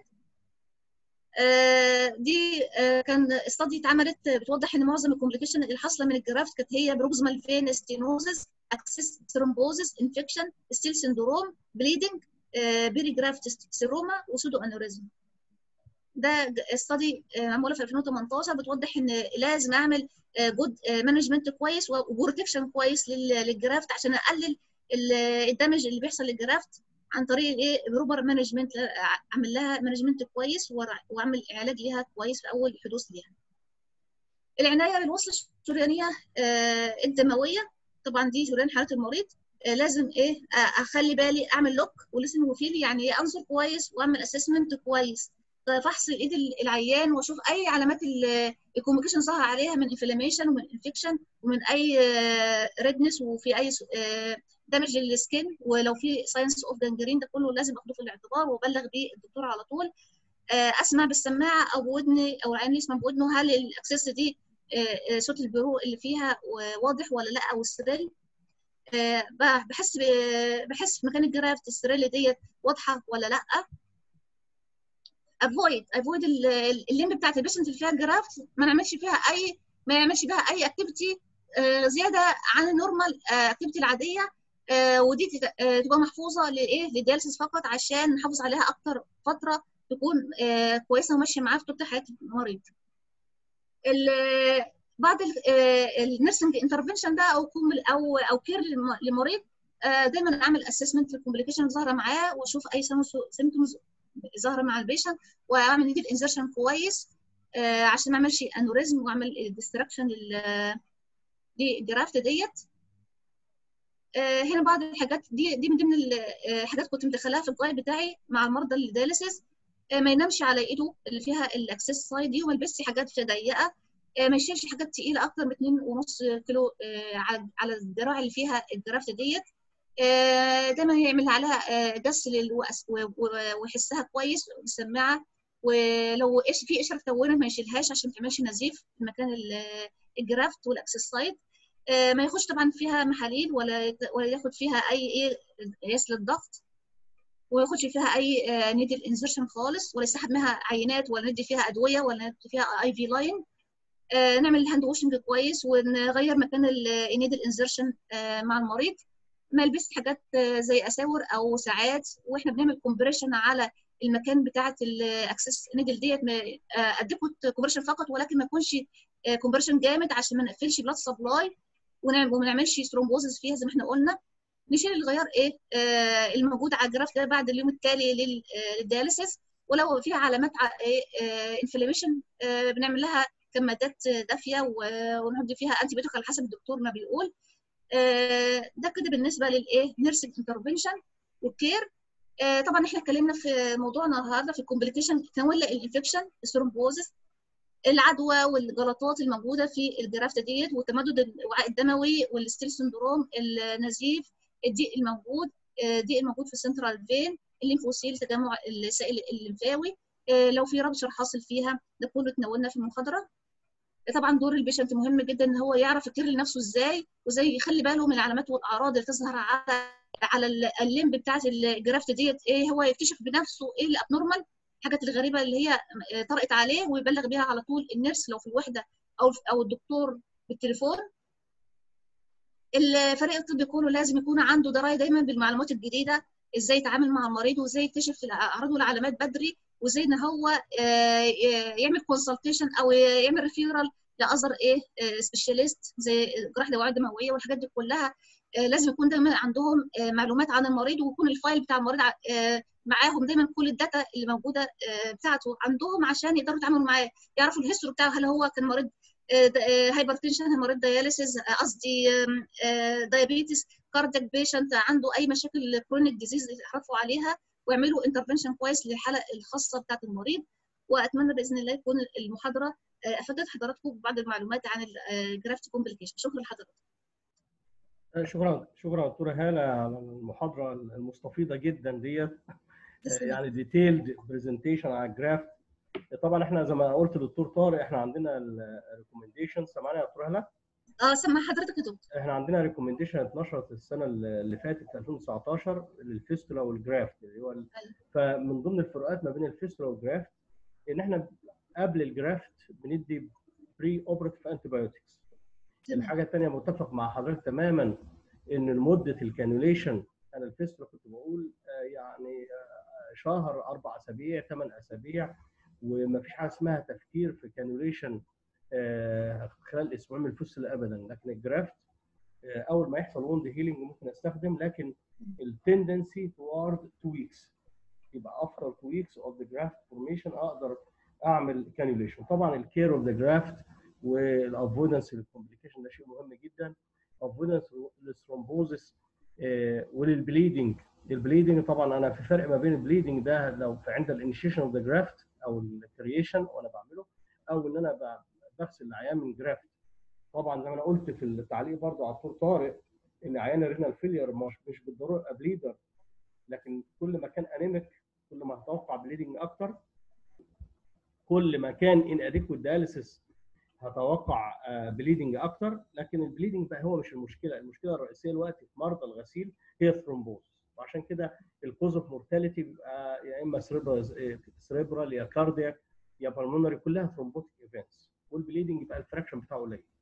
دي كان استادي اتعملت بتوضح ان معظم الكومبليكيشن اللي حاصله من الجرافت كانت هي بروكسمال فين ستينوزس اكسس ثرومبوزس انفكشن ستيل سندروم بليدنج بيري جرافت سيروما وسودو انوريزم ده استادي معموله في 2018 بتوضح ان لازم اعمل جود مانجمنت كويس وبروتكشن كويس للجرافت عشان اقلل الدمج اللي بيحصل للجرافت عن طريق الايه بروبر مانجمنت اعمل لها مانجمنت كويس واعمل علاج ليها كويس في اول حدوث ليها العنايه بالوصله الشريانيه الدمويه طبعا دي شريان حاله المريض لازم ايه اخلي بالي اعمل لوك ولسن وفيل يعني ايه انظر كويس واعمل اسسمنت كويس فحص ايد العيان واشوف اي علامات الكوميونيكيشن ظهر عليها من انفلاميشن ومن انفكشن ومن اي ريدنس وفي اي دامج للسكين ولو في ساينس اوف جانجرين ده كله لازم اخده في الاعتبار وابلغ بيه الدكتور على طول اسمع بالسماعه او بودني او العين يسمع بودنه هل الاكسس دي صوت البرو اللي فيها واضح ولا لا او السريل بحس بحس في مكان الجرافت السريل ديت واضحه ولا لا افويد افويد الليمب بتاعت البيشنت اللي فيها جرافت ما نعملش فيها اي ما يعملش بها اي اكتيفيتي زياده عن النورمال اكتيفيتي العاديه ودي تبقى محفوظه للايه للدياليسيس فقط عشان نحافظ عليها اكتر فتره تكون كويسه وماشيه معاه في طول حياه المريض بعد النيرسنج انترفنشن ده او او او كير للمريض دايما اعمل اسسمنت للكومبليكيشن ظاهره معاه واشوف اي سيمتومز ظاهره مع البيشنت واعمل نيدل انزرشن كويس عشان ما اعملش انوريزم واعمل ديستراكشن للجرافت ديت هنا بعض الحاجات دي دي من ضمن الحاجات كنت مدخلاها في الجايد بتاعي مع المرضى الدياليسيس ما ينامش على ايده اللي فيها الاكسس سايد دي وما يلبسش حاجات ضيقه ما يشيلش حاجات تقيله اكتر من 2.5 كيلو على الذراع اللي فيها الجرافت ديت دايما يعمل عليها جس ويحسها كويس بالسماعه ولو ايش في قشره تكونه ما يشيلهاش عشان ما تعملش نزيف في مكان الجرافت والاكسس سايد ما ياخدش طبعا فيها محاليل ولا ولا ياخد فيها اي ايه قياس للضغط وما ياخدش فيها اي نيدل انزرشن خالص ولا يسحب منها عينات ولا ندي فيها ادويه ولا ندي فيها اي في لاين نعمل الهاند واشنج كويس ونغير مكان النيدل انزرشن مع المريض ما يلبسش حاجات زي اساور او ساعات واحنا بنعمل كومبريشن على المكان بتاعه الاكسس نيدل ديت اديكوا كومبريشن فقط ولكن ما يكونش كومبريشن جامد عشان ما نقفلش بلاد سبلاي وما نعملش ثرومبوزس فيها زي ما احنا قلنا نشيل الغيار ايه آه الموجود على الجراف ده بعد اليوم التالي للدياليسيس ولو فيها علامات آه انفلاميشن آه بنعمل لها كمادات دافيه ونحط فيها انتي بيوتيك على حسب الدكتور ما بيقول آه ده كده بالنسبه للايه نيرسينج انترفنشن والكير آه طبعا احنا اتكلمنا في موضوعنا النهارده في الكومبليكيشن تنويل الانفكشن الثرومبوزس العدوى والجلطات الموجوده في الجرافته ديت وتمدد الوعاء الدموي والستيل سندروم النزيف الضيق الموجود الضيق الموجود في السنترال فين الليمفوسيل تجمع السائل الليمفاوي لو في ربشر حاصل فيها ده كله اتناولنا في المحاضره طبعا دور البيشنت مهم جدا ان هو يعرف يكير لنفسه ازاي وازاي يخلي باله من العلامات والاعراض اللي تظهر على على الليمب بتاعت الجرافت ديت ايه هو يكتشف بنفسه ايه اللي ابنورمال الحاجات الغريبه اللي هي طرقت عليه ويبلغ بيها على طول النيرس لو في الوحده او او الدكتور بالتليفون الفريق الطبي كله لازم يكون عنده درايه دايما بالمعلومات الجديده ازاي يتعامل مع المريض وازاي يكتشف الاعراض والعلامات بدري وازاي ان هو يعمل كونسلتيشن او يعمل ريفيرال لاذر ايه سبيشاليست زي جراحه الاوعيه الدمويه والحاجات دي كلها لازم يكون دايما عندهم معلومات عن المريض ويكون الفايل بتاع المريض معاهم دايما كل الداتا اللي موجوده بتاعته عندهم عشان يقدروا يتعاملوا معاه يعرفوا الهيستوري بتاعه هل هو كان مريض هايبرتنشن مريض دياليسيس قصدي دايابيتس كاردياك بيشنت عنده اي مشاكل كرونيك ديزيز يعرفوا عليها ويعملوا انترفنشن كويس للحاله الخاصه بتاعه المريض واتمنى باذن الله تكون المحاضره افادت حضراتكم ببعض المعلومات عن الجرافت كومبليكيشن شكرا لحضرتك شكرا شكرا دكتوره هاله على المحاضره المستفيضه جدا ديت يعني ديتيلد برزنتيشن على الجراف طبعا احنا زي ما قلت للدكتور طارق احنا عندنا الريكومنديشن سامعنا يا دكتور هاله؟ اه سامع حضرتك يا دكتور احنا عندنا ريكومنديشن اتنشرت السنه اللي فاتت 2019 للفيستولا والجرافت اللي هو فمن ضمن الفروقات ما بين الفيستولا والجرافت ان احنا قبل الجرافت بندي بري اوبراتيف انتي بايوتكس الحاجه الثانيه متفق مع حضرتك تماما ان مده الكانوليشن انا الفيستولا كنت بقول يعني شهر اربع اسابيع ثمان اسابيع وما فيش حاجه اسمها تفكير في كانوليشن خلال اسبوعين من الفستله ابدا لكن الجرافت اول ما يحصل ووند هيلينج ممكن استخدم لكن التندنسي توارد 2 ويكس يبقى افتر 2 ويكس اوف ذا جرافت فورميشن اقدر اعمل كانيوليشن طبعا الكير اوف ذا جرافت والافويدنس للكومبليكيشن ده شيء مهم جدا افويدنس للثرومبوزس وللبليدنج البليدنج طبعا انا في فرق ما بين البليدنج ده لو في عند الانيشيشن اوف ذا جرافت او الكرييشن وانا بعمله او ان انا بغسل العيان من جرافت طبعا زي ما انا قلت في التعليق برضو على الدكتور طارق ان عيان الرينال فيلير مش مش بالضروره يبقى بليدر لكن كل ما كان انيميك كل ما هتوقع بليدنج اكتر كل ما كان ان اديكوت دياليسيس هتوقع بليدنج اكتر لكن البليدنج بقى هو مش المشكله المشكله الرئيسيه دلوقتي في مرضى الغسيل هي الثرومبوز وعشان كده الكوز اوف مورتاليتي بيبقى يا اما سريبرال يا كاردياك يا بالمونري كلها ثرومبوتيك ايفنتس والبليدنج يبقى الفراكشن بتاعه قليل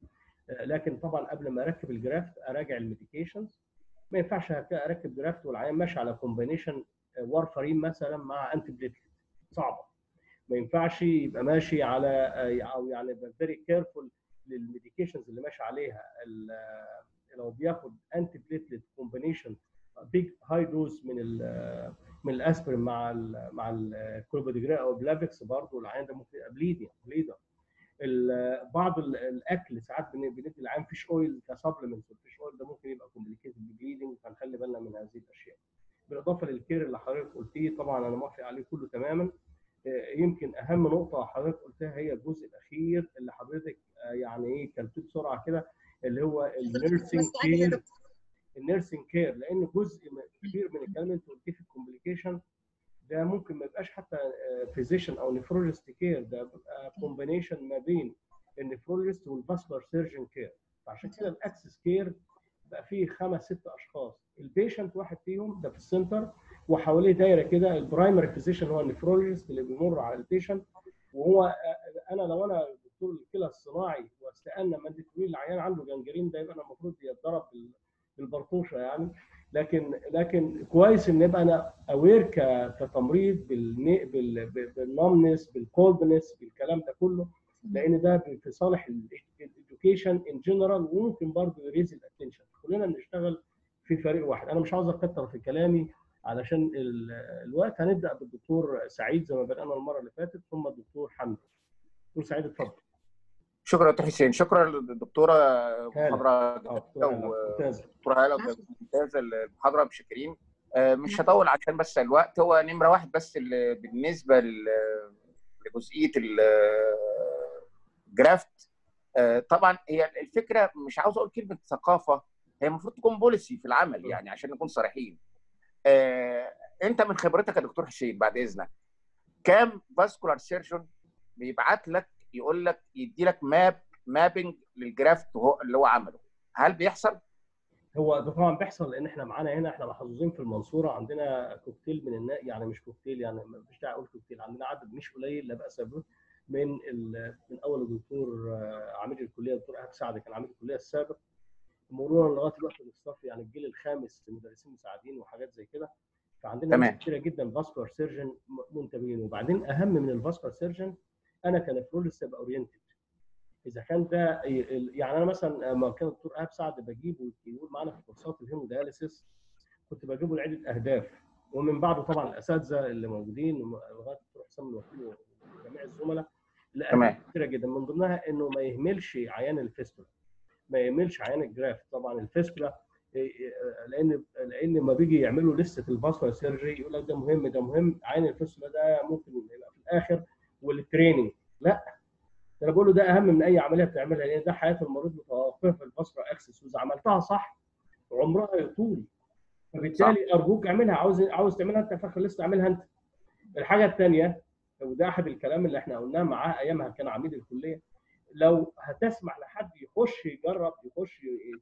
لكن طبعا قبل ما اركب الجرافت اراجع الميديكيشنز ما ينفعش اركب جرافت والعيان ماشي على كومبينيشن وارفرين مثلا مع انتي بليتلت صعبه ما ينفعش يبقى ماشي على او يعني يبقى فيري كيرفول للميديكيشنز اللي ماشي عليها لو بياخد انتي بليتلت كومبينيشن بيج هاي دوز من ال من الاسبرين مع ال مع الكلوبوديجرا او بلافكس برضه العيان ده ممكن يبقى بليدنج بليدر بعض الاكل ساعات بندي العيان فيش اويل كسبلمنت الفيش اويل ده ممكن يبقى كومبليكيتد ببليدنج فنخلي بالنا من هذه الاشياء بالاضافه للكير اللي حضرتك قلتيه طبعا انا موافق عليه كله تماما يمكن اهم نقطه حضرتك قلتها هي الجزء الاخير اللي حضرتك يعني ايه كلتيه بسرعه كده اللي هو النيرسينج كير النيرسينج كير لان جزء كبير من الكلام اللي انت قلتيه في الكومبليكيشن ده ممكن ما يبقاش حتى فيزيشن او نفرولوجيست كير ده بيبقى كومبينيشن ما بين النفرولوجيست والفاسكولار سيرجن كير فعشان كده الاكسس كير بقى فيه خمس ست اشخاص البيشنت واحد فيهم ده في السنتر وحواليه دايره كده البرايمري فيزيشن هو النفرولوجيست اللي بيمر على البيشنت وهو انا لو انا دكتور الكلى الصناعي واستقلنا ما اديتوني العيان عنده جنجرين ده يبقى انا المفروض يتضرب بالبرطوشه يعني لكن لكن كويس ان يبقى انا اوير كتمريض بالنمنس بالكولدنس بالكلام ده كله لان ده في صالح الاديوكيشن ان جنرال وممكن برضه يريز الاتنشن كلنا بنشتغل في فريق واحد انا مش عاوز اكتر في كلامي علشان الوقت هنبدا بالدكتور سعيد زي ما بدانا المره اللي فاتت ثم الدكتور حمدي دكتور سعيد اتفضل شكرا دكتور حسين شكرا للدكتوره محاضره دكتوره هاله ممتازه المحاضره مشكرين مش هطول عشان بس الوقت هو نمره واحد بس بالنسبه لجزئيه الجرافت طبعا هي الفكره مش عاوز اقول كلمه ثقافه هي المفروض تكون بوليسي في العمل يعني عشان نكون صريحين انت من خبرتك يا دكتور حسين بعد اذنك كام فاسكولار سيرجن بيبعت لك يقول لك يدي لك ماب مابنج للجرافت هو اللي هو عمله هل بيحصل؟ هو ده طبعا بيحصل لان احنا معانا هنا احنا محظوظين في المنصوره عندنا كوكتيل من الناس يعني مش كوكتيل يعني مش داعي اقول كوكتيل عندنا عدد مش قليل لا باس به من من اول الدكتور عميد الكليه الدكتور ايهاب سعد كان عميد الكليه السابق مرورا لغايه الوقت الاصطف يعني الجيل الخامس مدرسين مساعدين وحاجات زي كده فعندنا ناس كتيره جدا فاسكولار سيرجن منتبهين وبعدين اهم من الفاسكولار سيرجن انا كنفرولوجيست ابقى اورينتد اذا كان ده يعني انا مثلا لما كان الدكتور ايهاب سعد بجيبه يقول معانا في كورسات الهيمودياليسيس كنت بجيبه لعده اهداف ومن بعده طبعا الاساتذه اللي موجودين لغايه الدكتور حسام الوكيل وجميع الزملاء لأهداف كتيره جدا من ضمنها انه ما يهملش عيان الفيستولا ما يهملش عيان الجراف طبعا الفيستولا لان لان لما بيجي يعملوا لسته الفاسكولار سيرجري يقول لك ده مهم ده مهم عين الفيستولا ده ممكن يبقى في الاخر والتريننج لا انا بقول له ده اهم من اي عمليه بتعملها لان ده حياه المريض متوقفه في الفاسكولار اكسس واذا عملتها صح عمرها يطول فبالتالي ارجوك اعملها عاوز عاوز تعملها انت فاخر لسه اعملها انت الحاجه الثانيه وده احد الكلام اللي احنا قلناه معاه ايامها كان عميد الكليه لو هتسمح لحد يخش يجرب يخش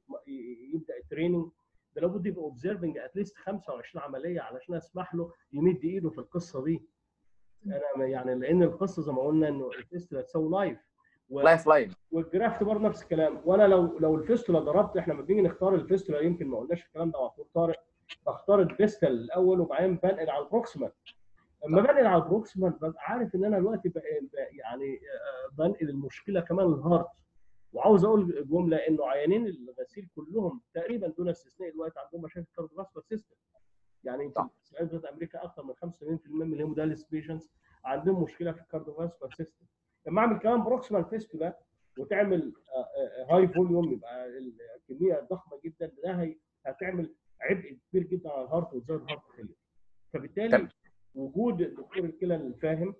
يبدا التريننج ده لابد يبقى اوبزرفنج اتليست 25 عمليه علشان اسمح له يمد ايده في القصه دي انا يعني لان القصه زي ما قلنا انه الفيستولا تساوي لايف و... لايف لاين والجرافت برضه نفس الكلام وانا لو لو الفيستولا ضربت احنا لما بنيجي نختار الفيستولا يمكن ما قلناش الكلام ده مع دكتور طارق بختار الفيستال الاول وبعدين بنقل على البروكسيمال لما بنقل على البروكسيمال ببقى عارف ان انا دلوقتي يعني بنقل المشكله كمان الهارت وعاوز اقول جمله انه عيانين الغسيل كلهم تقريبا دون استثناء الوقت عندهم مشاكل كارديوفاسكولار سيستم يعني يمكن في امريكا اكثر من 85% من الهيموداليس بيشنتس عندهم مشكله في الكارديوفاسكولار سيستم لما اعمل كمان بروكسيمال فيستولا وتعمل هاي فوليوم يبقى الكميه ضخمه جدا ده هتعمل عبء كبير جدا على الهارت وتزود الهارت فيلير فبالتالي وجود الدكتور الكلى الفاهم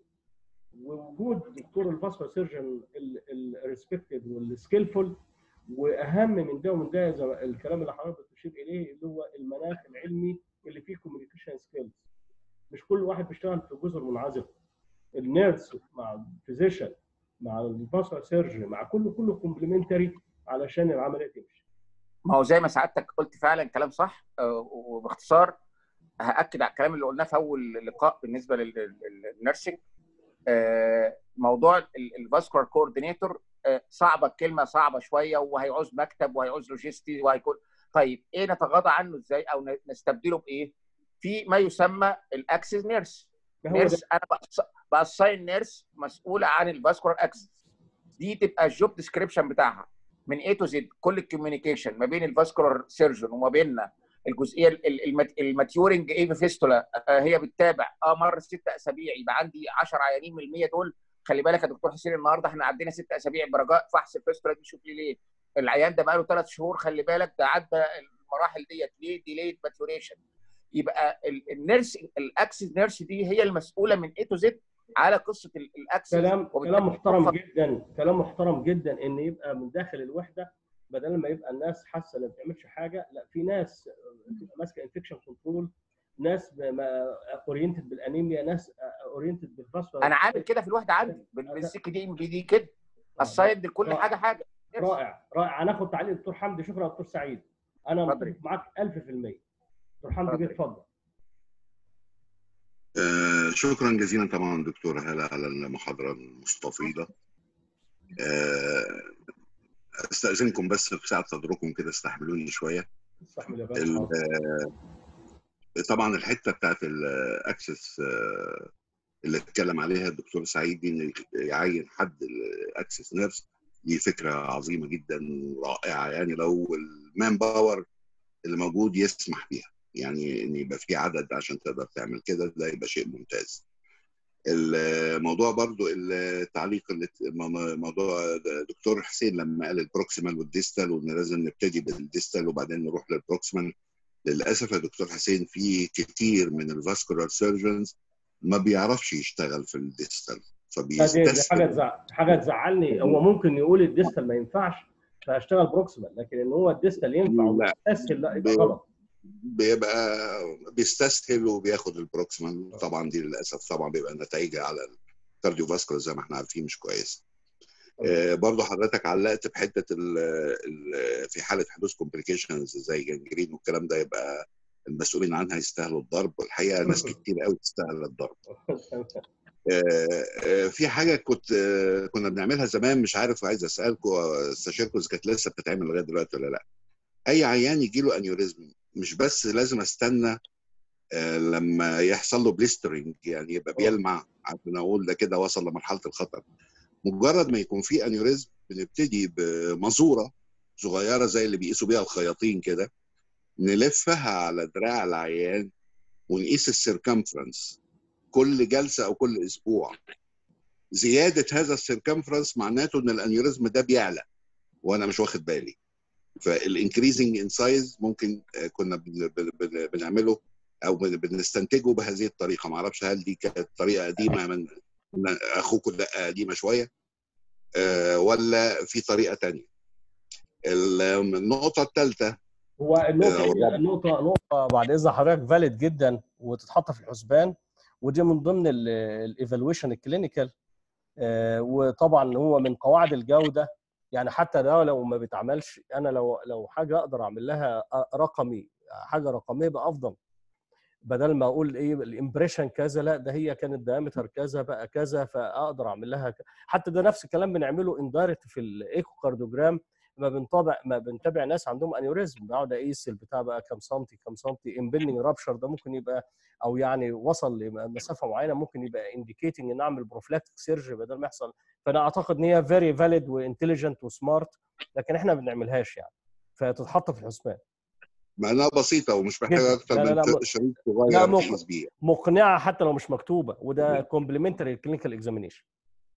ووجود دكتور الفاسكولار سيرجن الريسبكتد والسكيلفول واهم من ده ومن ده زي الكلام اللي حضرتك بتشير اليه اللي هو المناخ العلمي اللي فيه كوميونيكيشن سكيلز مش كل واحد بيشتغل في جزر منعزل النيرس مع الفيزيشن مع الفاسكولار سيرجن مع كله كله كومبلمنتري علشان العمليه تمشي ما هو زي ما سعادتك قلت فعلا كلام صح وباختصار هاكد على الكلام اللي قلناه في اول لقاء بالنسبه للنيرسينج موضوع الفاسكولار كوردينيتور آه، صعبه الكلمه صعبه شويه وهيعوز مكتب وهيعوز لوجيستي وهيكون طيب ايه نتغاضى عنه ازاي او ن- نستبدله بايه؟ في ما يسمى الاكسس نيرس ما هو ده نيرس انا بأص- بأصين نيرس مسؤوله عن الفاسكولار اكسس دي تبقى الجوب ديسكريبشن بتاعها من اي تو زد كل الكوميونيكيشن ما بين الفاسكولار سيرجن وما بيننا الجزئيه ال- ال- المات- الماتيورنج ايفي فيستولا آه، هي بتتابع اه مر ست اسابيع يبقى عندي 10 عيانين من ال 100 دول خلي بالك يا دكتور حسين النهارده احنا عدينا ست اسابيع برجاء فحص الفيستولا دي شوف لي ليه العيان ده بقى له ثلاث شهور خلي بالك ده عدى المراحل ديت ليه ديليد ماتوريشن يبقى ال- النيرس الاكسس نيرس دي هي المسؤوله من اي تو زد على قصه ال- الاكسس كلام وبالتالي كلام محترم توفر- جدا كلام محترم جدا ان يبقى من داخل الوحده بدل ما يبقى الناس حاسه انها ما بتعملش حاجه لا في ناس تبقى ماسكه انفكشن كنترول ناس اورينتد بالانيميا ناس اورينتد بالفاسفور انا عامل كده في الوحده عندي بال- بالسك دي ام بي دي كده السايد لكل رائع. حاجه حاجه رائع رائع هناخد تعليق دكتور حمدي شكرا يا دكتور سعيد انا اتفضل. متفق معاك 1000% دكتور حمدي بيه اتفضل آه، شكرا جزيلا طبعا دكتور هلا على المحاضرة المستفيضة آه، استأذنكم بس في ساعة صدركم كده استحملوني شوية استحمل يا ال- باشا آه، طبعا الحتة بتاعت الأكسس اللي اتكلم عليها الدكتور سعيد دي إن يعين حد الأكسس نيرس دي فكرة عظيمة جدا ورائعة يعني لو المان باور اللي موجود يسمح بيها يعني ان يبقى في عدد عشان تقدر تعمل كده ده يبقى شيء ممتاز الموضوع برضو التعليق اللي موضوع دكتور حسين لما قال البروكسيمال والديستال وان لازم نبتدي بالديستال وبعدين نروح للبروكسيمال للاسف يا دكتور حسين في كتير من الفاسكولار سيرجنز ما بيعرفش يشتغل في الديستال لا، دي دي حاجه فبيستسهل تزعل حاجه تزعلني هو ممكن يقول الديستال ما ينفعش فاشتغل بروكسيمال لكن ان هو الديستال ينفع لا. ويستسهل لا يبقى ب- غلط بيبقى بيستسهل وبياخد البروكسيمال طبعا دي للاسف طبعا بيبقى نتائجها على الكارديو فاسكولار زي ما احنا عارفين مش كويس آه، برضو حضرتك علقت بحته ال ال في حاله حدوث كومبليكيشنز زي جنجرين والكلام ده يبقى المسؤولين عنها يستاهلوا الضرب والحقيقه ناس كتير قوي تستاهل الضرب آه، آه، في حاجه كنت آه، كنا بنعملها زمان مش عارف عايز اسالكم استشيركم اذا كانت لسه بتتعمل لغايه دلوقتي ولا لا اي عيان يجي له انيوريزم مش بس لازم استنى آه، لما يحصل له بليسترنج يعني يبقى بيلمع عشان اقول ده كده وصل لمرحله الخطر مجرد ما يكون في انيوريزم بنبتدي بمزوره صغيره زي اللي بيقيسوا بيها الخياطين كده نلفها على دراع العيان ونقيس السيركمفرنس كل جلسه او كل اسبوع زياده هذا السيركمفرنس معناته ان الانيوريزم ده بيعلى وانا مش واخد بالي فالانكريزنج ان سايز ممكن آه، كنا بن- بن- بن- بنعمله او بن- بنستنتجه بهذه الطريقه ما اعرفش هل دي كانت طريقه قديمه من من اخوكم دقه قديمه شويه آه، ولا في طريقه تانية النقطه الثالثه هو النقطة آه، دي والله. النقطة نقطة بعد إذن حضرتك فاليد جدا وتتحط في الحسبان ودي من ضمن الايفالويشن الكلينيكال وطبعا هو من قواعد الجودة يعني حتى ده لو ما بيتعملش أنا لو لو حاجة أقدر أعمل لها رقمي حاجة رقمية يبقى أفضل بدل ما اقول ايه الامبريشن كذا لا ده هي كانت دايمتر كذا بقى كذا فاقدر اعمل لها ك... حتى ده نفس الكلام بنعمله اندايركت في الايكو كارديوجرام ما بنتابع ما بنتابع ناس عندهم انيوريزم بقعد اقيس البتاع بقى كام سنتي كام سنتي امبندنج رابشر ده ممكن يبقى او يعني وصل لمسافه معينه ممكن يبقى انديكيتنج ان اعمل بروفلاكتيك سيرجري بدل ما يحصل فانا اعتقد ان هي فيري فاليد وانتليجنت وسمارت لكن احنا ما بنعملهاش يعني فتتحط في الحسبان معناها بسيطه ومش محتاجه جداً. اكتر لا، لا، لا، من م- شريط لا، صغير ممكن. تقيس بيه مقنعه حتى لو مش مكتوبه وده كومبلمنتري كلينيكال اكزامينيشن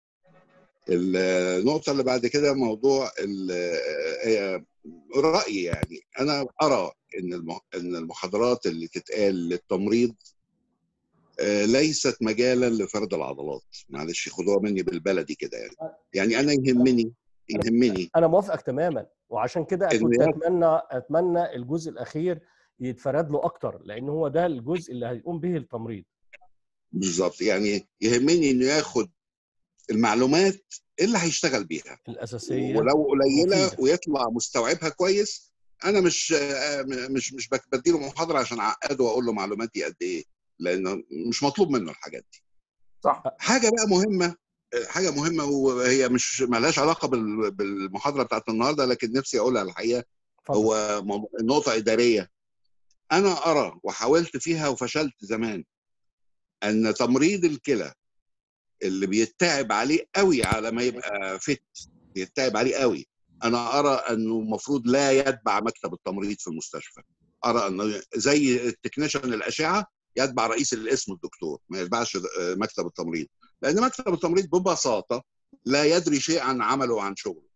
النقطة اللي بعد كده موضوع ال- آه، رأيي يعني أنا أرى إن الم- إن المحاضرات اللي تتقال للتمريض آه، ليست مجالا لفرد العضلات معلش خدوها مني بالبلدي كده يعني يعني أنا يهمني يهمني انا موافقك تماما وعشان كده إن كنت هي- اتمنى اتمنى الجزء الاخير يتفرد له اكتر لان هو ده الجزء اللي هيقوم به التمريض بالظبط يعني يهمني إنه ياخد المعلومات اللي هيشتغل بيها الاساسيه ولو قليله مفيدة. ويطلع مستوعبها كويس انا مش آه، مش مش بك- بديله محاضره عشان اعقده واقول له معلوماتي قد ايه لانه مش مطلوب منه الحاجات دي صح حاجه بقى مهمه حاجه مهمه وهي مش مالهاش علاقه بال- بالمحاضره بتاعت النهارده لكن نفسي اقولها الحقيقه اتفضل. هو مو- نقطه اداريه انا ارى وحاولت فيها وفشلت زمان ان تمريض الكلى اللي بيتعب عليه قوي على ما يبقى فت بيتعب عليه قوي انا ارى انه المفروض لا يتبع مكتب التمريض في المستشفى ارى انه زي التكنيشن الاشعه يتبع رئيس القسم الدكتور ما يتبعش آه، مكتب التمريض لان مكتب التمريض ببساطه لا يدري شيء عن عمله وعن شغله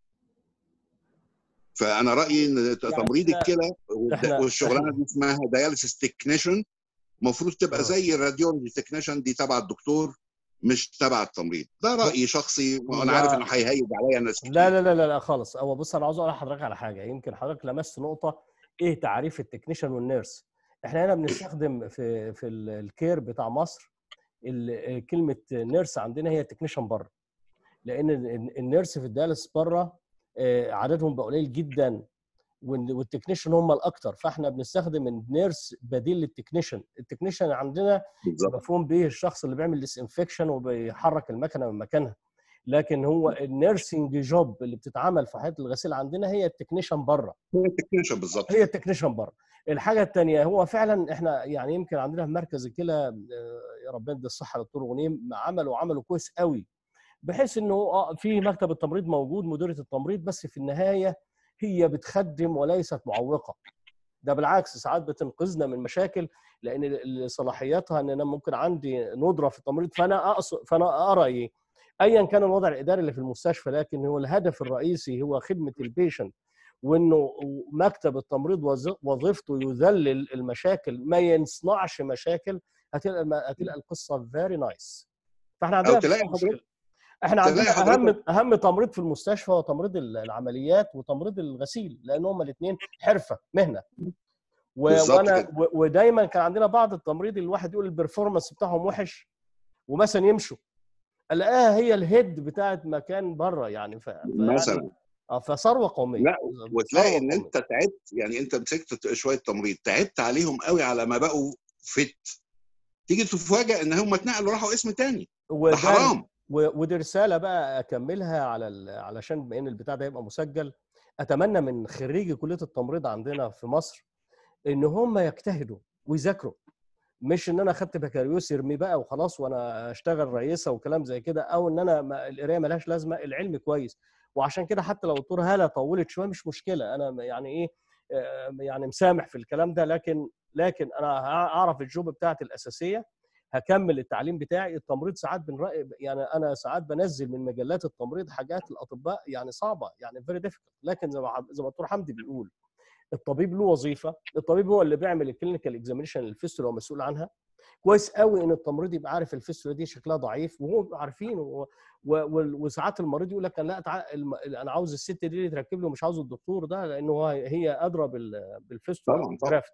فانا رايي ان تمريض إحنا- الكلى إحنا- والشغلانه دي اسمها دياليسيس تكنيشن المفروض تبقى آه. زي الراديولوجي تكنيشن دي تبع الدكتور مش تبع التمريض ده رايي شخصي وانا لا. عارف انه هيهيج عليا ناس كتير لا لا لا لا, لا خالص هو بص انا عاوز اقول لحضرتك على حاجه يمكن حضرتك لمست نقطه ايه تعريف التكنيشن والنيرس احنا هنا بنستخدم في في ال- الكير بتاع مصر ال- كلمه نيرس عندنا هي تكنيشن بره لان ال- النيرس في الدياليس بره آه، عددهم بقى قليل جدا وال- والتكنيشن هم الاكثر فاحنا بنستخدم النيرس بديل للتكنيشن التكنيشن عندنا بالظبط مفهوم به الشخص اللي بيعمل ديسانفكشن وبيحرك المكنه من مكانها لكن هو النيرسينج جوب اللي بتتعمل في حياه الغسيل عندنا هي التكنيشن بره هو التكنيشن بالظبط هي التكنيشن بره الحاجه الثانيه هو فعلا احنا يعني يمكن عندنا في مركز الكلى آه، يا ربنا يدي الصحه للدكتور غنيم عملوا عملوا كويس قوي بحيث انه اه في مكتب التمريض موجود مديريه التمريض بس في النهايه هي بتخدم وليست معوقه ده بالعكس ساعات بتنقذنا من مشاكل لان ال- ال- صلاحياتها ان انا ممكن عندي ندره في التمريض فانا اقصد فانا ارى ايه ايا كان الوضع الاداري اللي في المستشفى لكن هو الهدف الرئيسي هو خدمه البيشنت وانه مكتب التمريض وظ- وظيفته يذلل المشاكل ما يصنعش مشاكل هتلقى هتلقى القصه فيري نايس فاحنا عندنا تلاقي مشكلة. حضرتك- احنا تلاقي عندنا اهم حضرتك- اهم تمريض في المستشفى هو تمريض ال- العمليات وتمريض الغسيل لان هم الاثنين حرفه مهنه و... بالظبط وانا كده. و... ودايما كان عندنا بعض التمريض الواحد يقول البرفورمانس بتاعهم وحش ومثلا يمشوا الاقيها هي الهيد بتاعت مكان بره يعني ف... فيعني- مثلا اه فثروه قوميه لا، وتلاقي ثروة ان قومية. انت تعبت يعني انت مسكت شويه تمريض تعبت عليهم قوي على ما بقوا فت تيجي تفاجئ ان هم اتنقلوا راحوا اسم تاني ده وده حرام و- ودي رساله بقى اكملها على ال... علشان بما ان البتاع ده يبقى مسجل اتمنى من خريجي كليه التمريض عندنا في مصر ان هم يجتهدوا ويذاكروا مش ان انا اخدت بكالوريوس يرمي بقى وخلاص وانا اشتغل رئيسه وكلام زي كده او ان انا ما القرايه ملهاش لازمه العلم كويس وعشان كده حتى لو الدكتور هاله طولت شويه مش مشكله انا يعني ايه آه، يعني مسامح في الكلام ده لكن لكن انا هعرف الجوب بتاعتي الاساسيه هكمل التعليم بتاعي التمريض ساعات بنراقب يعني انا ساعات بنزل من مجلات التمريض حاجات الاطباء يعني صعبه يعني فيري ديفيكولت لكن زي ما زي ما الدكتور حمدي بيقول الطبيب له وظيفه الطبيب هو اللي بيعمل الكلينيكال اكزامينشن للفيستولا هو مسؤول عنها كويس قوي ان التمريض يبقى عارف الفيستولا دي شكلها ضعيف وهو بيبقى عارفين و... و... و... وساعات المريض يقول لك انا لا تع... الم... انا عاوز الست دي اللي تركب له مش عاوز الدكتور ده لانه هو هي ادرى بال... بالفيستولا طبعاً، طبعاً. والجرافت.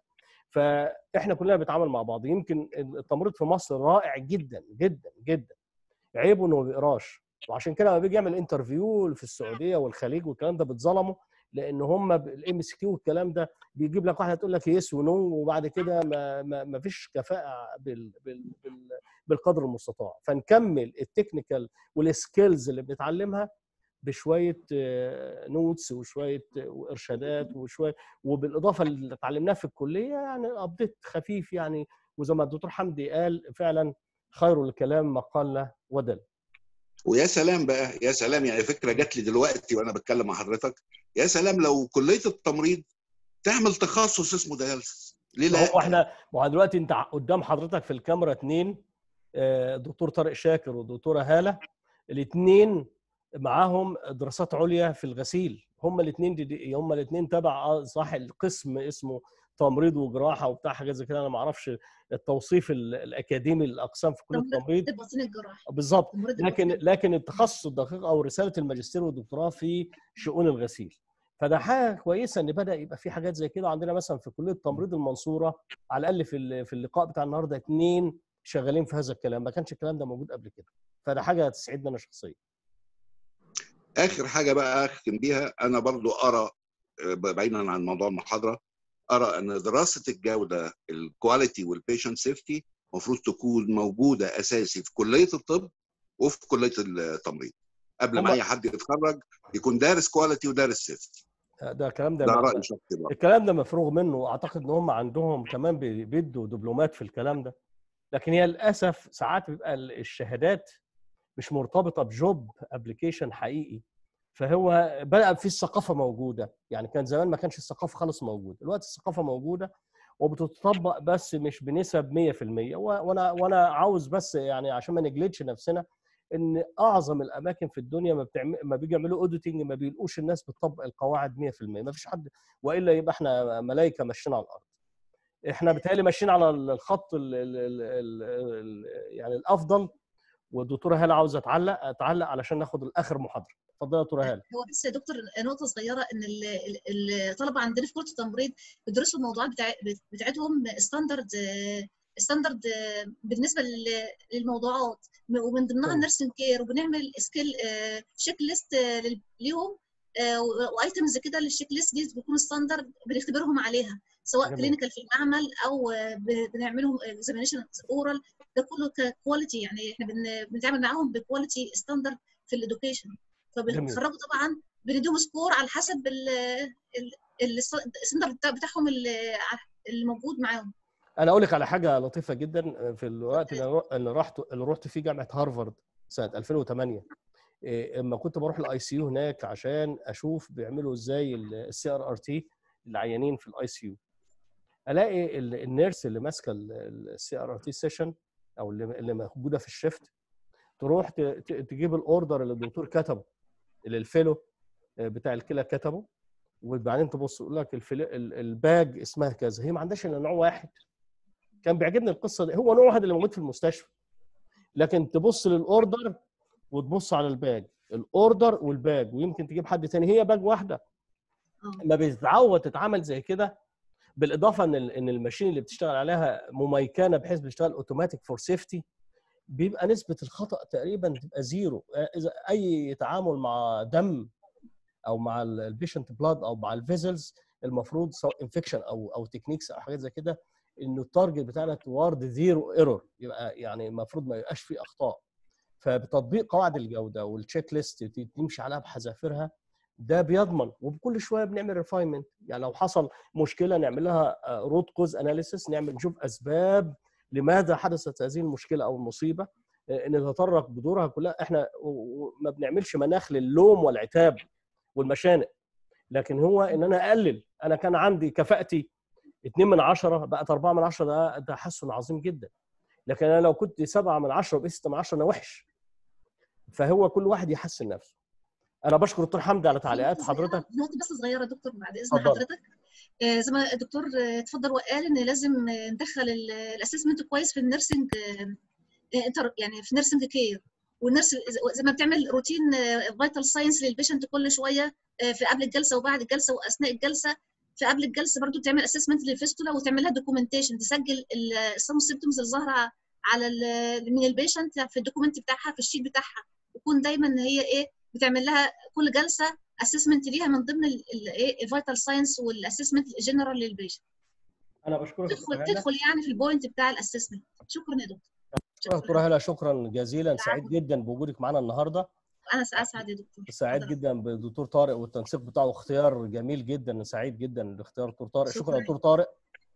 فاحنا كلنا بنتعامل مع بعض يمكن التمريض في مصر رائع جدا جدا جدا عيبه انه ما بيقراش وعشان كده لما بيجي يعمل انترفيو في السعوديه والخليج والكلام ده بيتظلموا لان هم الام اس كيو والكلام ده بيجيب لك واحده تقول لك يس ونو وبعد كده ما, ما, ما فيش كفاءه بال بال بال بالقدر المستطاع فنكمل التكنيكال والسكيلز اللي بنتعلمها بشويه نوتس وشويه ارشادات وشويه وبالاضافه اللي اتعلمناها في الكليه يعني ابديت خفيف يعني وزي ما الدكتور حمدي قال فعلا خير الكلام ما قل ودل ويا سلام بقى يا سلام يعني فكره جات لي دلوقتي وانا بتكلم مع حضرتك يا سلام لو كليه التمريض تعمل تخصص اسمه دياليسيس ليه ما لا؟ هو احنا ما هو دلوقتي انت قدام حضرتك في الكاميرا اثنين دكتور طارق شاكر والدكتوره هاله الاثنين معاهم دراسات عليا في الغسيل هم الاثنين هم الاثنين تبع صاحب القسم اسمه تمريض وجراحه وبتاع حاجات زي كده انا ما اعرفش التوصيف ال- الاكاديمي للاقسام في كليه التمريض الباطنة الجراحي بالظبط تمريض لكن الباطنة. لكن التخصص الدقيق او رساله الماجستير والدكتوراه في شؤون الغسيل فده حاجه كويسه ان بدا يبقى في حاجات زي كده عندنا مثلا في كليه تمريض المنصوره على الاقل في ال- في اللقاء بتاع النهارده اثنين شغالين في هذا الكلام ما كانش الكلام ده موجود قبل كده فده حاجه تسعدنا انا شخصيا اخر حاجه بقى اختم بيها انا برضو ارى آه، بعيدا عن موضوع المحاضره ارى ان دراسه الجوده الكواليتي والبيشنت سيفتي المفروض تكون موجوده اساسي في كليه الطب وفي كليه التمريض قبل ما هم- اي حد يتخرج يكون دارس كواليتي ودارس سيفتي ده الكلام ده ده رايي شخصي بقى الكلام ده مفروغ منه اعتقد ان هم عندهم كمان بي- بيدوا دبلومات في الكلام ده لكن هي للاسف ساعات بيبقى ال- الشهادات مش مرتبطه بجوب ابلكيشن حقيقي فهو بقى في الثقافه موجوده يعني كان زمان ما كانش الثقافه خالص موجوده دلوقتي الثقافه موجوده وبتطبق بس مش بنسب 100% و- وانا وانا عاوز بس يعني عشان ما نجلدش نفسنا ان اعظم الاماكن في الدنيا ما بتعمل ما بيجي يعملوا اوديتنج ما بيلقوش الناس بتطبق القواعد 100% ما فيش حد والا يبقى احنا ملائكه ماشيين على الارض احنا بالتالي ماشيين على الخط ال ال ال ال ال يعني الافضل والدكتوره هاله عاوزه تعلق تعلق علشان ناخد الاخر محاضره اتفضلي يا دكتوره هاله هو بس يا دكتور نقطه صغيره ان ال- ال- الطلبه عندنا في كليه التمريض بيدرسوا الموضوعات بتاع بتاعتهم ستاندرد ستاندرد بالنسبه لل- للموضوعات ومن ضمنها تمام. النيرسينج كير وبنعمل سكيل تشيك ليست ليهم وايتمز كده للشيك ليست دي بيكون ستاندرد بنختبرهم عليها سواء جميل. كلينيكال في المعمل او آه، ب- بنعملهم اكزامينشن اورال ده كله ككواليتي يعني احنا بن- بنتعامل معاهم بكواليتي ستاندرد في الادوكيشن فبنخرجوا طبعا بنديهم سكور على حسب ال- ال- ال- الستاندرد بتاع- بتاعهم اللي اللي موجود معاهم انا اقول لك على حاجه لطيفه جدا في الوقت اللي رو- اللي رحت اللي رحت فيه جامعه هارفارد سنه 2008 إيه، اما كنت بروح الاي سي يو هناك عشان اشوف بيعملوا ازاي السي ار ار تي العيانين في الاي سي يو الاقي ال- النيرس اللي ماسكه السي ار ار تي سيشن او اللي اللي موجوده في الشيفت تروح ت- ت- تجيب الاوردر اللي الدكتور كتبه اللي الفيلو بتاع الكلى كتبه وبعدين تبص يقول لك الفل... ال- الباج اسمها كذا هي ما عندهاش الا نوع واحد كان بيعجبني القصه دي هو نوع واحد اللي موجود في المستشفى لكن تبص للاوردر وتبص على الباج الاوردر والباج ويمكن تجيب حد تاني هي باج واحده اه ما بيتعود تتعامل زي كده بالاضافه ان ال- ان الماشين اللي بتشتغل عليها مميكنه بحيث بتشتغل اوتوماتيك فور سيفتي بيبقى نسبه الخطا تقريبا تبقى زيرو اذا اي تعامل مع دم او مع البيشنت بلاد او مع الفيزلز المفروض سواء انفكشن او او تكنيكس او حاجات زي كده انه التارجت بتاعنا توارد زيرو ايرور يبقى يعني المفروض ما يبقاش فيه اخطاء فبتطبيق قواعد الجوده والتشيك ليست تمشي عليها بحذافيرها ده بيضمن وبكل شويه بنعمل ريفاينمنت يعني لو حصل مشكله نعمل لها روت كوز اناليسيس نعمل نشوف اسباب لماذا حدثت هذه المشكله او المصيبه آه، نتطرق بدورها كلها احنا و- و- ما بنعملش مناخ للوم والعتاب والمشانق لكن هو ان انا اقلل انا كان عندي كفاءتي 2 من 10 بقت 4 من 10 ده ده تحسن عظيم جدا لكن انا لو كنت 7 من 10 وبقيت 6 من 10 انا وحش فهو كل واحد يحسن نفسه انا بشكر الدكتور حمدي على تعليقات نقطة صغيرة- حضرتك نقطة بس صغيرة يا دكتور بعد إذن اتفضل. حضرتك آه، زي ما الدكتور آه، اتفضل وقال إن لازم آه، ندخل الاسسمنت كويس في النيرسينج آه، انتر يعني في نيرسينج كير والنيرس زي ما بتعمل روتين فيتال ساينس للبيشنت كل شويه آه، في قبل الجلسه وبعد الجلسه واثناء الجلسه في قبل الجلسه برضو تعمل اسسمنت للفيستولا وتعمل لها دوكيومنتيشن تسجل السم سيمتومز اللي ظاهره على ال- من البيشنت في الدوكيمنت بتاعها في الشيت بتاعها يكون دايما ان هي ايه بتعمل لها كل جلسه اسسمنت ليها من ضمن الايه الفيتال ساينس والاسسمنت الجنرال للبيشنت انا بشكرك يا تدخل دكتور هلا تدخل يعني في البوينت بتاع الاسسمنت شكرا يا دكتور شكرا دكتور هلا شكرا جزيلا سعيد جدا بوجودك معنا النهارده انا اسعد يا دكتور سعيد اتفضل. جدا بالدكتور طارق والتنسيق بتاعه اختيار جميل جدا سعيد جدا باختيار دكتور طارق شكرا شكراً. دكتور طارق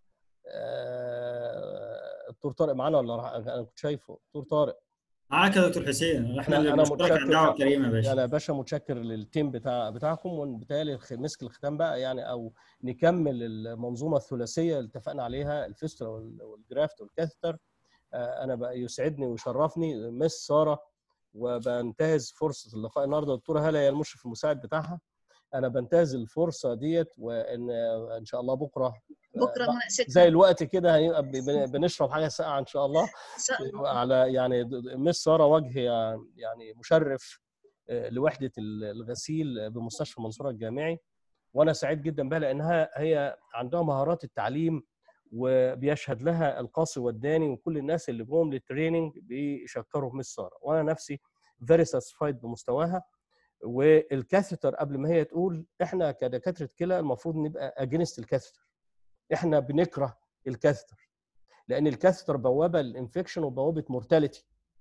آه، الدكتور طارق معانا ولا راح انا كنت شايفه دكتور طارق معاك يا دكتور حسين احنا أنا- اللي أنا بنشكرك على متشكر. الدعوه الكريمه يا باشا انا يا باشا متشكر للتيم بتاع بتاعكم وبالتالي الخ- مسك الختام بقى يعني او نكمل المنظومه الثلاثيه اللي اتفقنا عليها الفيستولا وال- والجرافت والكاثتر آه، انا بقى يسعدني ويشرفني مس ساره وبنتهز فرصه اللقاء النهارده الدكتوره هاله هي المشرف المساعد بتاعها انا بنتهز الفرصه ديت وان ان شاء الله بكره بكره آه، مناقشتنا زي الوقت كده هنبقى بن- بنشرب حاجه ساقعه ان شاء الله ان شاء الله على يعني مس ساره وجه يعني مشرف آه، لوحده الغسيل بمستشفى المنصوره الجامعي وانا سعيد جدا بها لانها هي عندها مهارات التعليم وبيشهد لها القاصي والداني وكل الناس اللي جم للتريننج بيشكروا مس ساره وانا نفسي فيري ساتسفايد بمستواها والكاثيتر قبل ما هي تقول احنا كدكاتره كلى المفروض نبقى اجينست الكاثيتر احنا بنكره الكاثيتر لان الكاثيتر بوابه للانفكشن وبوابه مورتاليتي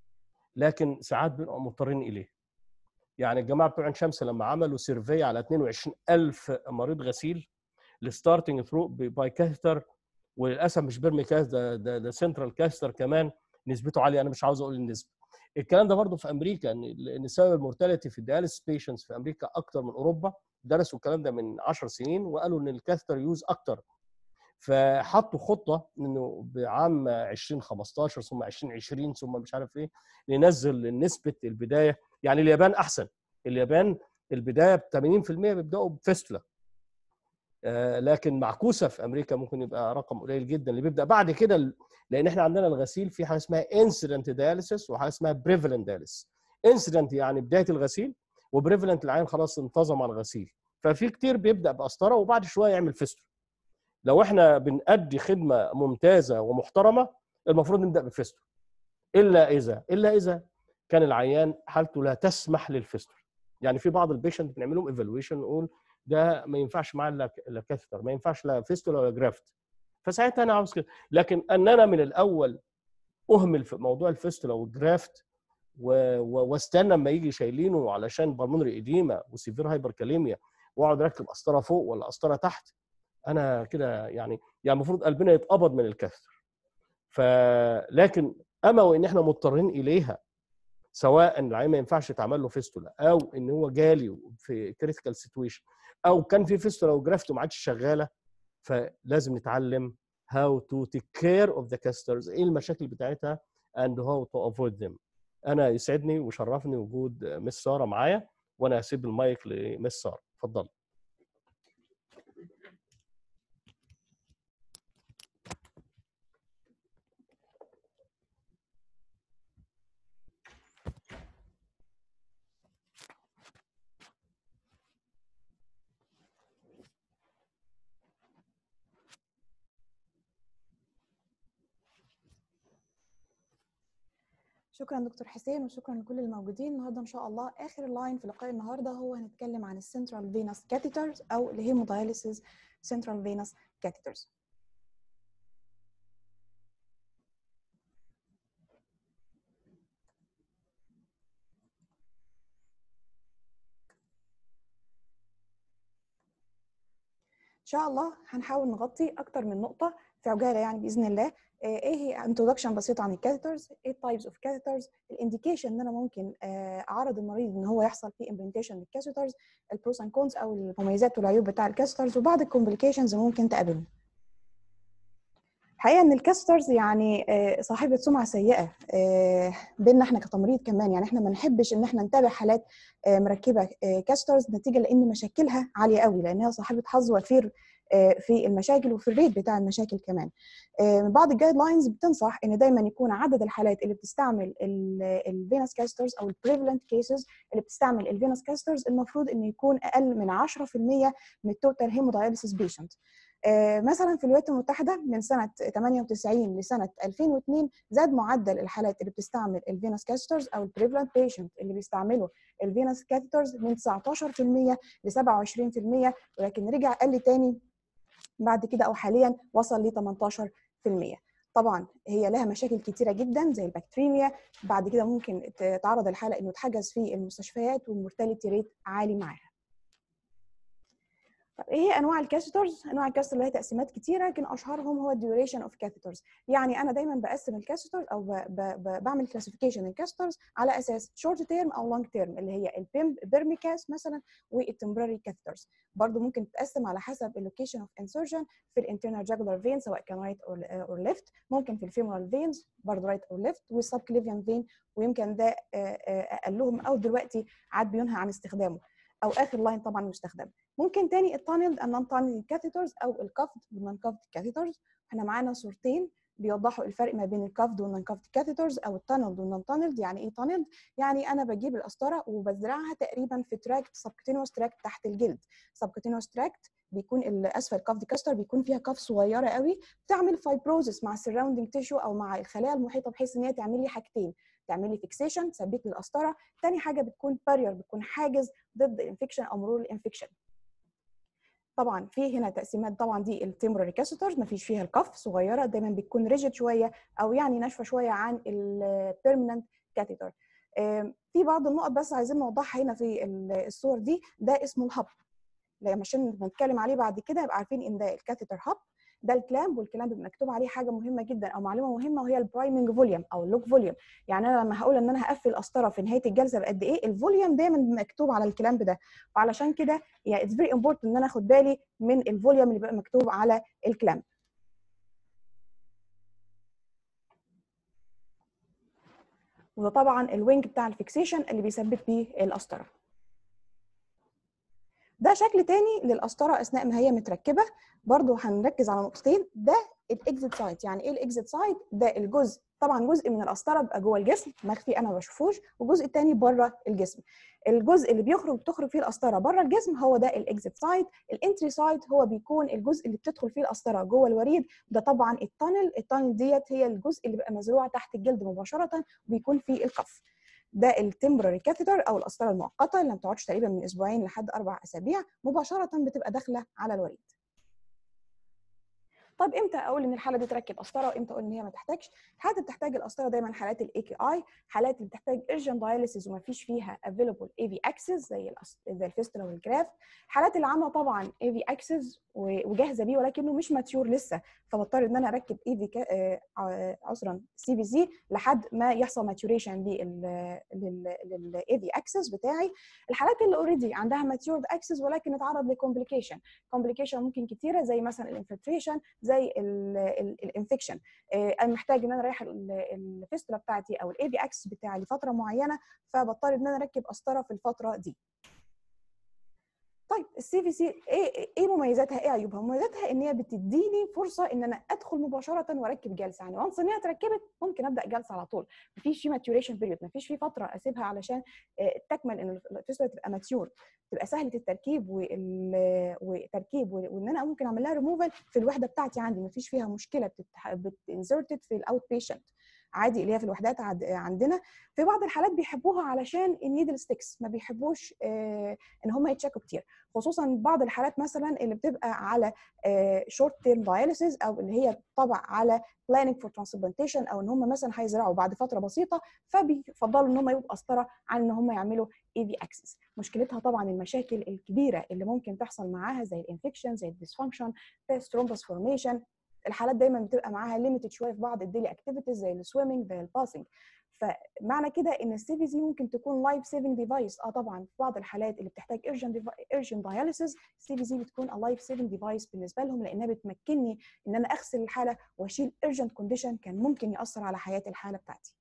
لكن ساعات بنبقى مضطرين اليه يعني الجماعه بتوع عين شمس لما عملوا سيرفي على 22000 مريض غسيل الستارتنج ثرو باي كاثتر وللاسف مش بيرمي كاث ده ده, ده سنترال كاثتر كمان نسبته عاليه انا مش عاوز اقول النسبه الكلام ده برضه في امريكا ان ان سبب المورتاليتي في الدياليس بيشنتس في امريكا اكتر من اوروبا درسوا الكلام ده من 10 سنين وقالوا ان الكاثتر يوز اكتر فحطوا خطه انه بعام 2015 ثم 2020 ثم مش عارف ايه ننزل نسبه البدايه يعني اليابان احسن اليابان البدايه ب 80% بيبداوا بفيستولا آه لكن معكوسه في امريكا ممكن يبقى رقم قليل جدا اللي بيبدا بعد كده لان احنا عندنا الغسيل في حاجه اسمها انسيدنت دياليسيس وحاجه اسمها بريفلنت دياليسيس انسيدنت يعني بدايه الغسيل وبريفلنت العين خلاص انتظم على الغسيل ففي كتير بيبدا بقسطره وبعد شويه يعمل فيستولا لو احنا بنأدي خدمه ممتازه ومحترمه المفروض نبدا بالفيستول الا اذا الا اذا كان العيان حالته لا تسمح للفيستول يعني في بعض البيشنت بنعمل لهم ايفالويشن نقول ده ما ينفعش معاه الا كاثتر ما ينفعش لا فيستول ولا جرافت فساعتها انا عاوز كده لكن ان انا من الاول اهمل في موضوع الفيستولا والجرافت واستنى اما يجي شايلينه علشان بالمونري اديما وسيفير هايبركاليميا واقعد اركب قسطره فوق ولا قسطره تحت انا كده يعني يعني المفروض قلبنا يتقبض من الكاثر فلكن اما وان احنا مضطرين اليها سواء ان العيان ما ينفعش يتعمل له فيستولا او ان هو جالي في كريتيكال سيتويشن او كان في فيستولا وجرافت وما عادش شغاله فلازم نتعلم how to take care of the casters ايه المشاكل بتاعتها and how to avoid them انا يسعدني وشرفني وجود مس ساره معايا وانا هسيب المايك لمس ساره اتفضل شكرا دكتور حسين وشكرا لكل الموجودين النهارده ان شاء الله اخر لاين في لقاء النهارده هو هنتكلم عن السنترال فينوس كاثيترز او الهيموداياليسيس سنترال فينوس كاثيترز ان شاء الله هنحاول نغطي اكتر من نقطه في عجاله يعني باذن الله ايه هي انترودكشن بسيطه عن الكاثيترز ايه التايبس اوف كاثيترز الانديكيشن ان انا ممكن اعرض المريض ان هو يحصل فيه امبلمنتيشن للكاثيترز البروس اند كونز او المميزات والعيوب بتاع الكاثيترز وبعض الكومبليكيشنز ممكن تقابلنا الحقيقه ان الكاسترز يعني صاحبه سمعه سيئه بيننا احنا كتمريض كمان يعني احنا ما نحبش ان احنا نتابع حالات مركبه كاسترز نتيجه لان مشاكلها عاليه قوي لانها صاحبه حظ وفير في المشاكل وفي الريت بتاع المشاكل كمان بعض الجايد لاينز بتنصح ان دايما يكون عدد الحالات اللي بتستعمل الفينوس كاسترز او البريفلنت كيسز اللي بتستعمل الفينوس كاسترز المفروض انه يكون اقل من 10% من التوتال هيموداياليسيس بيشنت مثلا في الولايات المتحده من سنه 98 لسنه 2002 زاد معدل الحالات اللي بتستعمل الفينوس كاسترز او البريفلنت بيشنت اللي بيستعملوا الفينوس كاثيترز من 19% ل 27% ولكن رجع قل تاني بعد كده او حاليا وصل ل 18% طبعا هي لها مشاكل كتيره جدا زي البكتيريميا بعد كده ممكن تتعرض الحاله انه تحجز في المستشفيات والمورتاليتي ريت عالي معاها طب ايه هي انواع الكاثيترز؟ انواع الكاثيتر لها تقسيمات كتيره لكن اشهرهم هو الديوريشن اوف كاثيترز يعني انا دايما بقسم الكاثيتر او ب ب ب بعمل كلاسيفيكيشن الكاثيترز على اساس شورت تيرم او لونج تيرم اللي هي البيم بيرميكاس مثلا والتمبراري كاثيترز برضو ممكن تتقسم على حسب اللوكيشن اوف انسرشن في الانترنال جاجولار فين سواء كان رايت اور ليفت ممكن في الفيمورال فينز برضو رايت اور ليفت والسب كليفيان فين ويمكن ده اقلهم او دلوقتي عاد بينهى عن استخدامه او اخر لاين طبعا مستخدم ممكن تاني التانلد النون تانلد كاثيترز او الكافد والنون كافد كاثيترز احنا معانا صورتين بيوضحوا الفرق ما بين الكافد والنون كافد كاثيترز او التانلد والنون تانلد يعني ايه تانلد يعني انا بجيب القسطره وبزرعها تقريبا في تراكت سبكتينوس تراكت تحت الجلد سبكتينوس تراكت بيكون الاسفل كافد كاستر بيكون فيها كاف صغيره قوي بتعمل فايبروزس مع السراوندنج تيشو او مع الخلايا المحيطه بحيث ان هي تعمل لي حاجتين تعمل لي فيكسيشن تثبت لي القسطره تاني حاجه بتكون بارير بتكون حاجز ضد الانفكشن او مرور الانفكشن طبعا في هنا تقسيمات طبعا دي التمبراري كاسيترز ما فيش فيها الكف صغيره دايما بتكون ريجيد شويه او يعني ناشفه شويه عن البيرمننت كاتيتر في بعض النقط بس عايزين نوضحها هنا في الصور دي ده اسمه الهب لما عشان نتكلم عليه بعد كده يبقى عارفين ان ده الكاتيتر هب ده الكلامب والكلامب بيبقى مكتوب عليه حاجه مهمه جدا او معلومه مهمه وهي البرايمنج فوليوم او اللوك فوليوم يعني انا لما هقول ان انا هقفل قسطره في نهايه الجلسه بقد ايه الفوليوم دايما مكتوب على الكلامب ده وعلشان كده يعني اتس فيري امبورتنت ان انا اخد بالي من الفوليوم اللي بيبقى مكتوب على الكلامب وده طبعا الوينج بتاع الفيكسيشن اللي بيثبت بيه القسطره ده شكل تاني للقسطره اثناء ما هي متركبه برضو هنركز على نقطتين ده الاكزيت سايت يعني ايه الاكزيت سايت ده الجزء طبعا جزء من القسطره بيبقى جوه الجسم مخفي انا ما بشوفوش والجزء الثاني بره الجسم الجزء اللي بيخرج بتخرج فيه القسطره بره الجسم هو ده الاكزيت سايت الانتري سايت هو بيكون الجزء اللي بتدخل فيه القسطره جوه الوريد ده طبعا التانل التانل ديت هي الجزء اللي بيبقى مزروع تحت الجلد مباشره وبيكون فيه القف ده التمبراري كاثيتر او القسطره المؤقته اللي ما بتقعدش تقريبا من اسبوعين لحد اربع اسابيع مباشره بتبقى داخله على الوريد طب امتى اقول ان الحاله دي تركب قسطره وامتى اقول ان هي ما تحتاجش الحالات اللي بتحتاج القسطره دايما حالات الاي كي اي حالات اللي بتحتاج ارجن داياليسيس وما فيش فيها افيلبل اي في اكسس زي زي الفيستولا والجرافت الحالات اللي عامله طبعا اي في اكسس وجاهزه بيه ولكنه مش ماتيور لسه فبضطر ان انا اركب اي في عذرا سي في سي لحد ما يحصل ماتيوريشن للاي في اكسس بتاعي الحالات اللي اوريدي عندها ماتيورد اكسس ولكن اتعرض لكومبليكيشن كومبليكيشن ممكن كتيره زي مثلا الانفلتريشن زي الانفكشن انا محتاج ان انا رايح الفيستولا بتاعتي او الاي في اكسس بتاعي لفتره معينه فبضطر ان انا اركب قسطره في الفتره دي طيب السي في سي ايه ايه مميزاتها ايه عيوبها مميزاتها ان هي بتديني فرصه ان انا ادخل مباشره واركب جلسه يعني وانس ان هي اتركبت ممكن ابدا جلسه على طول مفيش في ماتيوريشن بيريود مفيش في فتره اسيبها علشان تكمل ان الفيستولا تبقى ماتيور تبقى سهله التركيب وتركيب وان انا ممكن اعمل لها ريموفال في الوحده بتاعتي عندي مفيش فيها مشكله بتنزرتد في الاوت بيشنت عادي اللي هي في الوحدات عندنا في بعض الحالات بيحبوها علشان النيدل ستيكس ما بيحبوش ان هم يتشكوا كتير خصوصا بعض الحالات مثلا اللي بتبقى على شورت تيرم داياليسيس او اللي هي طبع على بلاننج فور ترانسبلانتيشن او ان هم مثلا هيزرعوا بعد فتره بسيطه فبيفضلوا ان هم يبقوا قسطره عن ان هم يعملوا اي في اكسس مشكلتها طبعا المشاكل الكبيره اللي ممكن تحصل معاها زي الانفكشن زي الديسفانكشن سترومبس فورميشن الحالات دايما بتبقى معاها ليميتد شويه في بعض الديلي اكتيفيتيز زي السويمنج زي الباسنج فمعنى كده ان السي في زي ممكن تكون لايف سيفنج ديفايس اه طبعا في بعض الحالات اللي بتحتاج ايرجن ايرجن داياليسيس السي في زي بتكون ا لايف سيفنج ديفايس بالنسبه لهم لانها بتمكنني ان انا اغسل الحاله واشيل ايرجنت كونديشن كان ممكن ياثر على حياه الحاله بتاعتي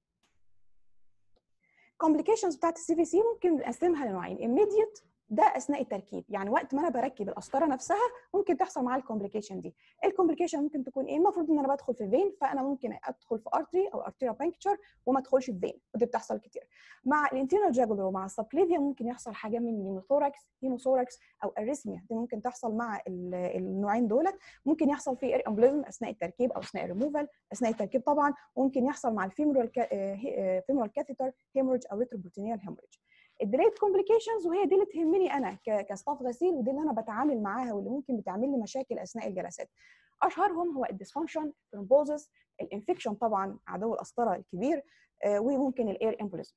كومبليكيشنز بتاعت السي في سي ممكن نقسمها لنوعين immediate ده اثناء التركيب يعني وقت ما انا بركب القسطره نفسها ممكن تحصل معايا الكومبليكيشن دي الكومبليكيشن ممكن تكون ايه المفروض ان انا بدخل في فين فانا ممكن ادخل في ارتري او ارتيريا بانكتشر وما ادخلش في فين ودي بتحصل كتير مع الانتيرنال جاجولر ومع السبليفيا ممكن يحصل حاجه من نيموثوركس هيموثوركس او اريثميا دي ممكن تحصل مع النوعين دولت ممكن يحصل في اير امبليزم اثناء التركيب او اثناء الريموفال اثناء التركيب طبعا وممكن يحصل مع الفيمورال فيمورال كاثيتر هيموريج او ريتروبروتينيال هيموريج الديليت كومبليكيشنز وهي دي اللي تهمني انا كستاف غسيل ودي اللي انا بتعامل معاها واللي ممكن بتعمل لي مشاكل اثناء الجلسات اشهرهم هو الديسفانكشن ثرومبوزس الانفكشن طبعا عدو القسطره الكبير آه وممكن الاير امبوليزم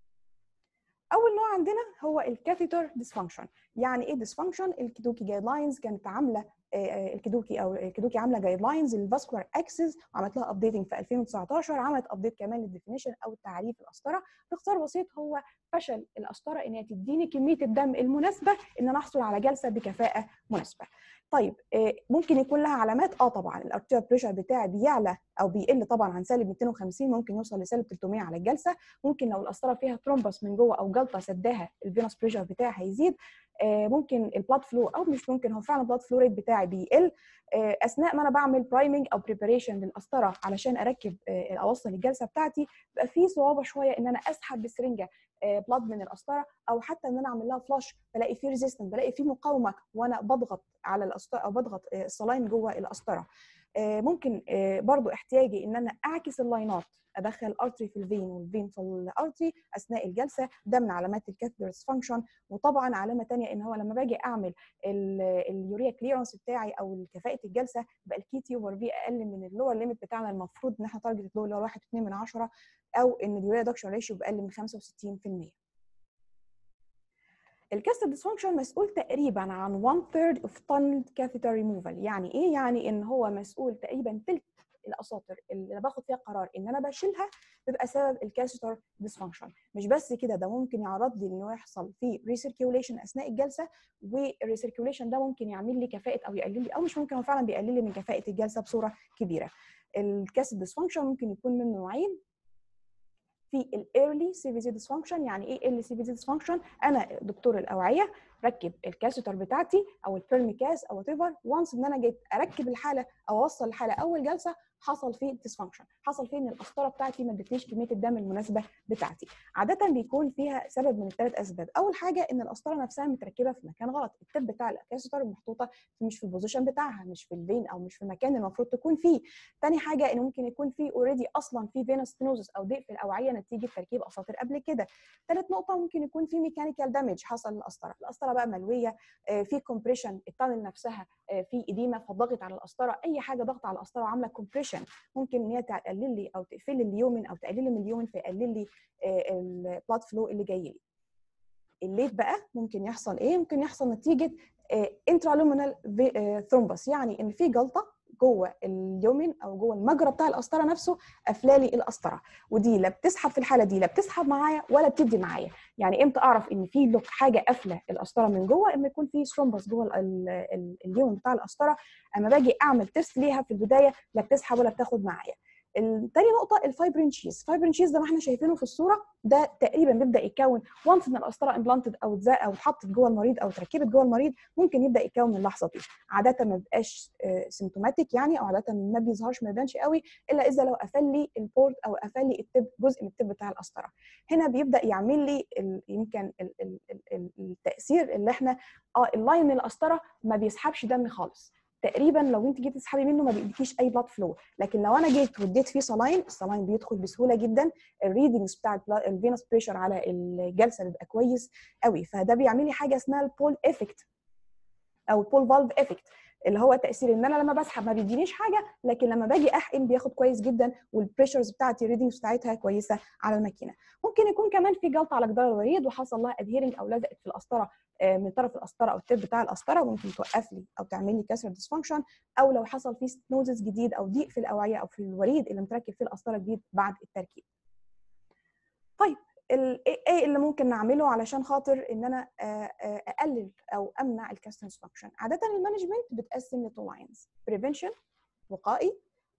اول نوع عندنا هو الكاثيتر ديسفانكشن يعني ايه ديسفانكشن الكيدوكي جايد لاينز كانت عامله الكيدوكي او الكيدوكي عامله جايد لاينز للفاسكولار اكسس وعملت لها ابديتنج في 2019 عملت ابديت كمان للديفينيشن او التعريف القسطره باختصار بسيط هو فشل القسطره ان هي تديني كميه الدم المناسبه ان انا احصل على جلسه بكفاءه مناسبه طيب ممكن يكون لها علامات اه طبعا الارتيريال بريشر بتاعي بيعلى او بيقل طبعا عن سالب 250 ممكن يوصل لسالب 300 على الجلسه ممكن لو القسطره فيها ترومبس من جوه او جلطه سداها الفينوس بريشر بتاعي هيزيد ممكن البلاد فلو او مش ممكن هو فعلا البلاد فلو ريت بتاعي بيقل اثناء ما انا بعمل برايمنج او بريباريشن للقسطره علشان اركب اوصل الجلسه بتاعتي بيبقى في صعوبه شويه ان انا اسحب بسرنجه بلاد من القسطره او حتى ان انا اعمل لها فلاش بلاقي في ريزيستنت بلاقي في مقاومه وانا بضغط على القسطره او بضغط الصلاين جوه القسطره آه، ممكن آه، برضو احتياجي ان انا اعكس اللاينات ادخل الارتري في الفين والفين في الارتري اثناء الجلسه ده من علامات الكاثيتر ديسفانكشن وطبعا علامه تانية ان هو لما باجي اعمل ال- اليوريا كليرنس بتاعي او كفاءه الجلسه يبقى الكي تي اوفر في اقل من اللور ليميت بتاعنا المفروض ان احنا تارجت اللي هو 1.2 من 10 او ان اليوريا دكشن ريشيو باقل من 65% الكاستر ديسفانكشن مسؤول تقريبا عن 1 third of tunneled catheter removal يعني ايه يعني ان هو مسؤول تقريبا تلت الاساطر اللي انا باخد فيها قرار ان انا بشيلها بيبقى سبب الكاستر ديسفانكشن مش بس كده ده ممكن يعرض لي انه يحصل في ريسيركيوليشن اثناء الجلسه والريسيركيوليشن ده ممكن يعمل لي كفاءه او يقلل لي او مش ممكن هو فعلا بيقلل لي من كفاءه الجلسه بصوره كبيره الكاستر ديسفانكشن ممكن يكون منه نوعين في الايرلي سي في زي ديسفانكشن يعني ايه ايرلي سي في زي ديسفانكشن انا دكتور الاوعيه ركب الكاسيتر بتاعتي او البيرميكاس او وات ايفر وانس ان انا جيت اركب الحاله او اوصل الحاله اول جلسه حصل فيه ديسفانكشن حصل فيه ان القسطره بتاعتي ما ادتنيش كميه الدم المناسبه بتاعتي عاده بيكون فيها سبب من الثلاث اسباب اول حاجه ان القسطره نفسها متركبه في مكان غلط التب بتاع الكاسيتر محطوطه مش في البوزيشن بتاعها مش في الفين او مش في المكان اللي المفروض تكون فيه تاني حاجه ان ممكن يكون في اوريدي اصلا في فينوس ستينوزس او ضيق في الاوعيه نتيجه تركيب اساطير قبل كده ثالث نقطه ممكن يكون في ميكانيكال دامج حصل للقسطره القسطره بقى ملويه آه، في كومبريشن التانل نفسها آه، في اديمه فضغط على القسطره اي حاجه ضغط على القسطره وعامله كومبريشن ممكن ان هي تقلل لي او تقفل لي اليومن او تقلل لي من اليومن فيقلل لي البلاد فلو اللي جاي لي الليت بقى ممكن يحصل ايه ممكن يحصل نتيجه انترالومينال ثرومبس يعني ان في جلطه جوه اليومن او جوه المجرى بتاع القسطره نفسه قافلالي القسطره ودي لا بتسحب في الحاله دي لا بتسحب معايا ولا بتدي معايا يعني امتى اعرف ان في لوك حاجه قافله القسطره من جوه اما يكون في ثرومبس جوه ال- ال- ال- اليومن بتاع القسطره اما باجي اعمل تيست ليها في البدايه لا بتسحب ولا بتاخد معايا تاني نقطه الفايبرين شيز الفايبرين شيز زي ما احنا شايفينه في الصوره ده تقريبا بيبدا يتكون وانس ان القسطره امبلانتد او اتزق او اتحطت جوه المريض او اتركبت جوه المريض ممكن يبدا يتكون من اللحظه دي عاده ما بيبقاش سيمتوماتيك يعني او عاده ما بيظهرش ما يبانش قوي الا اذا لو قفل لي البورت او قفل لي التب جزء من التب بتاع القسطره هنا بيبدا يعمل لي ال- يمكن ال- ال- ال- ال- التاثير اللي احنا اه اللاين من القسطره ما بيسحبش دم خالص تقريبا لو انت جيتي تسحبي منه ما بيديكيش اي بلاد فلو لكن لو انا جيت واديت فيه صلاين الصلاين بيدخل بسهوله جدا الريدنجز بتاع الفينوس بريشر على الجلسه بيبقى كويس قوي فده بيعمل لي حاجه اسمها البول افكت او البول فالف افكت اللي هو تاثير ان انا لما بسحب ما بيدينيش حاجه لكن لما باجي احقن بياخد كويس جدا والبريشرز بتاعتي الريدنجز بتاعتها كويسه على الماكينه ممكن يكون كمان في جلطه على جدار الوريد وحصل لها ادهيرنج او لزقت في القسطره آه، من طرف القسطره او التب بتاع القسطره وممكن توقف لي او تعمل لي كسر ديسفانكشن او لو حصل فيه ستنوزس جديد او ضيق في الاوعيه او في الوريد اللي متركب فيه القسطره جديد بعد التركيب. طيب ال- ايه إيه اللي ممكن نعمله علشان خاطر ان انا آه، آه، اقلل او امنع الكاستر ديسفانكشن؟ عاده المانجمنت بتقسم لتو لاينز بريفنشن وقائي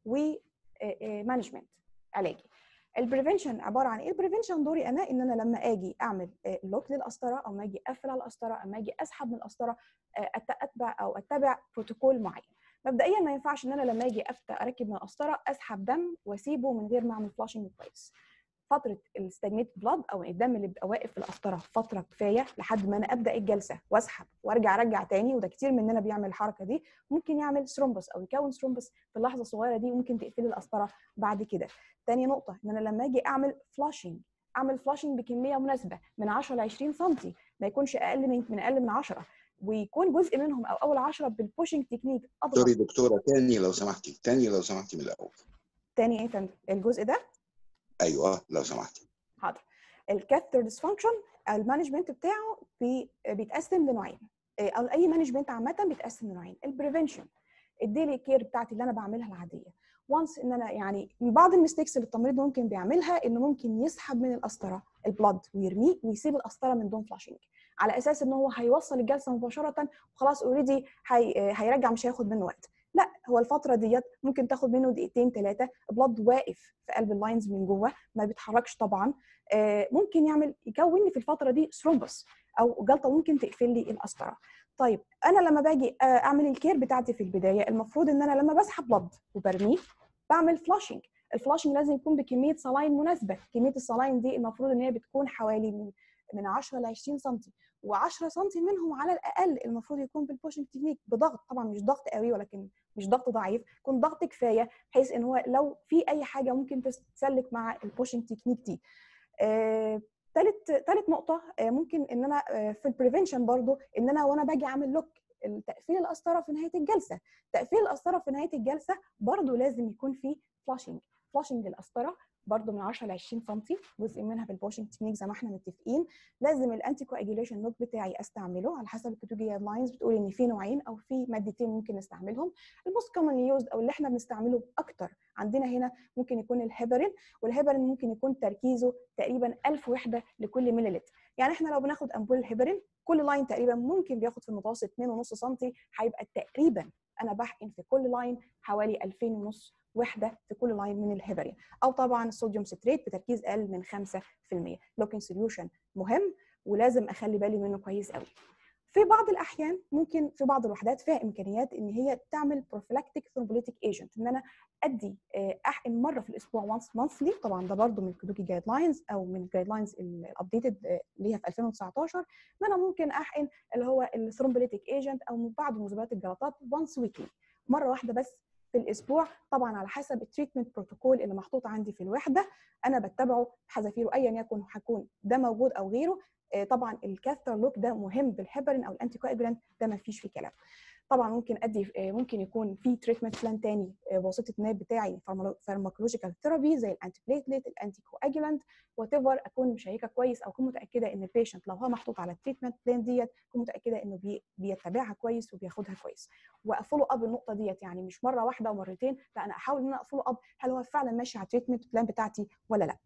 ومانجمنت علاجي. البريفنشن عباره عن ايه؟ البريفنشن دوري انا ان انا لما اجي اعمل لوك للقسطره او ما اجي اقفل على القسطره او ما اجي اسحب من القسطره آه، أت- اتبع او اتبع بروتوكول معين. مبدئيا ما ينفعش ان انا لما اجي أفت- اركب من القسطره اسحب دم واسيبه من غير ما اعمل فلاشنج كويس. فتره الستاجنيت بلاد او الدم اللي بيبقى واقف في القسطره فتره كفايه لحد ما انا ابدا الجلسه واسحب وارجع ارجع تاني وده كتير مننا بيعمل الحركه دي ممكن يعمل ثرومبس او يكون ثرومبس في اللحظه الصغيره دي وممكن تقفل القسطره بعد كده تاني نقطه ان انا لما اجي اعمل فلاشنج اعمل فلاشنج بكميه مناسبه من 10 ل 20 سم ما يكونش اقل من من اقل من 10 ويكون جزء منهم او اول 10 بالبوشنج تكنيك اضغط سوري دكتوره تاني لو سمحتي تاني لو سمحتي من الاول تاني ايه يا فندم الجزء ده ايوه لو سمحتي حاضر الكاثر ديسفانكشن المانجمنت بتاعه بي بيتقسم لنوعين إيه، او اي مانجمنت عامه بيتقسم لنوعين البريفنشن الديلي كير بتاعتي اللي انا بعملها العاديه وانس ان انا يعني من بعض الميستيكس اللي التمريض ممكن بيعملها انه ممكن يسحب من القسطره البلد ويرميه ويسيب القسطره من دون فلاشنج على اساس ان هو هيوصل الجلسه مباشره وخلاص اوريدي هي هيرجع مش هياخد منه وقت لا هو الفتره ديت ممكن تاخد منه دقيقتين ثلاثه بلد واقف في قلب اللاينز من جوه ما بيتحركش طبعا آه، ممكن يعمل يكون لي في الفتره دي ثرومبس او جلطه ممكن تقفل لي القسطره طيب انا لما باجي آه، اعمل الكير بتاعتي في البدايه المفروض ان انا لما بسحب بلد وبرميه بعمل فلاشنج الفلاشنج لازم يكون بكميه صلاين مناسبه كميه الصلاين دي المفروض ان هي بتكون حوالي من من 10 ل 20 سم و10 سم منهم على الاقل المفروض يكون بالبوشنج تكنيك بضغط طبعا مش ضغط قوي ولكن مش ضغط ضعيف يكون ضغط كفايه بحيث ان هو لو في اي حاجه ممكن تسلك مع البوشنج تكنيك دي آه، ثالث ثالث نقطه آه، ممكن ان انا آه، في البريفنشن برضو ان انا وانا باجي اعمل لوك تقفيل القسطره في نهايه الجلسه تقفيل القسطره في نهايه الجلسه برضو لازم يكون في فلاشنج فلاشنج القسطره برضو من 10 ل 20 سم جزء منها في البوشنج تكنيك زي ما احنا متفقين لازم الانتي كواجيوليشن نوك بتاعي استعمله على حسب الكتوجي جايد لاينز بتقول ان في نوعين او في مادتين ممكن نستعملهم الموست كومنلي يوزد او اللي احنا بنستعمله اكتر عندنا هنا ممكن يكون الهيبرين والهيبرين ممكن يكون تركيزه تقريبا 1000 وحده لكل مليلتر يعني احنا لو بناخد امبول الهيبرين كل لاين تقريبا ممكن بياخد في المتوسط 2.5 سم هيبقى تقريبا انا بحقن في كل لاين حوالي 2000 ونص وحده في كل لاين من الهيبرين او طبعا الصوديوم ستريت بتركيز اقل من 5% لوكين سوليوشن مهم ولازم اخلي بالي منه كويس قوي في بعض الاحيان ممكن في بعض الوحدات فيها امكانيات ان هي تعمل بروفيلاكتيك ثرومبوليتيك ايجنت ان انا ادي احقن مره في الاسبوع وانس مانثلي طبعا ده برده من كدوكي جايد لاينز او من الجايد لاينز الابديتد اللي هي في 2019 ان انا ممكن احقن اللي هو الثرومبوليتيك ايجنت او بعض مذيبات الجلطات وانس ويكلي مره واحده بس في الاسبوع طبعا على حسب التريتمنت بروتوكول اللي محطوط عندي في الوحده انا بتبعه حذافيره ايا يكن هيكون ده موجود او غيره طبعا الكاثر لوك ده مهم بالهيبرين او الانتي كواجولانت ده ما فيش فيه كلام طبعا ممكن ادي ممكن يكون في تريتمنت بلان تاني بواسطه الناب بتاعي فارماكولوجيكال ثيرابي زي الانتي بليتليت الانتي كواجولانت وات ايفر اكون مشيكه كويس او اكون متاكده ان البيشنت لو هو محطوط على التريتمنت بلان ديت اكون متاكده انه بي بيتبعها كويس وبياخدها كويس وافولو اب النقطه ديت يعني مش مره واحده ومرتين لا انا احاول ان انا افولو اب هل هو فعلا ماشي على التريتمنت بلان بتاعتي ولا لا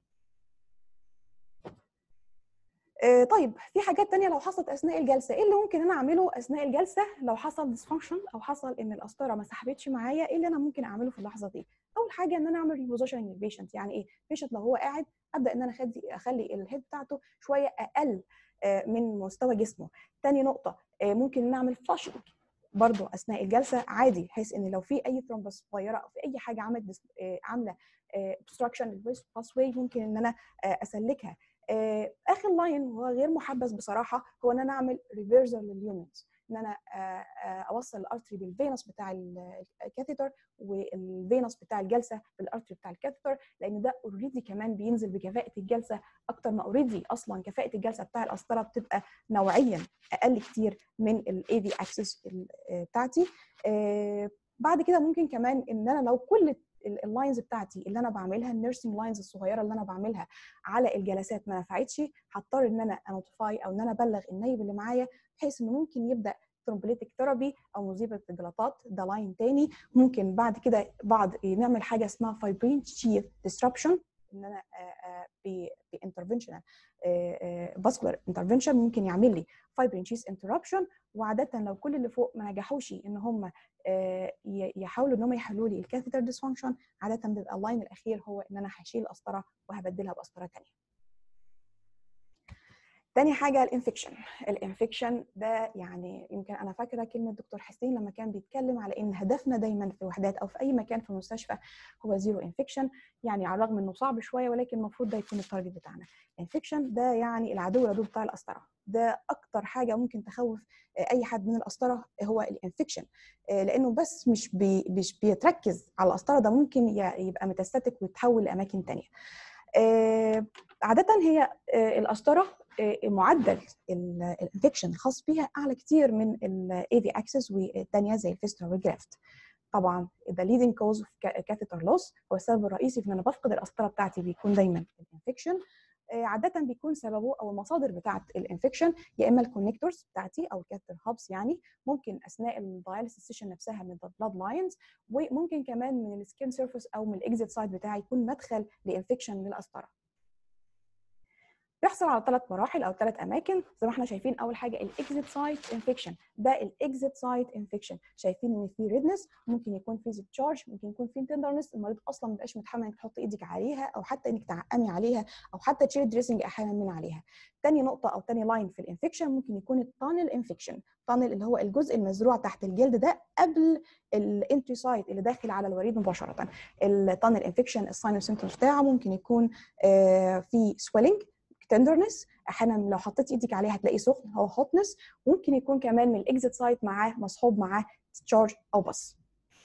طيب في حاجات تانية لو حصلت اثناء الجلسه ايه اللي ممكن انا اعمله اثناء الجلسه لو حصل ديسفانكشن او حصل ان القسطره ما سحبتش معايا ايه اللي انا ممكن اعمله في اللحظه دي اول حاجه ان انا اعمل ريبوزيشننج للبيشنت يعني ايه البيشنت لو هو قاعد ابدا ان انا اخلي اخلي الهيد بتاعته شويه اقل من مستوى جسمه تاني نقطه ممكن ان اعمل فلاشنج برضه اثناء الجلسه عادي بحيث ان لو في اي ثرومبس صغيره او في اي حاجه عملت عامله obstruction للويست باس واي ممكن ان انا اسلكها اخر لاين وهو غير محبذ بصراحه هو ان انا اعمل ريفيرزر لليونتس ان انا اوصل الارتري بالفينوس بتاع الكاثيتر والفينوس بتاع الجلسه بالارتري بتاع الكاثيتر لان ده اوريدي كمان بينزل بكفاءه الجلسه اكتر ما اوريدي اصلا كفاءه الجلسه بتاع القسطره بتبقى نوعيا اقل كتير من الاي في اكسس بتاعتي بعد كده ممكن كمان ان انا لو كل اللاينز بتاعتي اللي انا بعملها النيرسينج لاينز الصغيره اللي انا بعملها على الجلسات ما نفعتش هضطر ان انا انوتيفاي او ان انا ابلغ النايب اللي معايا بحيث انه ممكن يبدا ثرومبوليتيك ثيرابي او مذيبه الجلطات ده لاين تاني ممكن بعد كده بعد نعمل حاجه اسمها فايبرين شيث ديسربشن ان انا بانترفنشنال فاسكولار انترفنشن ممكن يعمل لي فايبرين شيث انتربشن وعاده لو كل اللي فوق ما نجحوش ان هم يحاولوا ان هم يحلوا لي الكاثيتر ديسفانكشن عاده بيبقى اللاين الاخير هو ان انا هشيل القسطره وهبدلها بقسطره ثانيه تاني حاجه الانفكشن الانفكشن ده يعني يمكن انا فاكره كلمه دكتور حسين لما كان بيتكلم على ان هدفنا دايما في وحدات او في اي مكان في المستشفى هو زيرو انفكشن يعني على الرغم انه صعب شويه ولكن المفروض ده يكون التارجت بتاعنا الانفكشن ده يعني العدو اللدود بتاع القسطره ده اكتر حاجه ممكن تخوف اي حد من القسطره هو الانفكشن لانه بس مش بي مش بيتركز على القسطره ده ممكن يبقى متستاتيك ويتحول لاماكن ثانيه عاده هي القسطره معدل الانفكشن الخاص بيها اعلى كتير من الاي في اكسس والثانيه زي الفيستر والجرافت طبعا the leading cause of catheter loss هو السبب الرئيسي في ان انا بفقد القسطره بتاعتي بيكون دايما الانفكشن عاده بيكون سببه او المصادر بتاعه الانفكشن يا اما الكونكتورز بتاعتي او الكاثر هابس يعني ممكن اثناء الداياليسيس سيشن نفسها من البلاد لاينز وممكن كمان من السكين سيرفيس او من الاكزيت سايد بتاعي يكون مدخل لانفكشن للقسطره بيحصل على ثلاث مراحل او ثلاث اماكن زي ما احنا شايفين اول حاجه الاكزيت سايت انفكشن ده الاكزيت سايت انفكشن شايفين ان في ريدنس ممكن يكون في تشارج ممكن يكون في تندرنس المريض اصلا ما بقاش متحمل انك تحط ايدك عليها او حتى انك تعقمي عليها او حتى تشيل دريسنج احيانا من عليها تاني نقطه او تاني لاين في الانفكشن ممكن يكون التانل انفكشن تانل اللي هو الجزء المزروع تحت الجلد ده قبل الانتري سايت اللي داخل على الوريد مباشره التانل انفكشن الساين سيمتومز بتاعه ممكن يكون في سويلنج تندرنس احيانا لو حطيت ايدك عليه هتلاقي سخن هو هوتنس ممكن يكون كمان من الاكزيت سايت معاه مصحوب معاه تشارج او بس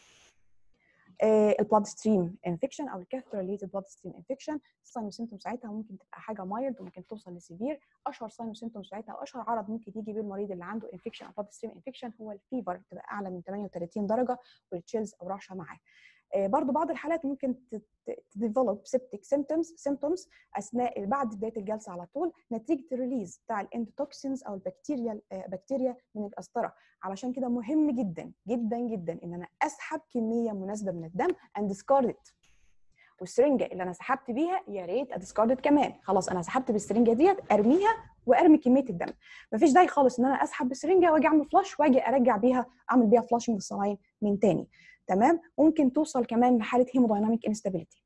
البلاد ستريم انفكشن او الكاثر ريليتد بلاد ستريم انفكشن الساين وسيمتوم ساعتها ممكن تبقى حاجه مايلد وممكن توصل لسيفير اشهر ساين وسيمتوم ساعتها او اشهر عرض ممكن يجي بيه المريض اللي عنده انفكشن او بلاد ستريم انفكشن هو الفيفر بتبقى اعلى من 38 درجه والتشيلز او رعشه معاه برضو بعض الحالات ممكن تديفلوب سيبتيك سيمتومز سيمتومز اثناء بعد بدايه الجلسه على طول نتيجه الريليز بتاع الاندوتوكسينز او البكتيريا بكتيريا من القسطره علشان كده مهم جدا جدا جدا ان انا اسحب كميه مناسبه من الدم اند discard it والسرنجه اللي انا سحبت بيها يا ريت اديسكاردد كمان خلاص انا سحبت بالسرنجه ديت ارميها وارمي كميه الدم مفيش داعي خالص ان انا اسحب بالسرنجه واجي اعمل فلاش واجي ارجع بيها اعمل بيها فلاشنج الصلاين من تاني تمام ممكن توصل كمان لحاله هيمودايناميك انستابيليتي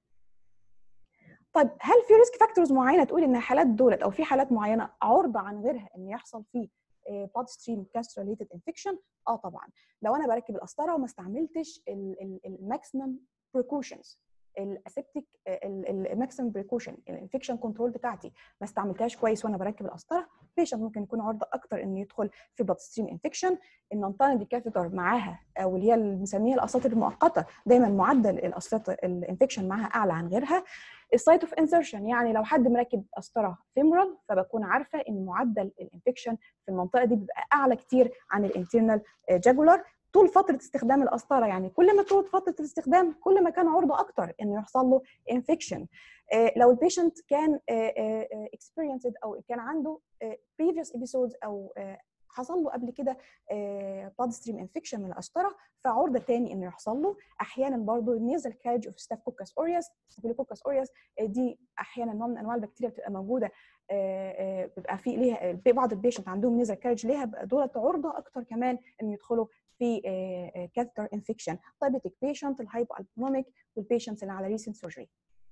طيب هل في ريسك فاكتورز معينه تقول ان الحالات دولت او في حالات معينه عرضه عن غيرها ان يحصل فيه بلاد ستريم كاست ريليتد انفكشن اه طبعا لو انا بركب القسطره وما استعملتش الماكسيمم بريكوشنز الاسيبتيك الماكسيمم بريكوشن الانفكشن كنترول بتاعتي ما استعملتهاش كويس وانا بركب القسطره بيشنت ممكن يكون عرضه اكتر انه يدخل في بلاد ستريم انفكشن النونتان دي كاثيتر معاها او اللي هي اللي بنسميها الاساطر المؤقته دايما معدل الاساطر الانفكشن معاها اعلى عن غيرها السايت اوف انسرشن يعني لو حد مركب قسطره فيمورال فبكون عارفه ان معدل الانفكشن في المنطقه دي بيبقى اعلى كتير عن الانترنال جاجولار طول فتره استخدام القسطره يعني كل ما طول فتره الاستخدام كل ما كان عرضه اكتر انه يحصل له انفكشن لو البيشنت كان اكسبيرينسد او كان عنده previous episodes او حصل له قبل كده بلاد ستريم انفكشن من القسطره فعرضه تاني انه يحصل له احيانا برضه النيزل كارج اوف ستافيلوكوكس اوريوس ستافيلوكوكس اوريوس دي احيانا نوع من انواع البكتيريا بتبقى موجوده بيبقى في ليها بعض البيشنت عندهم نيزل كارج ليها دولت عرضه اكتر كمان انه يدخلوا في كاثتر انفكشن diabetic بيشنت الهايبو البونوميك والبيشنتس اللي على ريسنت سيرجري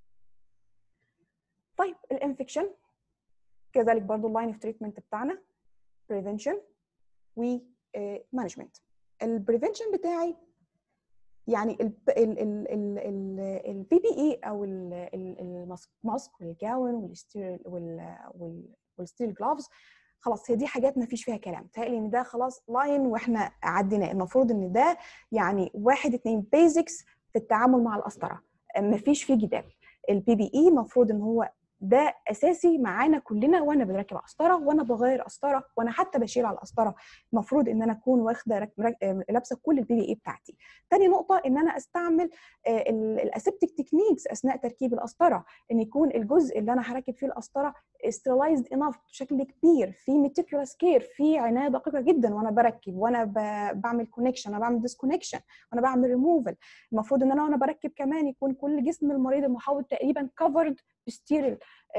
طيب الانفكشن كذلك برضو اللاين اوف تريتمنت بتاعنا prevention و management البريفنشن بتاعي يعني البي بي اي او الماسك والجاون والستيرل والستيل جلافز خلاص هي دي حاجات ما فيش فيها كلام تهيألي ان ده خلاص لاين واحنا عديناه المفروض ان ده يعني واحد اتنين بيزكس في التعامل مع القسطره ما فيش فيه جدال البي بي اي المفروض ان هو ده اساسي معانا كلنا وانا بركب قسطره وانا بغير قسطره وانا حتى بشيل على القسطره المفروض ان انا اكون واخده لابسه كل البي بي اي بتاعتي تاني نقطه ان انا استعمل الاسيبتيك تكنيكس اثناء تركيب القسطره ان يكون الجزء اللي انا هركب فيه القسطره استرلايزد انف بشكل كبير في ميتيكولس كير في عنايه دقيقه جدا وانا بركب وانا بعمل كونكشن انا بعمل ديسكونكشن وانا بعمل ريموفل المفروض ان انا وانا بركب كمان يكون كل جسم المريض المحاوط تقريبا كفرد بستيرل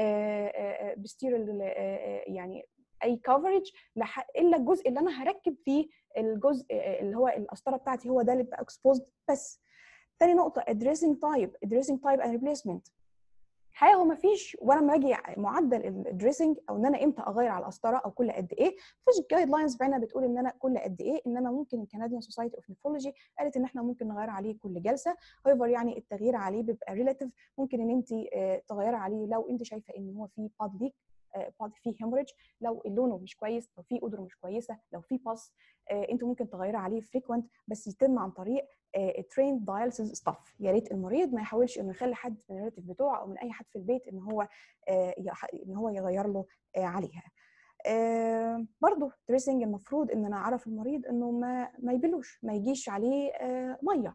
بستيرل يعني اي كفرج الا الجزء اللي انا هركب فيه الجزء اللي هو القسطره بتاعتي هو ده اللي بقى اكسبوزد بس تاني نقطه ادريسنج تايب ادريسنج تايب اند ريبليسمنت الحقيقه هو ما فيش وانا لما باجي معدل الدريسنج او ان انا امتى اغير على القسطره او كل قد ايه مفيش جايد لاينز بعينها بتقول ان انا كل قد ايه انما ممكن الكنديان سوسايتي اوف نيفرولوجي قالت ان احنا ممكن نغير عليه كل جلسه هايفر يعني التغيير عليه بيبقى ريلاتيف ممكن ان انت تغيري عليه لو انت شايفه ان هو في باد ليك باد فيه هيموريدج لو لونه مش كويس لو في قدره مش كويسه لو في باس انتوا ممكن تغيري عليه فريكوينت بس يتم عن طريق ترين دايلسيس ستاف يا ريت المريض ما يحاولش انه يخلي حد من الريلاتيف بتوعه او من اي حد في البيت ان هو ان هو يغير له عليها برضه دريسنج المفروض ان انا اعرف المريض انه ما ما يبلوش ما يجيش عليه ميه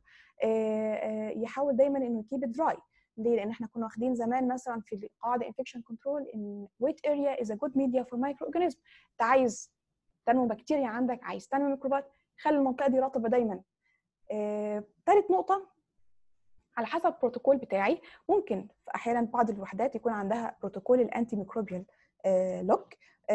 يحاول دايما انه يكيب دراي ليه؟ لان احنا كنا واخدين زمان مثلا في القاعده انفكشن كنترول ان ويت اريا از ا جود ميديا فور مايكرو اورجانيزم انت عايز تنمو بكتيريا عندك عايز تنمو ميكروبات خلي المنطقه دي رطبه دايما ثالث نقطه على حسب البروتوكول بتاعي ممكن في احيانا بعض الوحدات يكون عندها بروتوكول الانتي ميكروبيال لوك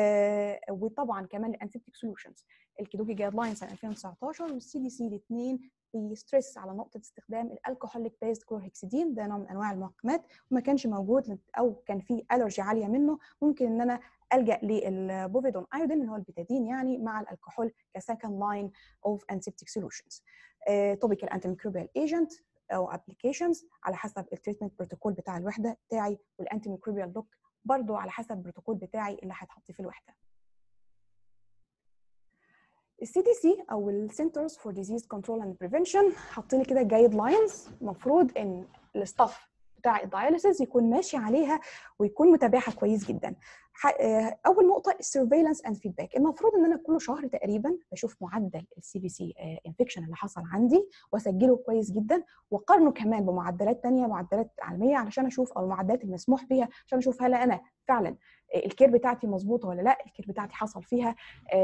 وطبعا كمان الانتيبتيك سوليوشنز الكيدوكي جايد لاين سنه 2019 والسي دي سي الاثنين بيستريس على نقطه استخدام الالكوهوليك بيست كلورهكسيدين ده نوع من انواع المعقمات وما كانش موجود او كان في الرجي عاليه منه ممكن ان انا الجا للبوفيدون ايودين اللي هو البيتادين يعني مع الكحول كسكند لاين اوف انتيبتيك سوليوشنز توبيكال انتي ميكروبيال ايجنت او ابلكيشنز على حسب التريتمنت بروتوكول بتاع الوحده بتاعي والانتي ميكروبيال لوك برضو على حسب البروتوكول بتاعي اللي هتحط في الوحده السي دي سي او السنترز فور ديزيز كنترول اند بريفنشن حاطين لي كده جايد لاينز المفروض ان الستاف بتاع الداياليسيس يكون ماشي عليها ويكون متابعها كويس جدا اول نقطه السيرفيلانس اند فيدباك المفروض ان انا كل شهر تقريبا بشوف معدل السي بي سي انفكشن اللي حصل عندي واسجله كويس جدا واقارنه كمان بمعدلات ثانيه معدلات عالميه علشان اشوف او المعدلات المسموح بيها عشان اشوف هل انا فعلا الكير بتاعتي مظبوطه ولا لا الكير بتاعتي حصل فيها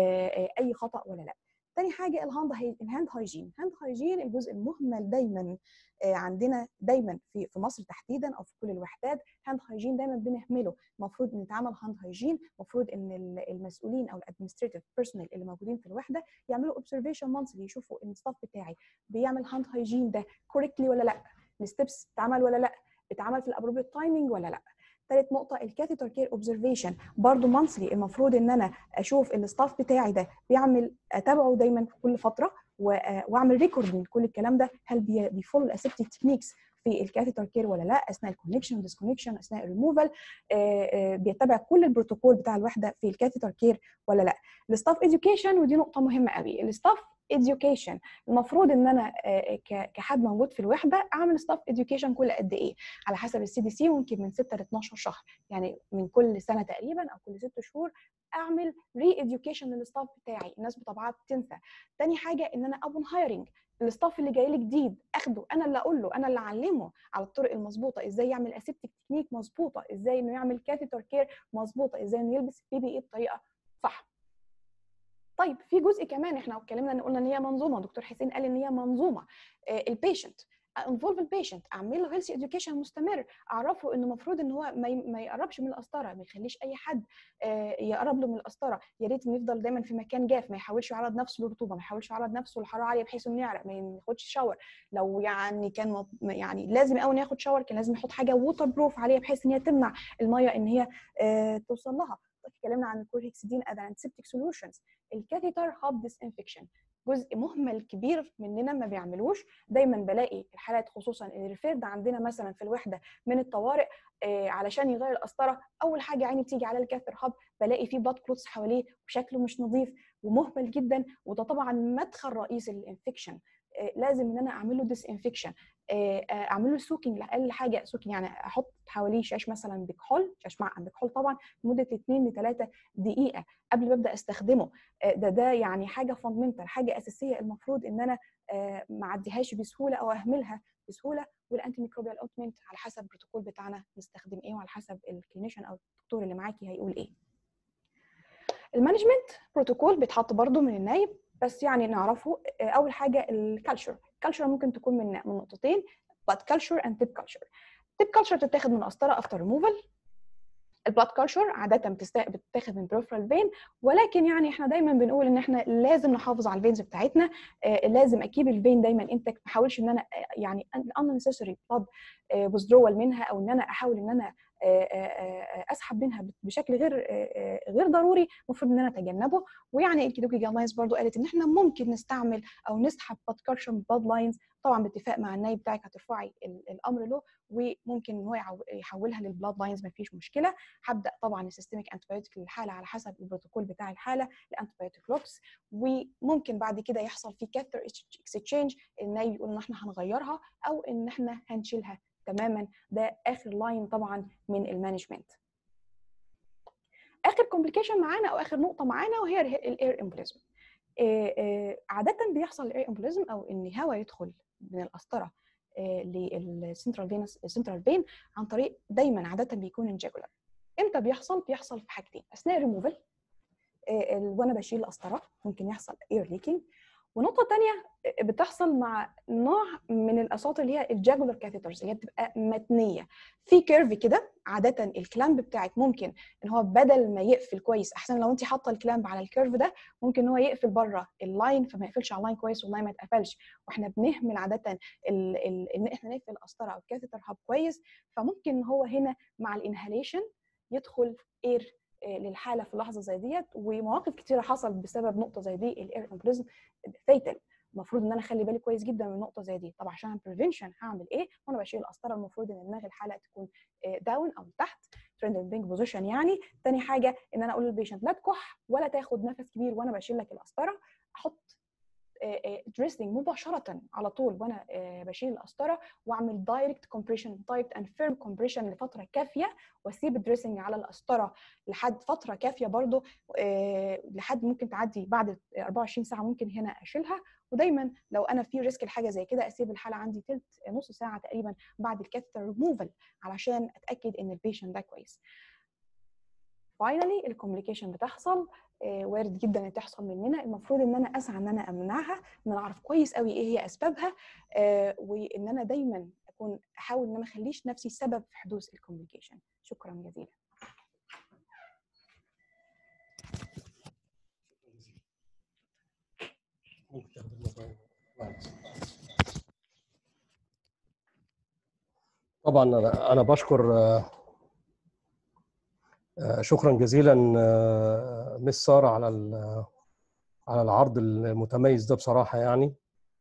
اي خطا ولا لا تاني حاجه الهاند الهاند هايجين الهاند هايجين الجزء المهمل دايما عندنا دايما في في مصر تحديدا او في كل الوحدات هاند هايجين دايما بنهمله المفروض ان يتعمل هاند هايجين المفروض ان المسؤولين او الادمنستريتيف بيرسونال اللي موجودين في الوحده يعملوا اوبزرفيشن مانثلي يشوفوا ان الستاف بتاعي بيعمل هاند هايجين ده كوريكتلي ولا لا الستبس اتعمل ولا لا اتعمل في الابروبريت تايمينج ولا لا ثالث نقطه الكاثيتر كير اوبزرفيشن برضو مانثلي المفروض ان انا اشوف الستاف بتاعي ده بيعمل اتابعه دايما كل فتره واعمل ريكورد من كل الكلام ده هل بيفولو الاسيبتيك تكنيكس في الكاثيتر كير ولا لا اثناء الكونكشن ديسكونكشن اثناء الريموفال بيتبع كل البروتوكول بتاع الوحده في الكاثيتر كير ولا لا الستاف اديوكيشن ودي نقطه مهمه قوي الستاف education المفروض ان انا كحد موجود في الوحده اعمل ستاف education كل قد ايه على حسب السي دي سي ممكن من 6 ل 12 شهر يعني من كل سنه تقريبا او كل 6 شهور اعمل ري education للستاف بتاعي الناس بطبعها بتنسى تاني حاجه ان انا ابون هايرنج الستاف اللي جاي لي جديد اخده انا اللي اقول له انا اللي اعلمه على الطرق المظبوطه ازاي يعمل اسيبتيك تكنيك مظبوطه ازاي انه يعمل كاثيتر كير مظبوطه ازاي انه يلبس بي بي اي بطريقه صح طيب في جزء كمان احنا اتكلمنا ان قلنا ان هي منظومه دكتور حسين قال ان هي منظومه البيشنت انفولف البيشنت اعمل له هيلث اديوكيشن مستمر اعرفه انه المفروض ان هو ما, ما يقربش من القسطره ما يخليش اي حد يقرب له من القسطره يا ريت انه يفضل دايما في مكان جاف ما يحاولش يعرض نفسه للرطوبه ما يحاولش يعرض نفسه لحراره عاليه بحيث انه يعرق ما ياخدش شاور لو يعني كان يعني لازم قوي ياخد شاور كان لازم يحط حاجه ووتر بروف عليها بحيث ان هي تمنع الميه ان هي توصل لها اتكلمنا عن الكورهكسيدين از انتسبتيك سوليوشنز الكاثيتر هاب ديس انفكشن جزء مهمل كبير مننا ما بيعملوش دايما بلاقي الحالات خصوصا الريفيرد عندنا مثلا في الوحده من الطوارئ آه علشان يغير القسطره اول حاجه عيني بتيجي على الكاثر هاب بلاقي فيه بلاد كلوتس حواليه وشكله مش نظيف ومهمل جدا وده طبعا مدخل رئيسي للانفكشن آه لازم ان انا اعمل له ديس انفكشن اعمل له سوكينج لاقل حاجه سوكينج يعني احط حواليه شاش مثلا بكحول شاش معقم بكحول طبعا لمده 2 ل 3 دقيقه قبل ما ابدا استخدمه ده ده يعني حاجه فاندمنتال حاجه اساسيه المفروض ان انا ما اعديهاش بسهوله او اهملها بسهوله والانتي ميكروبيال اوتمنت على حسب البروتوكول بتاعنا نستخدم ايه وعلى حسب الكلينيشن او الدكتور اللي معاكي هيقول ايه المانجمنت بروتوكول بيتحط برده من النايب بس يعني نعرفه اول حاجه الكالتشر الكالتشر ممكن تكون من من نقطتين بلاد كالتشر اند تيب كالتشر تيب كالتشر بتتاخد من قسطره افتر ريموفال البلاد كالتشر عاده بتتاخد من بريفرال فين ولكن يعني احنا دايما بنقول ان احنا لازم نحافظ على الفينز بتاعتنا آه لازم اكيب الفين دايما انتك ما احاولش ان انا يعني unnecessary blood withdrawal منها او ان انا احاول ان انا اسحب منها بشكل غير غير ضروري المفروض ان انا اتجنبه ويعني الكيدوكي جايد لاينز برضه قالت ان احنا ممكن نستعمل او نسحب بلاد كالشر بلاد لاينز طبعا باتفاق مع النايب بتاعك هترفعي الامر له وممكن ان هو يحولها للبلاد لاينز ما فيش مشكله هبدا طبعا السيستميك انتبيوتيك للحاله على حسب البروتوكول بتاع الحاله الانتبيوتيك لوكس وممكن بعد كده يحصل في كاثر اكسشينج النايب يقول ان احنا هنغيرها او ان احنا هنشيلها تماما ده اخر لاين طبعا من المانجمنت اخر كومبليكيشن معانا او اخر نقطه معانا وهي الاير امبوليزم عاده بيحصل الاير امبوليزم او ان هواء يدخل من القسطره للسنترال فينس السنترال فين عن طريق دايما عاده بيكون انجاكولار امتى بيحصل بيحصل في حاجتين اثناء الريموفال وانا بشيل القسطره ممكن يحصل اير ليكينج ونقطه ثانيه بتحصل مع نوع من الاساطر اللي هي الجاجولار كاثيترز اللي هي بتبقى متنيه في كيرف كده عاده الكلامب بتاعك ممكن ان هو بدل ما يقفل كويس احسن لو انت حاطه الكلامب على الكيرف ده ممكن ان هو يقفل بره اللاين فما يقفلش على اللاين كويس واللاين ما يتقفلش واحنا بنهمل عاده ان احنا نقفل القسطره او الكاثيتر هاب كويس فممكن ان هو هنا مع الانهاليشن يدخل اير للحاله في لحظه زي ديت ومواقف كتيره حصلت بسبب نقطه زي دي الاير امبريزم فيتال المفروض ان انا اخلي بالي كويس جدا من نقطه زي دي طب عشان بريفنشن هعمل ايه وانا بشيل القسطره المفروض ان دماغ الحلقه تكون داون او تحت ترند بينج بوزيشن يعني تاني حاجه ان انا اقول للبيشنت لا تكح ولا تاخد نفس كبير وانا بشيل لك القسطره احط دريسنج مباشره على طول وانا آه، بشيل القسطره واعمل دايركت كومبريشن تايت اند فيرم كومبريشن لفتره كافيه واسيب الدريسنج على القسطره لحد فتره كافيه برضو آه، لحد ممكن تعدي بعد 24 ساعه ممكن هنا اشيلها ودايما لو انا في ريسك لحاجه زي كده اسيب الحاله عندي تلت نص ساعه تقريبا بعد الكاثيتر ريموفال علشان اتاكد ان البيشنت ده كويس فاينلي الكوميونيكيشن بتحصل آه، وارد جدا ان تحصل مننا المفروض ان انا اسعى ان انا امنعها ان انا اعرف كويس قوي ايه هي اسبابها آه، وان انا دايما اكون احاول ان انا ما اخليش نفسي سبب في حدوث الكوميونيكيشن شكرا جزيلا ممكن تاخد الموبايل. طبعا انا انا بشكر آه، آه، شكرا جزيلا آه، مس ساره على ال- على العرض المتميز ده بصراحه يعني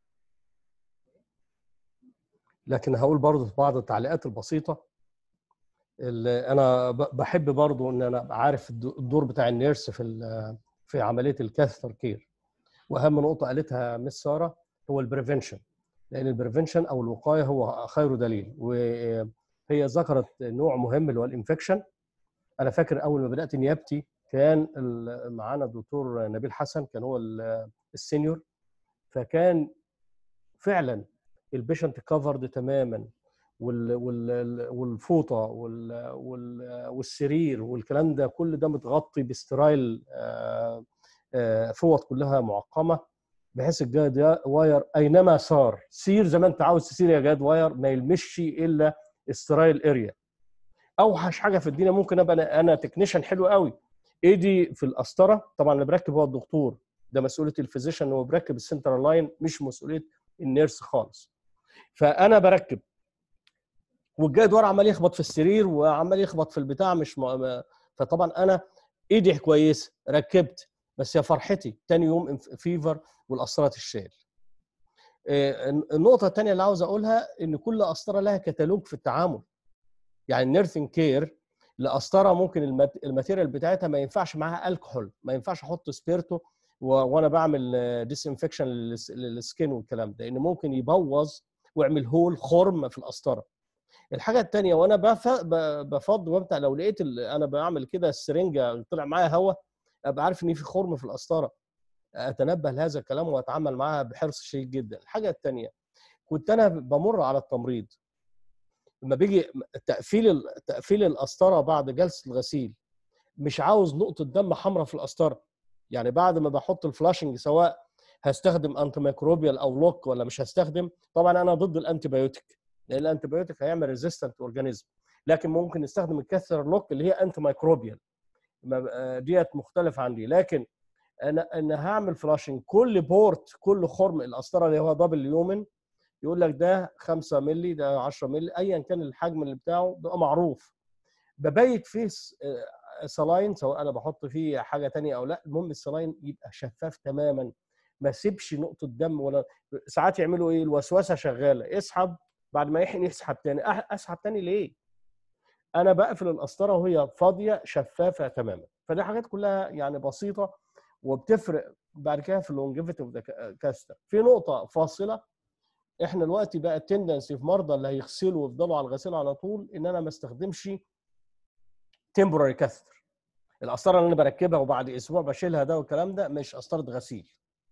لكن هقول برضه بعض التعليقات البسيطه اللي انا ب- بحب برضه ان انا أبقى عارف الد- الدور بتاع النيرس في ال- في عمليه الكاثر كير واهم نقطه قالتها مس ساره هو البريفنشن لان البريفنشن او الوقايه هو خير دليل وهي ذكرت نوع مهم اللي هو الانفكشن انا فاكر اول ما بدات نيابتي كان ال- معانا الدكتور نبيل حسن كان هو ال- السينيور فكان فعلا البيشنت كفرد تماما وال وال والفوطه وال وال والسرير والكلام ده كل ده متغطي بسترايل آه، آه، فوط كلها معقمه بحيث الجاد واير اينما صار سير زي ما انت عاوز تسير يا جاد واير ما يلمسش الا استرايل اريا اوحش حاجه في الدنيا ممكن ابقى انا, أنا تكنيشن حلو قوي ايدي في القسطره طبعا اللي بركب هو الدكتور ده مسؤوليه الفيزيشن هو بركب السنترال لاين مش مسؤوليه النيرس خالص فانا بركب والجايد ورا عمال يخبط في السرير وعمال يخبط في البتاع مش م... م- فطبعا انا ايدي كويس ركبت بس يا فرحتي تاني يوم انف- فيفر والقسطره تشال آه، النقطه الثانيه اللي عاوز اقولها ان كل قسطره لها كتالوج في التعامل يعني النيرثنج كير لقسطره ممكن المات- الماتيريال بتاعتها ما ينفعش معاها الكحول ما ينفعش احط سبيرتو و- وانا بعمل ديسانفكشن للسكين والكلام ده لان ممكن يبوظ ويعمل هول خرم في القسطره الحاجه الثانيه وانا بف- ب- بفض وبتاع لو لقيت ال- انا بعمل كده السرنجه طلع معايا هواء ابقى عارف ان في خرم في القسطره اتنبه لهذا الكلام واتعامل معاها بحرص شديد جدا الحاجه الثانيه كنت انا بمر على التمريض لما بيجي تقفيل ال- تقفيل القسطره بعد جلسه الغسيل مش عاوز نقطه دم حمراء في القسطره يعني بعد ما بحط الفلاشنج سواء هستخدم انتي ميكروبيال او لوك ولا مش هستخدم طبعا انا ضد الانتي بايوتيك لان الانتي بايوتيك هيعمل ريزيستنت اورجانيزم لكن ممكن نستخدم الكاثر لوك اللي هي انتي ميكروبيال ما- آه، ديت مختلف عندي لكن انا انا هعمل فلاشنج كل بورت كل خرم القسطره اللي هو دبل يومن يقول لك ده 5 مللي ده 10 مللي ايا كان الحجم اللي بتاعه بيبقى معروف ببيت فيه س- آه، سلاين سواء انا بحط فيه حاجه تانية او لا المهم السلاين يبقى شفاف تماما ما سيبش نقطه دم ولا ساعات يعملوا ايه الوسوسه شغاله اسحب بعد ما يحقن يسحب تاني أح- اسحب تاني ليه انا بقفل القسطره وهي فاضيه شفافه تماما فدي حاجات كلها يعني بسيطه وبتفرق بعد كده في اللونجيفيتي اوف ذا كاستر في نقطه فاصله احنا دلوقتي بقى التندنسي في مرضى اللي هيغسلوا ويفضلوا على الغسيل على طول ان انا ما استخدمش تمبراري كاثتر القسطره اللي انا بركبها وبعد اسبوع بشيلها ده والكلام ده مش قسطره غسيل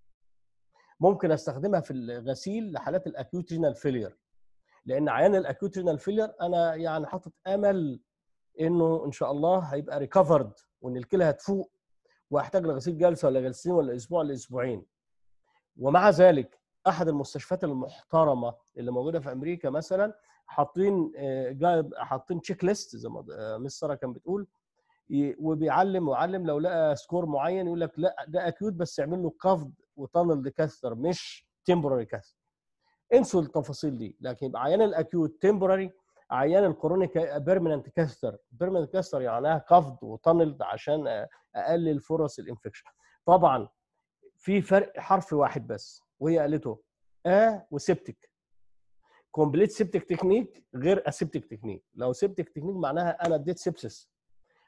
ممكن استخدمها في الغسيل لحالات الاكيوت رينال فيلير لان عيان الاكيوت رينال فيلير انا يعني حاطط امل انه ان شاء الله هيبقى ريكفرد وان الكلى هتفوق واحتاج لغسيل جلسه ولا جلستين ولا اسبوع ولا اسبوعين ومع ذلك احد المستشفيات المحترمه اللي موجوده في امريكا مثلا حاطين آه، جايب حاطين تشيك ليست زي ما آه، مس ساره كانت بتقول ي- وبيعلم ويعلم لو لقى سكور معين يقول لك لا ده اكيوت بس يعمل له كفض وتانل ديكاثر مش تمبراري كاثر انسوا التفاصيل دي لكن يبقى عيان الاكيوت تمبراري عيان الكرونيك بيرمننت كاثر بيرمننت كاثر يعنيها كفض وتانل عشان اقلل فرص الانفكشن طبعا في فرق حرف واحد بس وهي قالته ا وسبتك كومبليت سيبتك تكنيك غير اسيبتك تكنيك لو سيبتك تكنيك معناها انا اديت سيبسس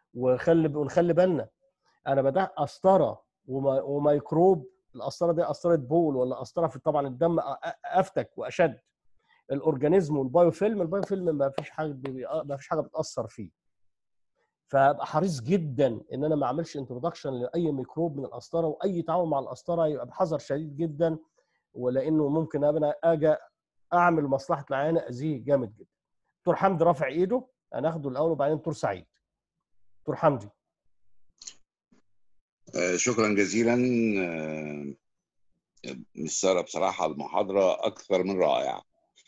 وخلي ونخلي بالنا انا بدأ قسطره وما- وميكروب القسطره دي قسطره بول ولا قسطره في طبعا الدم أ- أ- افتك واشد الاورجانيزم والبايوفيلم البايوفيلم ما فيش حاجه بي- ما فيش حاجه بتاثر فيه فابقى حريص جدا ان انا ما اعملش انترودكشن لاي ميكروب من القسطره واي تعامل مع القسطره يبقى بحذر شديد جدا ولانه ممكن انا اجي اعمل مصلحه العيان اذيه جامد جدا دكتور حمدي رافع ايده هناخده الاول وبعدين دكتور سعيد دكتور حمدي آه، شكرا جزيلا آه، مس ساره بصراحه المحاضره اكثر من رائعه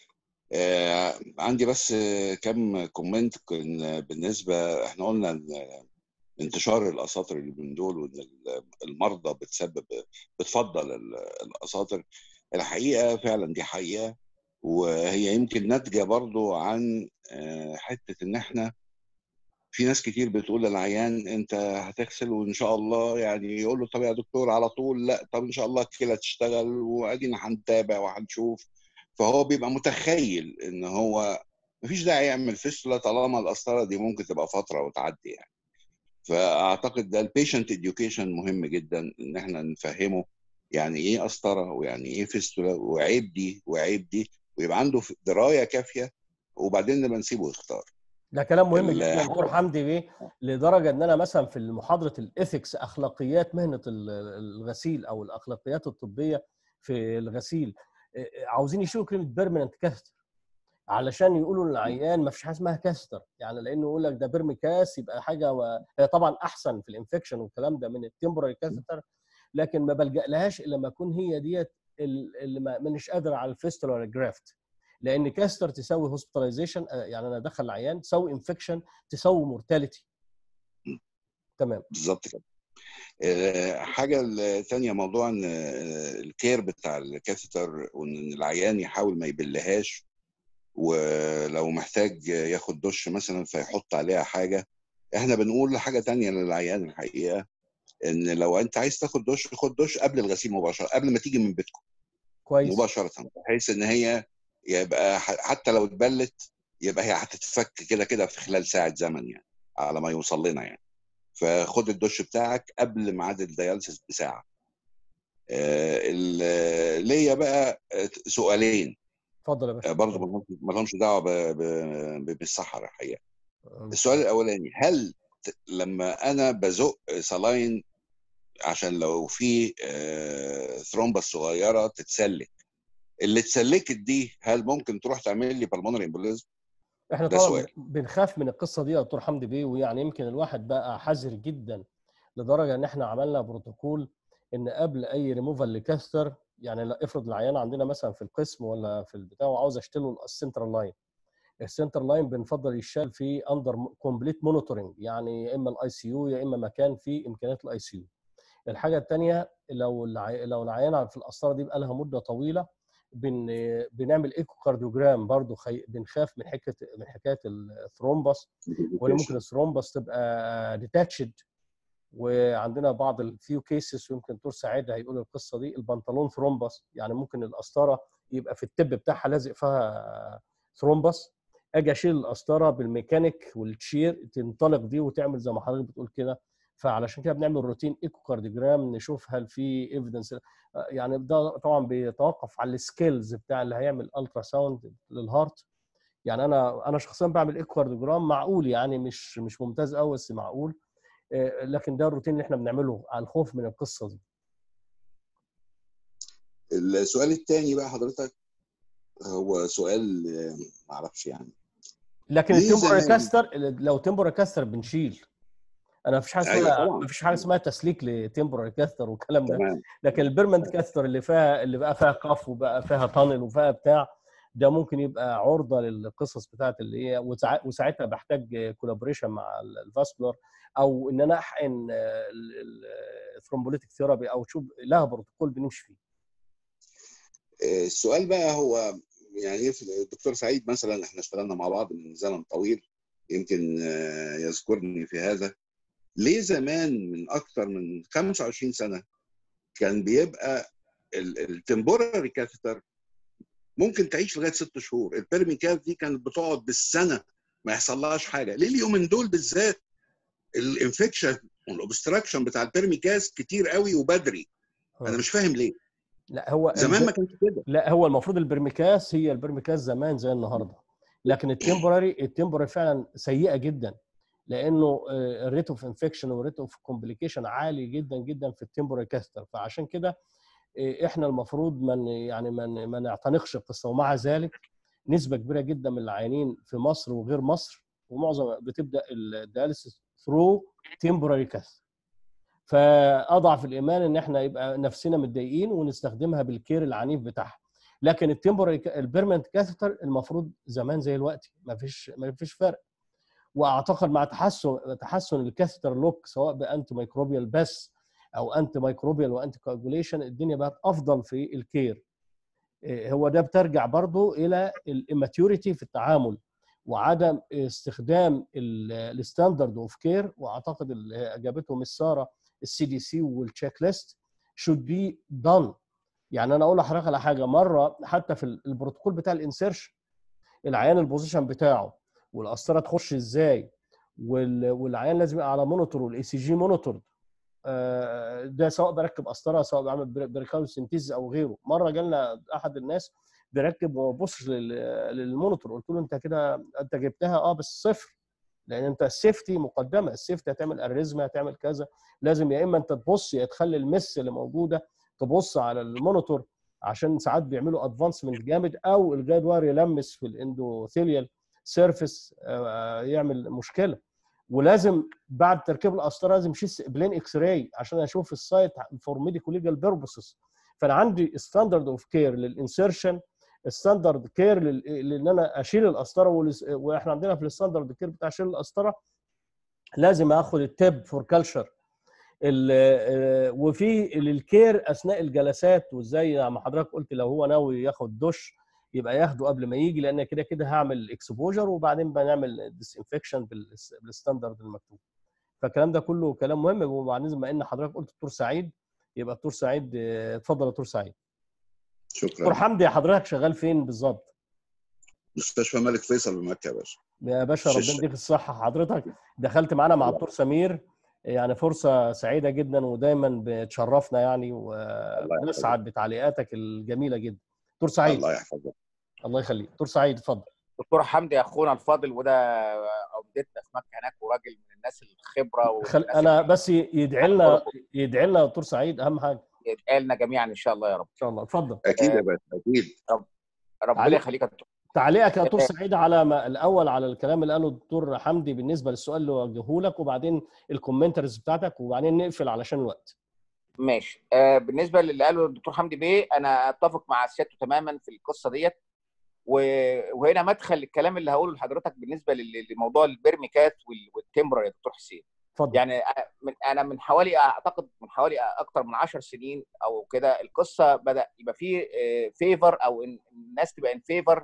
آه، عندي بس آه، كم كومنت كن- بالنسبه احنا قلنا ان انتشار الاساطر اللي من دول وان ال- المرضى بتسبب بتفضل ال- الاساطر الحقيقه فعلا دي حقيقه وهي يمكن ناتجه برضو عن آه، حته ان احنا في ناس كتير بتقول للعيان انت هتغسل وان شاء الله يعني يقول له طب يا دكتور على طول لا طب ان شاء الله الكلى تشتغل وادينا هنتابع وهنشوف فهو بيبقى متخيل ان هو مفيش داعي يعمل فيستولا طالما القسطره دي ممكن تبقى فتره وتعدي يعني فاعتقد ده البيشنت اديوكيشن مهم جدا ان احنا نفهمه يعني ايه قسطره ويعني ايه فيستولا وعيب دي وعيب دي ويبقى عنده درايه كافيه وبعدين نبقى نسيبه يختار ده كلام مهم ال- جدا دكتور حمدي بيه لدرجه ان انا مثلا في محاضره الاثكس اخلاقيات مهنه ال- الغسيل او الاخلاقيات الطبيه في الغسيل إيه، عاوزين يشيلوا كلمه بيرمننت كاستر علشان يقولوا للعيان ما فيش حاجه اسمها كاستر يعني لانه يقول لك ده بيرمي كاس يبقى حاجه و... هي طبعا احسن في الانفكشن والكلام ده من التمبراري كاستر لكن ما بلجا لهاش الا لما اكون هي ديت ال- اللي ما مانيش قادر على الفيستول ولا الجرافت لان كاستر تساوي هوسبيتاليزيشن يعني انا ادخل العيان تساوي انفكشن تساوي مورتاليتي تمام بالظبط كده آه، حاجه الثانيه موضوع ان آه، الكير بتاع الكاثيتر وان العيان يحاول ما يبلهاش ولو محتاج ياخد دش مثلا فيحط عليها حاجه احنا بنقول حاجه تانية للعيان الحقيقه ان لو انت عايز تاخد دش خد دش قبل الغسيل مباشره قبل ما تيجي من بيتكم كويس مباشره بحيث ان هي يبقى ح- حتى لو اتبلت يبقى هي هتتفك كده كده في خلال ساعه زمن يعني على ما يوصل لنا يعني فخد الدش بتاعك قبل ميعاد الدياليسيس بساعه آه، ال- ليا بقى آه، سؤالين اتفضل يا باشا آه، برضه ملهمش- ملهمش دعوه ب- ب- بالصحراء الحقيقه السؤال الاولاني هل ت- لما انا بزق صلاين عشان لو في آه، ثرومبس صغيره تتسلك اللي اتسلكت دي هل ممكن تروح تعمل لي بالمونري امبوليزم احنا ده طبعا سؤال. بنخاف من القصه دي يا دكتور حمدي بيه ويعني يمكن الواحد بقى حذر جدا لدرجه ان احنا عملنا بروتوكول ان قبل اي ريموفال لكاستر يعني لا افرض العيان عندنا مثلا في القسم ولا في البتاع وعاوز اشتله السنترال لاين السنتر لاين بنفضل يشال في اندر كومبليت مونيتورنج يعني يا اما الاي سي يو يا اما مكان فيه امكانيات الاي سي يو الحاجه الثانيه لو العي... لو العيانه في القسطره دي بقى لها مده طويله بن... بنعمل ايكو كارديوجرام برضو خي... بنخاف من حكايه من حكايه الثرومبس ولا ممكن الثرومبس تبقى ديتاتشد وعندنا بعض الفيو كيسز ويمكن دكتور سعيد هيقول القصه دي البنطلون ثرومبس يعني ممكن القسطره يبقى في التب بتاعها لازق فيها ثرومبس اجي اشيل القسطره بالميكانيك والتشير تنطلق دي وتعمل زي ما حضرتك بتقول كده فعلشان كده بنعمل روتين ايكو كارديوجرام نشوف هل في ايفيدنس يعني ده طبعا بيتوقف على السكيلز بتاع اللي هيعمل الترا ساوند للهارت يعني انا انا شخصيا بعمل ايكو كارديوجرام معقول يعني مش مش ممتاز قوي بس معقول آه، لكن ده الروتين اللي احنا بنعمله على الخوف من القصه دي السؤال الثاني بقى حضرتك هو سؤال آه، معرفش يعني لكن ليه التمبورال زمان؟ كاستر لو تمبورال كاستر بنشيل انا مفيش حاجه أيوة اسمها طبعاً. مفيش حاجه اسمها تسليك لتمبورال كاستر والكلام ده تمام لكن البيرمنت كاستر اللي فيها اللي بقى فيها قف وبقى فيها تانل وفيها بتاع ده ممكن يبقى عرضه للقصص بتاعت اللي هي وساع- وساعتها بحتاج كولابوريشن مع الفاسكولار او ان انا احقن الثرومبوليتيك ثيرابي او شوف لها بروتوكول بنمشي فيه آه، السؤال بقى هو يعني إيه في- الدكتور سعيد مثلا احنا اشتغلنا مع بعض من زمن طويل يمكن آه، يذكرني في هذا ليه زمان من اكثر من 25 سنه كان بيبقى التمبوراري كاثيتر ممكن تعيش لغايه ست شهور البيرمي كاف دي كانت بتقعد بالسنه ما يحصلهاش حاجه ليه اليومين دول بالذات الانفكشن والاوبستراكشن بتاع البيرميكاز كتير قوي وبدري انا مش فاهم ليه لا هو زمان ما كانش كده لا هو المفروض البرميكاس هي البرميكاس زمان زي النهارده لكن التمبراري التمبراري فعلا سيئه جدا لانه الريت اوف انفكشن والريت اوف كومبليكيشن عالي جدا جدا في التمبراري كاستر فعشان كده آه، احنا المفروض من يعني من ما نعتنقش القصه ومع ذلك نسبه كبيره جدا من العيانين في مصر وغير مصر ومعظم بتبدا الدياليسيس ثرو تمبراري كاستر فاضعف الايمان ان احنا يبقى نفسنا متضايقين ونستخدمها بالكير العنيف بتاعها لكن التمبراري البيرمنت كاثيتر المفروض زمان زي الوقت ما فيش ما فيش فرق واعتقد مع تحسن تحسن الكاثيتر لوك سواء بانتي ميكروبيال بس او انتي ميكروبيال وانتي كواجوليشن الدنيا بقت افضل في الكير إيه، هو ده بترجع برضو الى الاماتيوريتي في التعامل وعدم استخدام الستاندرد اوف كير واعتقد اللي اجابته مس ساره السي دي سي والتشيك ليست should be done يعني انا اقول لحضرتك على حاجه مره حتى في البروتوكول بتاع الانسيرشن العيان البوزيشن بتاعه والقسطره تخش ازاي وال- والعيان لازم يبقى على مونيتور والاي سي جي مونيتور ده سواء بركب قسطره سواء بعمل بريكاول سنتيز او غيره مره جالنا احد الناس بيركب وما بصش لل- للمونيتور قلت له انت كده انت جبتها اه بس صفر لان انت السيفتي مقدمه السيفتي هتعمل اريزما هتعمل كذا لازم يا اما انت تبص يا تخلي المس اللي موجوده تبص على المونيتور عشان ساعات بيعملوا ادفانسمنت جامد او الجاد واير يلمس في الاندوثيليال سيرفيس يعمل مشكله ولازم بعد تركيب القسطره لازم اشيل بلين اكس راي عشان اشوف السايت فور ميديكو ليجال بيربسز فانا عندي ستاندرد اوف كير للانسيرشن ستاندرد كير لان انا اشيل القسطره والس- واحنا عندنا في الستاندرد كير بتاع شيل القسطره لازم اخد التب فور كلتشر وفي للكير اثناء الجلسات وازاي ما حضرتك قلت لو هو ناوي ياخد دش يبقى ياخده قبل ما يجي لان كده كده هعمل اكسبوجر وبعدين بنعمل ديسانفكشن بالستاندرد المكتوب فالكلام ده كله كلام مهم وبعدين بما ان حضرتك قلت دكتور سعيد يبقى دكتور سعيد آه، اتفضل يا دكتور سعيد دكتور شكرا حمدي حضرتك شغال فين بالظبط مستشفى الملك فيصل بمكه يا باشا يا باشا ربنا شش. يديك الصحة حضرتك دخلت معانا مع الدكتور سمير يعني فرصة سعيدة جدا ودايما بتشرفنا يعني ونسعد بتعليقاتك الجميلة جدا دكتور سعيد الله يحفظك الله يخليك دكتور سعيد اتفضل دكتور حمدي اخونا الفاضل وده عمدتنا في مكه هناك وراجل من الناس الخبره خل... والناس انا اللي بس يدعي لنا يدعي لنا يا دكتور سعيد اهم حاجة ان يتقال لنا جميعا ان شاء الله يا رب شاء الله اتفضل اكيد يا باشا اكيد ربنا تعالى. يخليك يا دكتور تعليقك يا دكتور سعيد على ما الاول على الكلام اللي قاله الدكتور حمدي بالنسبة للسؤال اللي وجهه لك وبعدين الكومنترز بتاعتك وبعدين نقفل علشان الوقت ماشي آه بالنسبه للي قاله الدكتور حمدي بيه انا اتفق مع سيادته تماما في القصه ديت و- وهنا مدخل الكلام اللي هقوله لحضرتك بالنسبه لل- لموضوع البرميكات وال- والتمبرا يا دكتور حسين اتفضل يعني أنا- من انا من حوالي اعتقد من حوالي اكتر من 10 سنين او كده القصه بدا يبقى في فيفر او إن الناس تبقى ان فيفر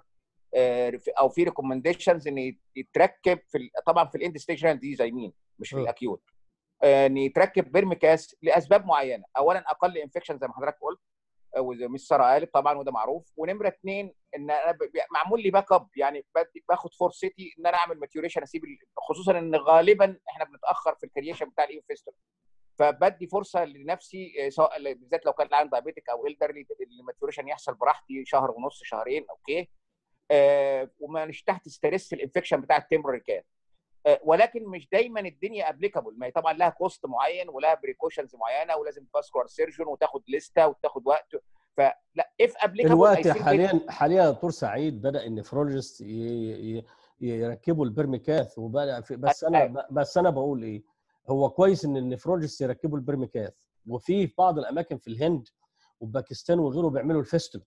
او في ريكومنديشنز ان يتركب في ال- طبعا في الاند ستيج دي زي مين مش في م. الاكيوت آه، ان يتركب بيرميكاس لاسباب معينه اولا اقل انفكشن زي ما حضرتك قلت آه، وزي مش ساره قالت طبعا وده معروف ونمره اثنين ان انا ب- ب- معمول لي باك اب يعني بدي- باخد فرصتي ان انا اعمل ماتيوريشن اسيب ال- خصوصا ان غالبا احنا بنتاخر في الكرييشن بتاع الايو فيستول فبدي فرصه لنفسي آه، سواء بالذات لو كان عندي دايابيتك او الدرلي الماتيوريشن يحصل براحتي شهر ونص شهرين اوكي آه، وما مش تحت ستريس الانفكشن بتاع التمبرري كان آه، ولكن مش دايما الدنيا ابليكابل ما هي طبعا لها كوست معين ولها بريكوشنز معينه ولازم فاسكولار سيرجن وتاخد لسته وتاخد وقت فلا اف ابليكابل دلوقتي حاليا حاليا يا دكتور سعيد بدا النفرولوجيست ي- ي- يركبوا البرميكاث وبدا في بس انا بس انا بقول ايه هو كويس ان النفرولوجيست يركبوا البرميكاث وفي في بعض الاماكن في الهند وباكستان وغيره بيعملوا الفيستول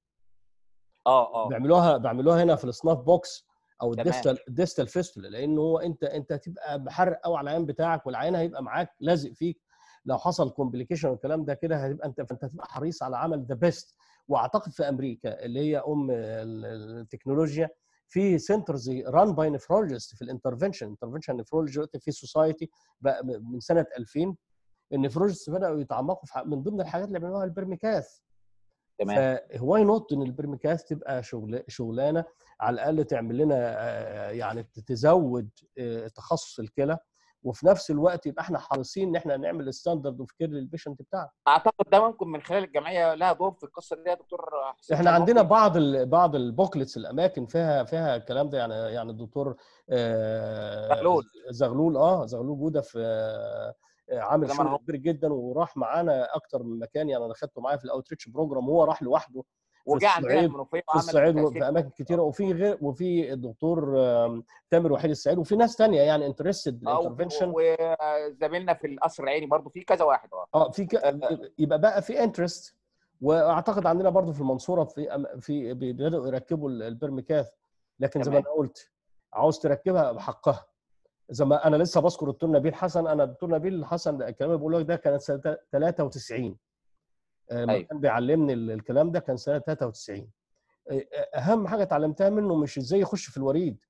اه اه بيعملوها بيعملوها هنا في السناف بوكس او تمام. الديستال الديستال فيستول لان هو انت انت هتبقى محرق قوي على العين بتاعك والعين هيبقى معاك لازق فيك لو حصل كومبليكيشن والكلام ده كده هتبقى انت فانت هتبقى حريص على عمل ذا بيست واعتقد في امريكا اللي هي ام ال- التكنولوجيا في سنترز ران باي نفرولوجيست في الانترفنشن انترفنشن نفرولوجي في سوسايتي من سنه 2000 النفرولوجيست بداوا يتعمقوا في ح- من ضمن الحاجات اللي بيعملوها البرميكاث تمام فهواي نوت ان البرميكاث تبقى شغل شغلانه على الاقل تعمل لنا آه، يعني تزود آه، تخصص الكلى وفي نفس الوقت يبقى احنا حريصين ان احنا نعمل ستاندرد اوف كير للبيشنت بتاعنا اعتقد ده ممكن من خلال الجمعيه لها دور في القصه دي يا دكتور حسين احنا كان عندنا ممكن- بعض ال بعض البوكلتس الاماكن فيها فيها الكلام ده يعني يعني الدكتور آه، زغلول. زغلول اه زغلول جوده في آه، عامل ده شغل مرحبا. كبير جدا وراح معانا اكتر من مكان يعني انا خدته معايا في الاوتريتش بروجرام وهو راح لوحده في وجاء عندنا الصعيد المنوفيه في الصعيد وفي اماكن كتيره وفي غير وفي الدكتور آم، تامر وحيد السعيد وفي ناس تانية يعني انترستد انترفنشن وزميلنا في القصر العيني برضو في كذا واحد اه اه في ك... يبقى بقى في انترست واعتقد عندنا برضو في المنصوره في أم- في بي- بداوا يركبوا ال- البرميكاث لكن زي ما تمام. انا قلت عاوز تركبها بحقها زي ما انا لسه بذكر الدكتور نبيل حسن انا الدكتور نبيل حسن ده الكلام اللي بقوله لك ده كانت سنه 93 آه، لما أيوة. كان بيعلمني ال- الكلام ده كان سنه 93 آه، اهم حاجه اتعلمتها منه مش ازاي يخش في الوريد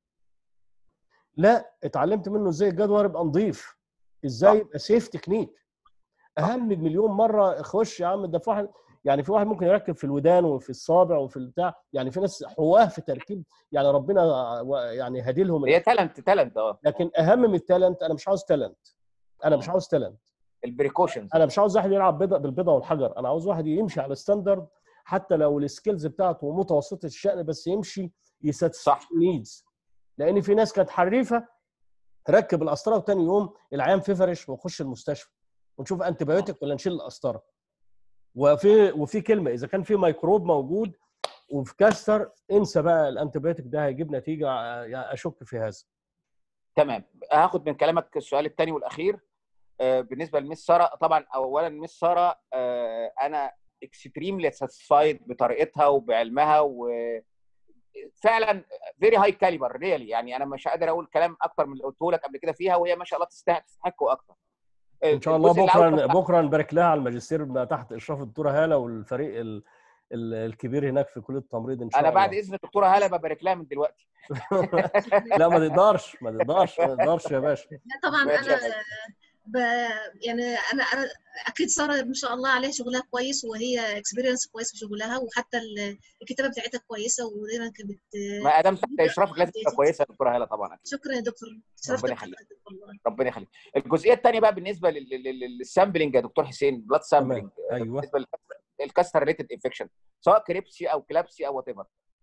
لا اتعلمت منه ازاي الجدول يبقى نظيف ازاي صح. يبقى سيف تكنيك اهم مليون مره خش يا عم ده في واحد يعني في واحد ممكن يركب في الودان وفي الصابع وفي البتاع يعني في ناس حواه في تركيب يعني ربنا و- يعني هدي لهم هي تالنت تالنت اه لكن اهم من التالنت انا مش عاوز تالنت انا مش عاوز تالنت البريكوشنز انا مش عاوز واحد يلعب بيضة بالبيضه والحجر انا عاوز واحد يمشي على ستاندرد حتى لو السكيلز بتاعته متوسطه الشأن بس يمشي يساتسفاي صح. نيدز لان في ناس كانت حريفه ركب القسطره وتاني يوم العيان فيفرش ونخش المستشفى ونشوف انتي بايوتيك ولا نشيل القسطره وفي وفي كلمه اذا كان في ميكروب موجود وفي كاستر انسى بقى الانتي بايوتيك ده هيجيب نتيجه يعني اشك في هذا تمام هاخد من كلامك السؤال الثاني والاخير آه، بالنسبه لميس ساره طبعا اولا ميس ساره آه، انا اكستريملي ساتيسفايد بطريقتها وبعلمها و فعلا فيري هاي كاليبر ريالي يعني انا مش قادر اقول كلام اكتر من اللي قلته لك قبل كده فيها وهي ما شاء الله تستحق تستحق واكتر ان شاء الله الجزء بكره الأول- بكره نبارك لها على الماجستير بقى تحت اشراف الدكتوره هاله والفريق ال- ال- الكبير هناك في كليه التمريض ان شاء انا الله بعد اذن الدكتوره هاله ببارك لها من دلوقتي لا ما تقدرش ما تقدرش ما تقدرش يا باشا لا طبعا ماشي يا انا ب... يعني انا انا اكيد ساره ما شاء الله عليها شغلها كويس وهي اكسبيرينس كويس في شغلها وحتى ال- الكتابه بتاعتها كويسه ودايما كانت بت... ما ادام تحت اشرافك لازم تبقى كويسه يا دكتوره هاله طبعا أكيد. شكرا يا دكتور شرفت ربنا يخليك. بحضرتك والله ربنا يخليك الجزئيه الثانيه بقى بالنسبه لل- لل- لل- للسامبلنج يا دكتور حسين بلاد سامبلنج ايوه بالنسبه للكاستر ريليتد انفكشن سواء كريبسي او كلابسي او وات ايفر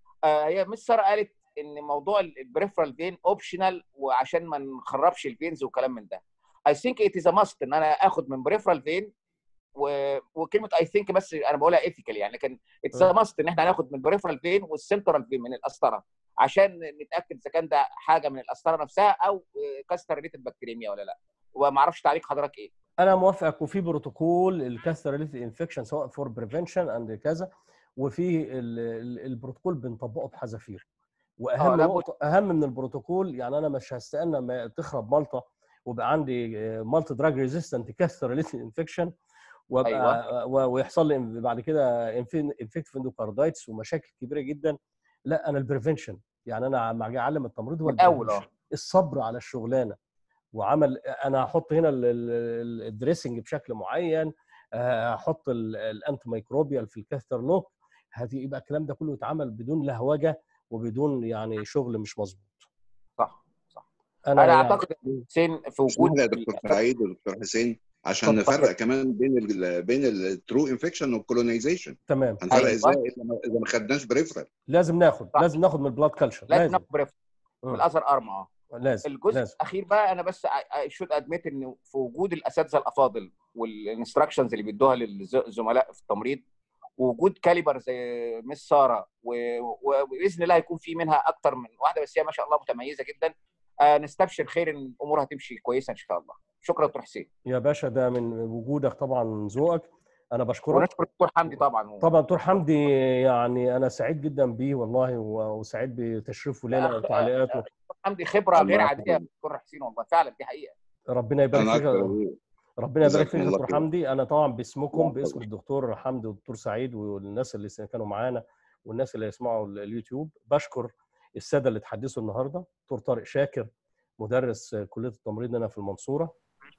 هي مس ساره قالت ان موضوع البريفرال فين اوبشنال وعشان ما نخربش الفينز وكلام من ده اي ثينك ات از ماست ان انا اخد من بريفرال فين و... وكلمه اي ثينك بس انا بقولها ايثيكال يعني لكن اتس ماست ان احنا هناخد من بريفرال فين والسنترال فين من القسطره عشان نتاكد اذا كان ده حاجه من القسطره نفسها او كاستر ريليتد بكتيريميا ولا لا وما اعرفش تعليق حضرتك ايه انا موافقك وفي بروتوكول الكاستر ريليتد انفكشن سواء فور بريفنشن اند كذا وفي ال- ال- البروتوكول بنطبقه بحذافير واهم آه، لابد. نقطه اهم من البروتوكول يعني انا مش هستنى ما تخرب مالطه ويبقى عندي مالتي دراج ريزيستنت كاستر ريليتد انفكشن وابقى أيوة. و- ويحصل لي بعد كده انفكتيف اندوكاردايتس ومشاكل كبيره جدا لا انا البريفنشن يعني انا لما اجي اعلم التمريض هو من الاول اه الprevention. الصبر على الشغلانه وعمل انا هحط هنا ال- ال- الدريسنج بشكل معين آه، هحط الانت ميكروبيال في الكاثر لوك هذه يبقى الكلام ده كله يتعمل بدون لهوجه وبدون يعني شغل مش مظبوط صح صح انا, انا يعني اعتقد إن حسين في وجود اسمح لي يا دكتور سعيد ودكتور حسين عشان اتفضل. نفرق كمان بين ال بين الترو انفكشن والكولونيزيشن تمام هنفرق أيوة. ازاي اذا ما- إذا ما خدناش بريفرال لازم ناخد صح. لازم ناخد من البلاد كلشر لازم لازم ناخد بريف مم. بالاثر ارمى اه لازم الجزء لازم الاخير بقى انا بس شود ادميت ان في وجود الاساتذه الافاضل والانستراكشنز اللي بيدوها للزملاء في التمريض ووجود كاليبر زي مس ساره و- و- وباذن الله هيكون في منها اكتر من واحده بس هي ما شاء الله متميزه جدا آه، نستبشر خير ان الامور هتمشي كويسه ان شاء الله شكرا دكتور حسين يا باشا ده من وجودك طبعا من ذوقك انا بشكرك ونشكر الدكتور حمدي طبعا طبعا دكتور حمدي يعني انا سعيد جدا بيه والله و- وسعيد بتشريفه لنا آه، وتعليقاته حمدي خبره الله غير يحفظك. عاديه يا دكتور حسين والله فعلا دي حقيقه ربنا يبارك انا فيك اكتر ربنا يبارك فيك جزاكم يا الله دكتور خير. حمدي انا طبعا باسمكم الله باسم يحفظك. الدكتور حمدي والدكتور سعيد والناس اللي كانوا معانا والناس اللي يسمعوا اليوتيوب بشكر الساده اللي اتحدثوا النهارده دكتور طارق شاكر مدرس كليه التمريض هنا في المنصوره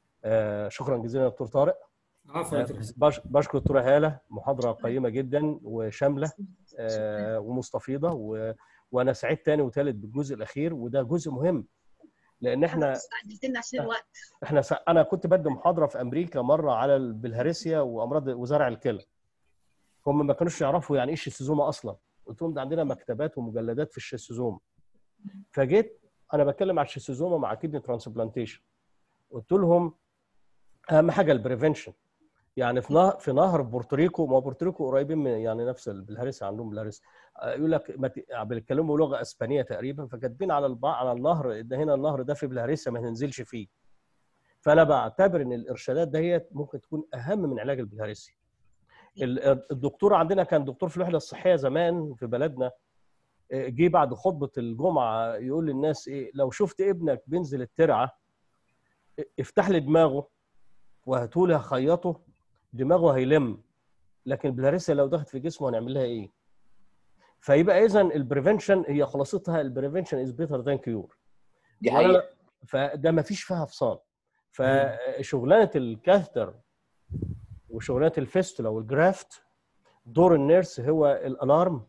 آه، شكرا جزيلا يا دكتور طارق عفوا يا دكتور حسين بش- بشكر الدكتوره هاله محاضره قيمه جدا وشامله آه، ومستفيضه و... وانا سعيد تاني وتالت بالجزء الاخير وده جزء مهم لان احنا استعجلتنا عشان الوقت احنا س... انا كنت بدي محاضره في امريكا مره على البلهارسيا وامراض وزرع الكلى هم ما كانوش يعرفوا يعني ايه الشيستوزوما اصلا قلت لهم ده عندنا مكتبات ومجلدات في الشيستوزوما فجيت انا بتكلم على الشيستوزوما مع كدني ترانسبلانتيشن قلت لهم اهم حاجه البريفنشن يعني في نهر في نهر بورتوريكو ما هو بورتوريكو قريبين من يعني نفس البلهارسيا عندهم بلهارسيا يقول لك ما ت- بيتكلموا لغه اسبانيه تقريبا فكاتبين على البع... على النهر ده هنا النهر ده في بلهارسيا ما تنزلش فيه فانا بعتبر ان الارشادات ديت ممكن تكون اهم من علاج البلهارسيا ال- الدكتور عندنا كان دكتور في الوحده الصحيه زمان في بلدنا آه، جه بعد خطبه الجمعه يقول للناس ايه لو شفت ابنك بينزل الترعه اه، افتح لي دماغه وهاتولي هخيطه دماغه هيلم لكن البلهارسيا لو دخلت في جسمه هنعمل لها ايه؟ فيبقى اذا البريفنشن هي خلاصتها البريفنشن از بيتر ذان كيور دي حقيقه فده ما فيش فيها فصال فشغلانه الكاثتر وشغلانه الفيستولا والجرافت دور النيرس هو الالارم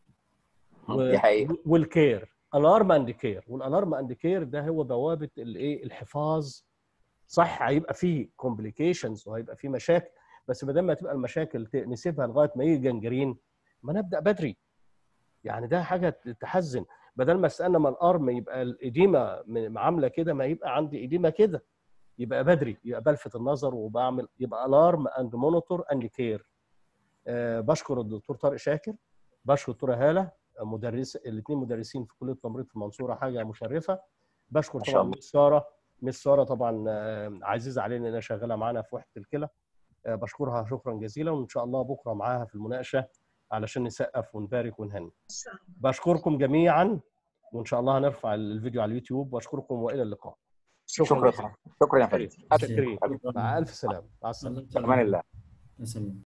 و- دي حقيقه والكير الارم اند كير والالارم اند كير ده هو بوابه الايه الحفاظ صح هيبقى فيه كومبليكيشنز وهيبقى فيه مشاكل بس ما دام ما تبقى المشاكل ت- نسيبها لغايه ما يجي جنجرين ما نبدا بدري يعني ده حاجه تحزن بدل ما استنى ما الارم يبقى الاديمه م- عامله كده ما يبقى عندي اديمه كده يبقى بدري يبقى بلفت النظر وبعمل يبقى الارم اند مونيتور اند كير بشكر الدكتور طارق شاكر بشكر الدكتوره هاله مدرس الاثنين مدرسين في كليه التمريض في المنصوره حاجه مشرفه بشكر ما شاء طبعا الله. مس ساره مس ساره طبعا آه، عزيزه علينا انها شغاله معانا في وحده الكلى آه، بشكرها شكرا جزيلا وان شاء الله بكره معاها في المناقشه علشان نسقف ونبارك ونهني ان شاء الله بشكركم جميعا وان شاء الله هنرفع الفيديو على اليوتيوب واشكركم والى اللقاء شكرا شكرا يا فندم شكرا مع الف سلامه مع السلامه امان الله يا سلام